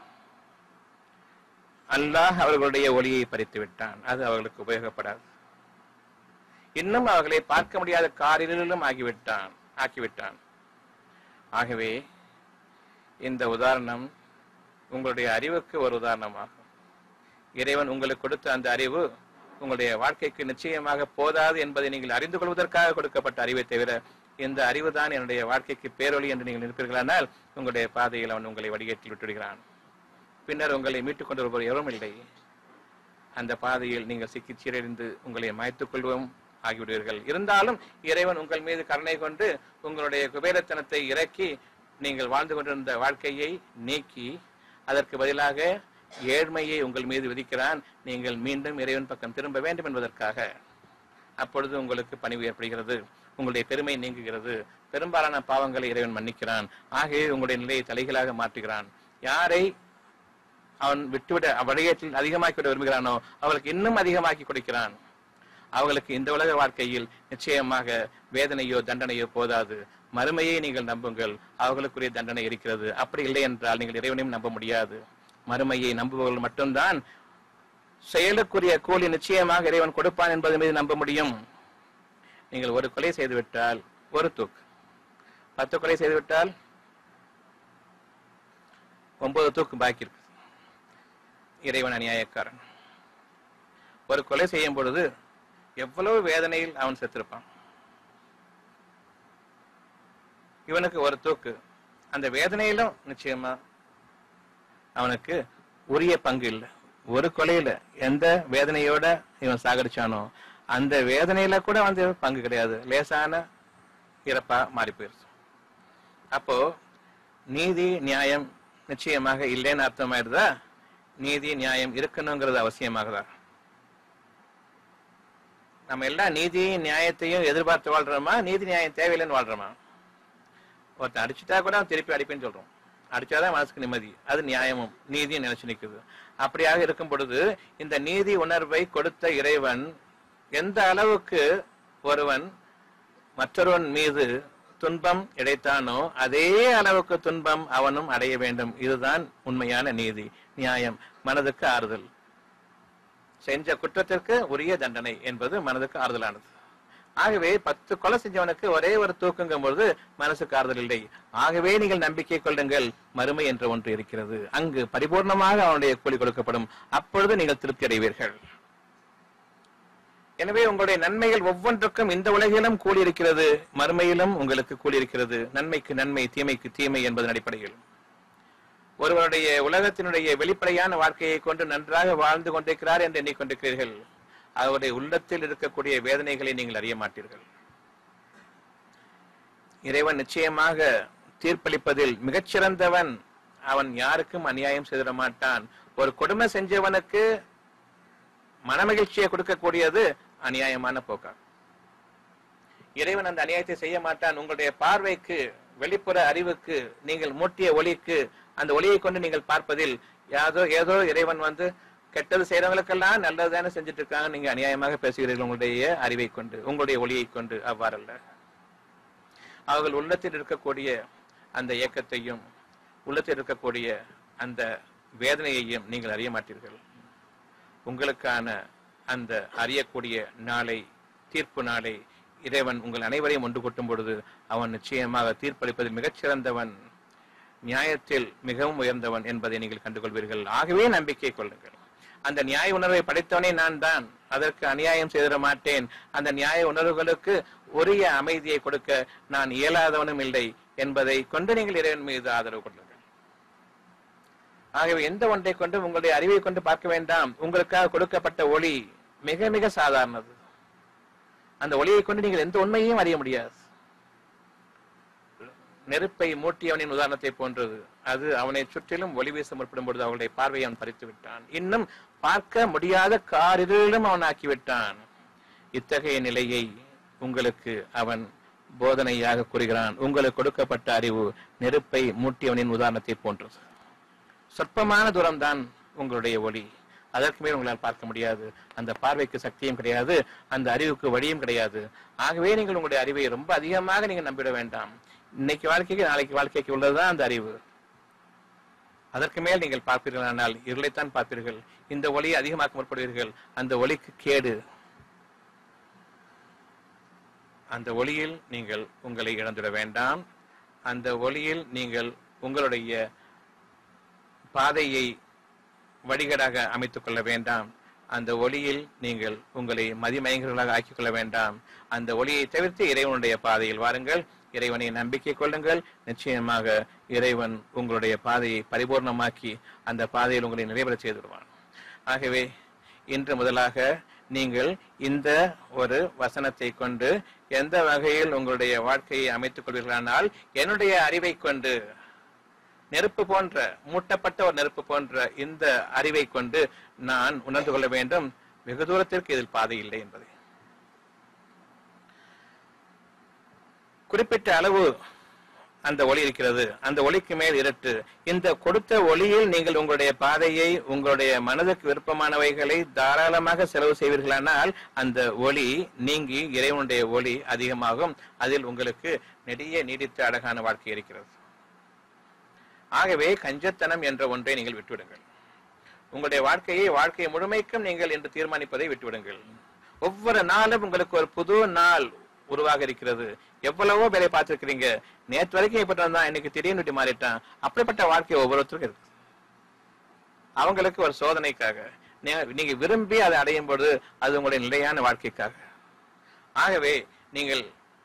அல்லாஹ் அவர்களுடைய ஒளியை பறித்து விட்டான் அது அவர்களுக்கு உபயோகப்படாது இன்னும் அவர்களை பார்க்க முடியாத காரிலும் ஆகிவிட்டான் ஆக்கிவிட்டான் ஆகவே இந்த உதாரணம் உங்களுடைய அறிவுக்கு ஒரு உதாரணமாகும் இறைவன் உங்களுக்கு கொடுத்த அந்த அறிவு உங்களுடைய வாழ்க்கைக்கு நிச்சயமாக போதாது என்பதை நீங்கள் அறிந்து கொள்வதற்காக கொடுக்கப்பட்ட அறிவை தவிர இந்த அறிவு தான் என்னுடைய வாழ்க்கைக்கு பேரொளி என்று நீங்கள் நிற்பீர்களானால் உங்களுடைய பாதையில் அவன் உங்களை வடிகேற்றி விட்டுவிடுகிறான் பின்னர் உங்களை மீட்டுக் கொண்டு வருபவர் எவரும் இல்லை அந்த பாதையில் நீங்கள் சிக்கி சீரழிந்து உங்களை மாய்த்துக் கொள்வோம் ஆகிவிடுவீர்கள் இருந்தாலும் இறைவன் உங்கள் மீது கருணை கொண்டு உங்களுடைய குபேரத்தனத்தை இறக்கி நீங்கள் வாழ்ந்து கொண்டிருந்த வாழ்க்கையை நீக்கி அதற்கு பதிலாக ஏழ்மையை உங்கள் மீது விதிக்கிறான் நீங்கள் மீண்டும் இறைவன் பக்கம் திரும்ப வேண்டும் என்பதற்காக அப்பொழுது உங்களுக்கு பணிவு ஏற்படுகிறது உங்களுடைய பெருமை நீங்குகிறது பெரும்பாலான பாவங்களை இறைவன் மன்னிக்கிறான் ஆகவே உங்களுடைய நிலையை தலைகளாக மாற்றுகிறான் யாரை அவன் விட்டுவிட வழியத்தில் அதிகமாக்கி விட விரும்புகிறானோ அவளுக்கு இன்னும் அதிகமாக்கி கொடுக்கிறான் அவர்களுக்கு இந்த உலக வாழ்க்கையில் நிச்சயமாக வேதனையோ தண்டனையோ போதாது மறுமையை நீங்கள் நம்புங்கள் அவர்களுக்குரிய தண்டனை இருக்கிறது அப்படி இல்லை என்றால் நீங்கள் இறைவனையும் நம்ப முடியாது மறுமையை நம்புபவர்கள் மட்டும்தான் செயலுக்குரிய கூலி நிச்சயமாக இறைவன் கொடுப்பான் என்பது மீது நம்ப முடியும் நீங்கள் ஒரு கொலை செய்துவிட்டால் ஒரு தூக்கு பத்து கொலை செய்துவிட்டால் ஒன்பது தூக்கு பாக்கி இருக்கு இறைவன் அநியாயக்காரன் ஒரு கொலை செய்யும் பொழுது எவ்வளவு வேதனையில் அவன் செத்திருப்பான் இவனுக்கு ஒரு தூக்கு அந்த வேதனையிலும் நிச்சயமா அவனுக்கு உரிய பங்கு இல்லை ஒரு கொலையில எந்த வேதனையோட இவன் சாகடிச்சானோ அந்த வேதனையில கூட வந்து பங்கு கிடையாது லேசான இறப்பா மாறி போயிருச்சு அப்போ நீதி நியாயம் நிச்சயமாக இல்லைன்னு அர்த்தமாயிடுதா நீதி நியாயம் இருக்கணுங்கிறது அவசியமாகுதா நம்ம எல்லாம் நீதி நியாயத்தையும் எதிர்பார்த்து வாழ்றோமா நீதி நியாயம் தேவையில்லைன்னு வாழ்றோமா ஒருத்தன் அடிச்சுட்டா கூட அவன் திருப்பி அடிப்பேன்னு சொல்றோம் அடிச்சாதான் மனசுக்கு நிம்மதி அது நியாயமும் நீதியும் நினைச்சு நிக்குது அப்படியாக இருக்கும் பொழுது இந்த நீதி உணர்வை கொடுத்த இறைவன் எந்த அளவுக்கு ஒருவன் மற்றொருவன் மீது துன்பம் இழைத்தானோ அதே அளவுக்கு துன்பம் அவனும் அடைய வேண்டும் இதுதான் உண்மையான நீதி நியாயம் மனதுக்கு ஆறுதல் செஞ்ச குற்றத்திற்கு உரிய தண்டனை என்பது மனதுக்கு ஆறுதலானது ஆகவே பத்து கொலை செஞ்சவனுக்கு ஒரே ஒரு தூக்குங்கும் பொழுது மனசுக்கு ஆறுதல் இல்லை ஆகவே நீங்கள் நம்பிக்கை கொள்ளுங்கள் மறுமை என்ற ஒன்று இருக்கிறது அங்கு பரிபூர்ணமாக அவனுடைய கூலி கொடுக்கப்படும் அப்பொழுது நீங்கள் திருப்தி அடைவீர்கள் எனவே உங்களுடைய நன்மைகள் ஒவ்வொன்றுக்கும் இந்த உலகிலும் கூலி இருக்கிறது மறுமையிலும் உங்களுக்கு கூலி இருக்கிறது நன்மைக்கு நன்மை தீமைக்கு தீமை என்பதன் அடிப்படையில் ஒருவருடைய உலகத்தினுடைய வெளிப்படையான வாழ்க்கையை கொண்டு நன்றாக வாழ்ந்து கொண்டிருக்கிறார் என்று எண்ணிக்கொண்டிருக்கிறீர்கள் அவருடைய உள்ளத்தில் இருக்கக்கூடிய வேதனைகளை நீங்கள் அறிய மாட்டீர்கள் இறைவன் நிச்சயமாக தீர்ப்பளிப்பதில் மிகச்சிறந்தவன் அவன் யாருக்கும் அநியாயம் செய்திட மாட்டான் ஒரு கொடுமை செஞ்சவனுக்கு மனமகிழ்ச்சியை கொடுக்கக்கூடியது அநியாயமான போக்கா இறைவன் அந்த அநியாயத்தை செய்ய மாட்டான் உங்களுடைய பார்வைக்கு வெளிப்புற அறிவுக்கு நீங்கள் மூட்டிய ஒளிக்கு அந்த ஒளியை கொண்டு நீங்கள் பார்ப்பதில் ஏதோ ஏதோ இறைவன் வந்து கெட்டது செய்யறவங்களுக்கெல்லாம் நல்லதுதானே செஞ்சுட்டு இருக்காங்க நீங்க அநியாயமாக பேசுகிறீர்கள் உங்களுடைய அறிவை கொண்டு உங்களுடைய ஒளியை கொண்டு அவ்வாறல்ல அவர்கள் உள்ளத்தில் இருக்கக்கூடிய அந்த இயக்கத்தையும் உள்ளத்தில் இருக்கக்கூடிய அந்த வேதனையையும் நீங்கள் அறிய மாட்டீர்கள் உங்களுக்கான அந்த அறியக்கூடிய நாளை தீர்ப்பு நாளை இறைவன் உங்கள் அனைவரையும் ஒன்று கொட்டும் பொழுது அவன் நிச்சயமாக தீர்ப்பளிப்பதில் மிகச்சிறந்தவன் நியாயத்தில் மிகவும் உயர்ந்தவன் என்பதை நீங்கள் கண்டுகொள்வீர்கள் ஆகவே நம்பிக்கை கொள்ளுங்கள் அந்த நியாய உணர்வை படைத்தவனே நான் தான் அதற்கு அநியாயம் செய்திட மாட்டேன் அந்த நியாய உணர்வுகளுக்கு உரிய அமைதியை கொடுக்க நான் இயலாதவனும் இல்லை என்பதை கொண்டு நீங்கள் இறைவன் மீது ஆதரவு கொள்ளுங்கள் ஆகவே எந்த ஒன்றை கொண்டு உங்களுடைய அறிவை கொண்டு பார்க்க வேண்டாம் உங்களுக்காக கொடுக்கப்பட்ட ஒளி மிக மிக சாதாரணது அந்த ஒளியை கொண்டு நீங்கள் எந்த உண்மையையும் அறிய முடியாது நெருப்பை மூட்டியவனின் உதாரணத்தை போன்றது அது அவனை சுற்றிலும் ஒளி வீச முற்படும் பொழுது அவளுடைய பார்வையை அவன் பறித்து விட்டான் இன்னும் பார்க்க முடியாத காரிலும் அவன் ஆக்கிவிட்டான் இத்தகைய நிலையை உங்களுக்கு அவன் போதனையாக கூறுகிறான் உங்களுக்கு கொடுக்கப்பட்ட அறிவு நெருப்பை மூட்டியவனின் உதாரணத்தை போன்றது சொற்பமான தூரம்தான் உங்களுடைய ஒளி அதற்கு மேல் உங்களால் பார்க்க முடியாது அந்த பார்வைக்கு சக்தியும் கிடையாது அந்த அறிவுக்கு வழியும் கிடையாது ஆகவே நீங்கள் உங்களுடைய அறிவை ரொம்ப அதிகமாக நீங்கள் நம்பிட வேண்டாம் இன்னைக்கு வாழ்க்கைக்கு நாளைக்கு வாழ்க்கைக்கு உள்ளதுதான் அந்த அறிவு அதற்கு மேல் நீங்கள் பார்ப்பீர்கள் ஆனால் இருளைத்தான் பார்ப்பீர்கள் இந்த ஒளியை அதிகமாக்க முற்படுவீர்கள் அந்த ஒளிக்கு கேடு அந்த ஒளியில் நீங்கள் உங்களை இழந்துட வேண்டாம் அந்த ஒளியில் நீங்கள் உங்களுடைய பாதையை வழிகடாக அமைத்துக் கொள்ள வேண்டாம் அந்த ஒளியில் நீங்கள் உங்களை மதிமயங்கர்களாக ஆக்கிக் கொள்ள வேண்டாம் அந்த ஒளியை தவிர்த்து இறைவனுடைய பாதையில் வாருங்கள் இறைவனை நம்பிக்கை கொள்ளுங்கள் நிச்சயமாக இறைவன் உங்களுடைய பாதையை பரிபூர்ணமாக்கி அந்த பாதையில் உங்களை நிறைவேற செய்துவிடுவான் ஆகவே இன்று முதலாக நீங்கள் இந்த ஒரு வசனத்தை கொண்டு எந்த வகையில் உங்களுடைய வாழ்க்கையை அமைத்துக் கொள்வீர்களானால் என்னுடைய அறிவை கொண்டு நெருப்பு போன்ற மூட்டப்பட்ட ஒரு நெருப்பு போன்ற இந்த அறிவை கொண்டு நான் உணர்ந்து கொள்ள வேண்டும் வெகு தூரத்திற்கு இதில் பாதை இல்லை என்பதை குறிப்பிட்ட அளவு அந்த ஒளி இருக்கிறது அந்த ஒளிக்கு மேல் இருட்டு இந்த கொடுத்த ஒளியில் நீங்கள் உங்களுடைய பாதையை உங்களுடைய மனதுக்கு விருப்பமானவைகளை தாராளமாக செலவு செய்வீர்களானால் அந்த ஒளி நீங்கி இறைவனுடைய ஒளி அதிகமாகும் அதில் உங்களுக்கு நெடிய நீடித்த அழகான வாழ்க்கை இருக்கிறது ஆகவே கஞ்சத்தனம் என்ற ஒன்றை நீங்கள் விட்டுவிடுங்கள் உங்களுடைய வாழ்க்கையை வாழ்க்கை முழுமைக்கும் நீங்கள் என்று தீர்மானிப்பதை விட்டுவிடுங்கள் ஒவ்வொரு நாளும் உங்களுக்கு ஒரு புது நாள் உருவாக இருக்கிறது எவ்வளவோ வேலை பார்த்திருக்கிறீங்க நேற்று வரைக்கும் இப்படி இருந்தான் இன்னைக்கு திடீர்னு இப்படி மாறிட்டான் அப்படிப்பட்ட வாழ்க்கை ஒவ்வொருத்தருக்கும் இருக்கு அவங்களுக்கு ஒரு சோதனைக்காக நீ- நீங்க விரும்பி அதை அடையும் பொழுது அது உங்களுடைய நிலையான வாழ்க்கைக்காக ஆகவே நீங்கள்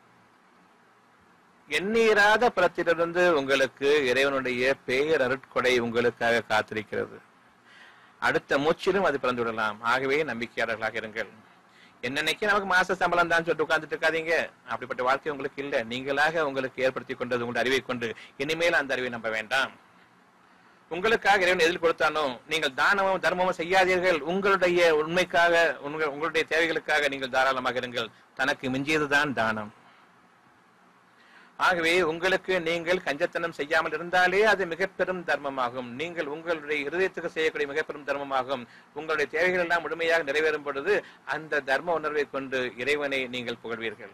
எண்ணீராத புறத்திலிருந்து உங்களுக்கு இறைவனுடைய பேர் அருட்கொடை உங்களுக்காக காத்திருக்கிறது அடுத்த மூச்சிலும் அது பிறந்து விடலாம் ஆகவே நம்பிக்கையாளர்களாக இருங்கள் என்னன்னைக்கு நமக்கு மாச சம்பளம் தான் சொல்லிட்டு உட்கார்ந்துட்டு இருக்காதீங்க அப்படிப்பட்ட வாழ்க்கை உங்களுக்கு இல்ல நீங்களாக உங்களுக்கு ஏற்படுத்தி கொண்டது உங்களுடைய அறிவை கொண்டு இனிமேல் அந்த அறிவை நம்ப வேண்டாம் உங்களுக்காக இறைவன் எதில் கொடுத்தானோ நீங்கள் தானமும் தர்மமும் செய்யாதீர்கள் உங்களுடைய உண்மைக்காக உங்க- உங்களுடைய தேவைகளுக்காக நீங்கள் தாராளமாக இருங்கள் தனக்கு மிஞ்சியதுதான் தானம் ஆகவே உங்களுக்கு நீங்கள் கஞ்சத்தனம் செய்யாமல் இருந்தாலே அது மிக பெரும் தர்மமாகும் நீங்கள் உங்களுடைய இருதயத்துக்கு செய்யக்கூடிய மிக பெரும் தர்மமாகும் உங்களுடைய தேவைகள் எல்லாம் முழுமையாக நிறைவேறும் பொழுது அந்த தர்ம உணர்வை கொண்டு இறைவனை நீங்கள் புகழ்வீர்கள்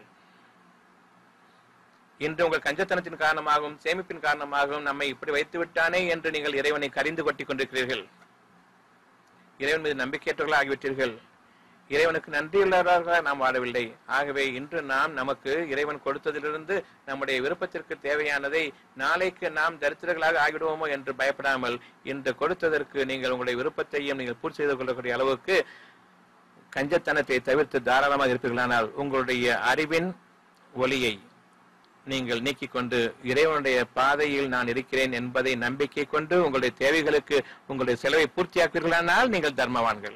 இன்று உங்கள் கஞ்சத்தனத்தின் காரணமாகவும் சேமிப்பின் காரணமாகவும் நம்மை இப்படி வைத்து விட்டானே என்று நீங்கள் இறைவனை கரிந்து கொட்டிக் கொண்டிருக்கிறீர்கள் இறைவன் மீது நம்பிக்கையற்றவர்களாக ஆகிவிட்டீர்கள் இறைவனுக்கு நன்றியுள்ளவர்களாக நாம் வாழவில்லை ஆகவே இன்று நாம் நமக்கு இறைவன் கொடுத்ததிலிருந்து நம்முடைய விருப்பத்திற்கு தேவையானதை நாளைக்கு நாம் தரித்திரர்களாக ஆகிடுவோமோ என்று பயப்படாமல் இன்று கொடுத்ததற்கு நீங்கள் உங்களுடைய விருப்பத்தையும் நீங்கள் பூர்த்தி செய்து கொள்ளக்கூடிய அளவுக்கு கஞ்சத்தனத்தை தவிர்த்து தாராளமாக இருப்பீர்களானால் உங்களுடைய அறிவின் ஒளியை நீங்கள் நீக்கிக் கொண்டு இறைவனுடைய பாதையில் நான் இருக்கிறேன் என்பதை நம்பிக்கை கொண்டு உங்களுடைய தேவைகளுக்கு உங்களுடைய செலவை பூர்த்தியாக்குவீர்களானால் நீங்கள் தர்மவான்கள்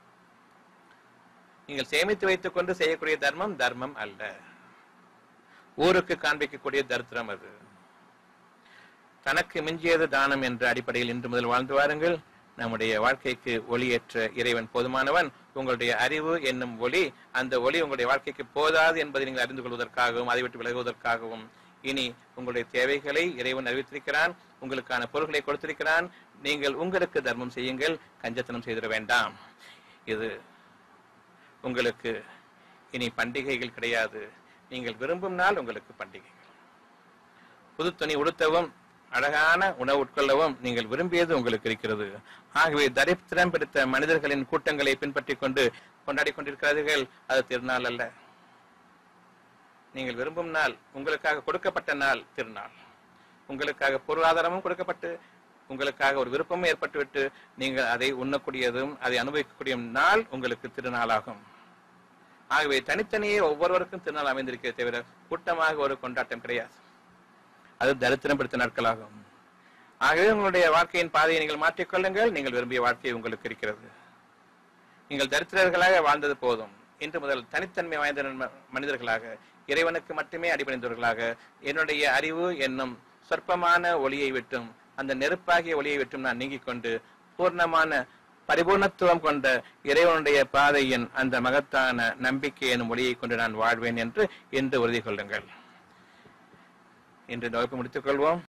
நீங்கள் சேமித்து வைத்துக் கொண்டு செய்யக்கூடிய தர்மம் தர்மம் அல்ல ஊருக்கு காண்பிக்கக்கூடிய தரித்திரம் அது தனக்கு மிஞ்சியது தானம் என்ற அடிப்படையில் இன்று முதல் வாழ்ந்து வாருங்கள் நம்முடைய வாழ்க்கைக்கு ஒளியேற்ற இறைவன் போதுமானவன் உங்களுடைய அறிவு என்னும் ஒளி அந்த ஒளி உங்களுடைய வாழ்க்கைக்கு போதாது என்பதை நீங்கள் அறிந்து கொள்வதற்காகவும் அதை விட்டு விலகுவதற்காகவும் இனி உங்களுடைய தேவைகளை இறைவன் அறிவித்திருக்கிறான் உங்களுக்கான பொருள்களை கொடுத்திருக்கிறான் நீங்கள் உங்களுக்கு தர்மம் செய்யுங்கள் கஞ்சத்தனம் செய்திட வேண்டாம் இது உங்களுக்கு இனி பண்டிகைகள் கிடையாது நீங்கள் விரும்பும் நாள் உங்களுக்கு பண்டிகைகள் புது துணி உடுத்தவும் அழகான உணவு உட்கொள்ளவும் நீங்கள் விரும்பியது உங்களுக்கு இருக்கிறது ஆகவே தரித்திரம் பிடித்த மனிதர்களின் கூட்டங்களை பின்பற்றிக் கொண்டு கொண்டாடி கொண்டிருக்கிறார்கள் அது திருநாள் அல்ல நீங்கள் விரும்பும் நாள் உங்களுக்காக கொடுக்கப்பட்ட நாள் திருநாள் உங்களுக்காக பொருளாதாரமும் கொடுக்கப்பட்டு உங்களுக்காக ஒரு விருப்பமும் ஏற்பட்டுவிட்டு நீங்கள் அதை உண்ணக்கூடியதும் அதை அனுபவிக்கக்கூடிய நாள் உங்களுக்கு திருநாளாகும் ஆகவே தனித்தனியே ஒவ்வொருவருக்கும் திருநாள் அமைந்திருக்கிறதே தவிர கூட்டமாக ஒரு கொண்டாட்டம் கிடையாது அது தரித்திரம் பிடித்த நாட்களாகும் ஆகவே உங்களுடைய வாழ்க்கையின் பாதையை நீங்கள் மாற்றிக்கொள்ளுங்கள் நீங்கள் விரும்பிய வாழ்க்கை உங்களுக்கு இருக்கிறது நீங்கள் தரித்திரர்களாக வாழ்ந்தது போதும் இன்று முதல் தனித்தன்மை வாய்ந்த ம- மனிதர்களாக இறைவனுக்கு மட்டுமே அடிபணிந்தவர்களாக என்னுடைய அறிவு என்னும் சொற்பமான ஒளியை விட்டும் அந்த நெருப்பாகிய ஒளியை விட்டும் நான் நீங்கிக் கொண்டு பூர்ணமான பரிபூர்ணத்துவம் கொண்ட இறைவனுடைய பாதையின் அந்த மகத்தான நம்பிக்கை எனும் ஒளியை கொண்டு நான் வாழ்வேன் என்று இன்று உறுதி கொள்ளுங்கள் இன்று இந்த வகுப்பு முடித்துக் கொள்வோம்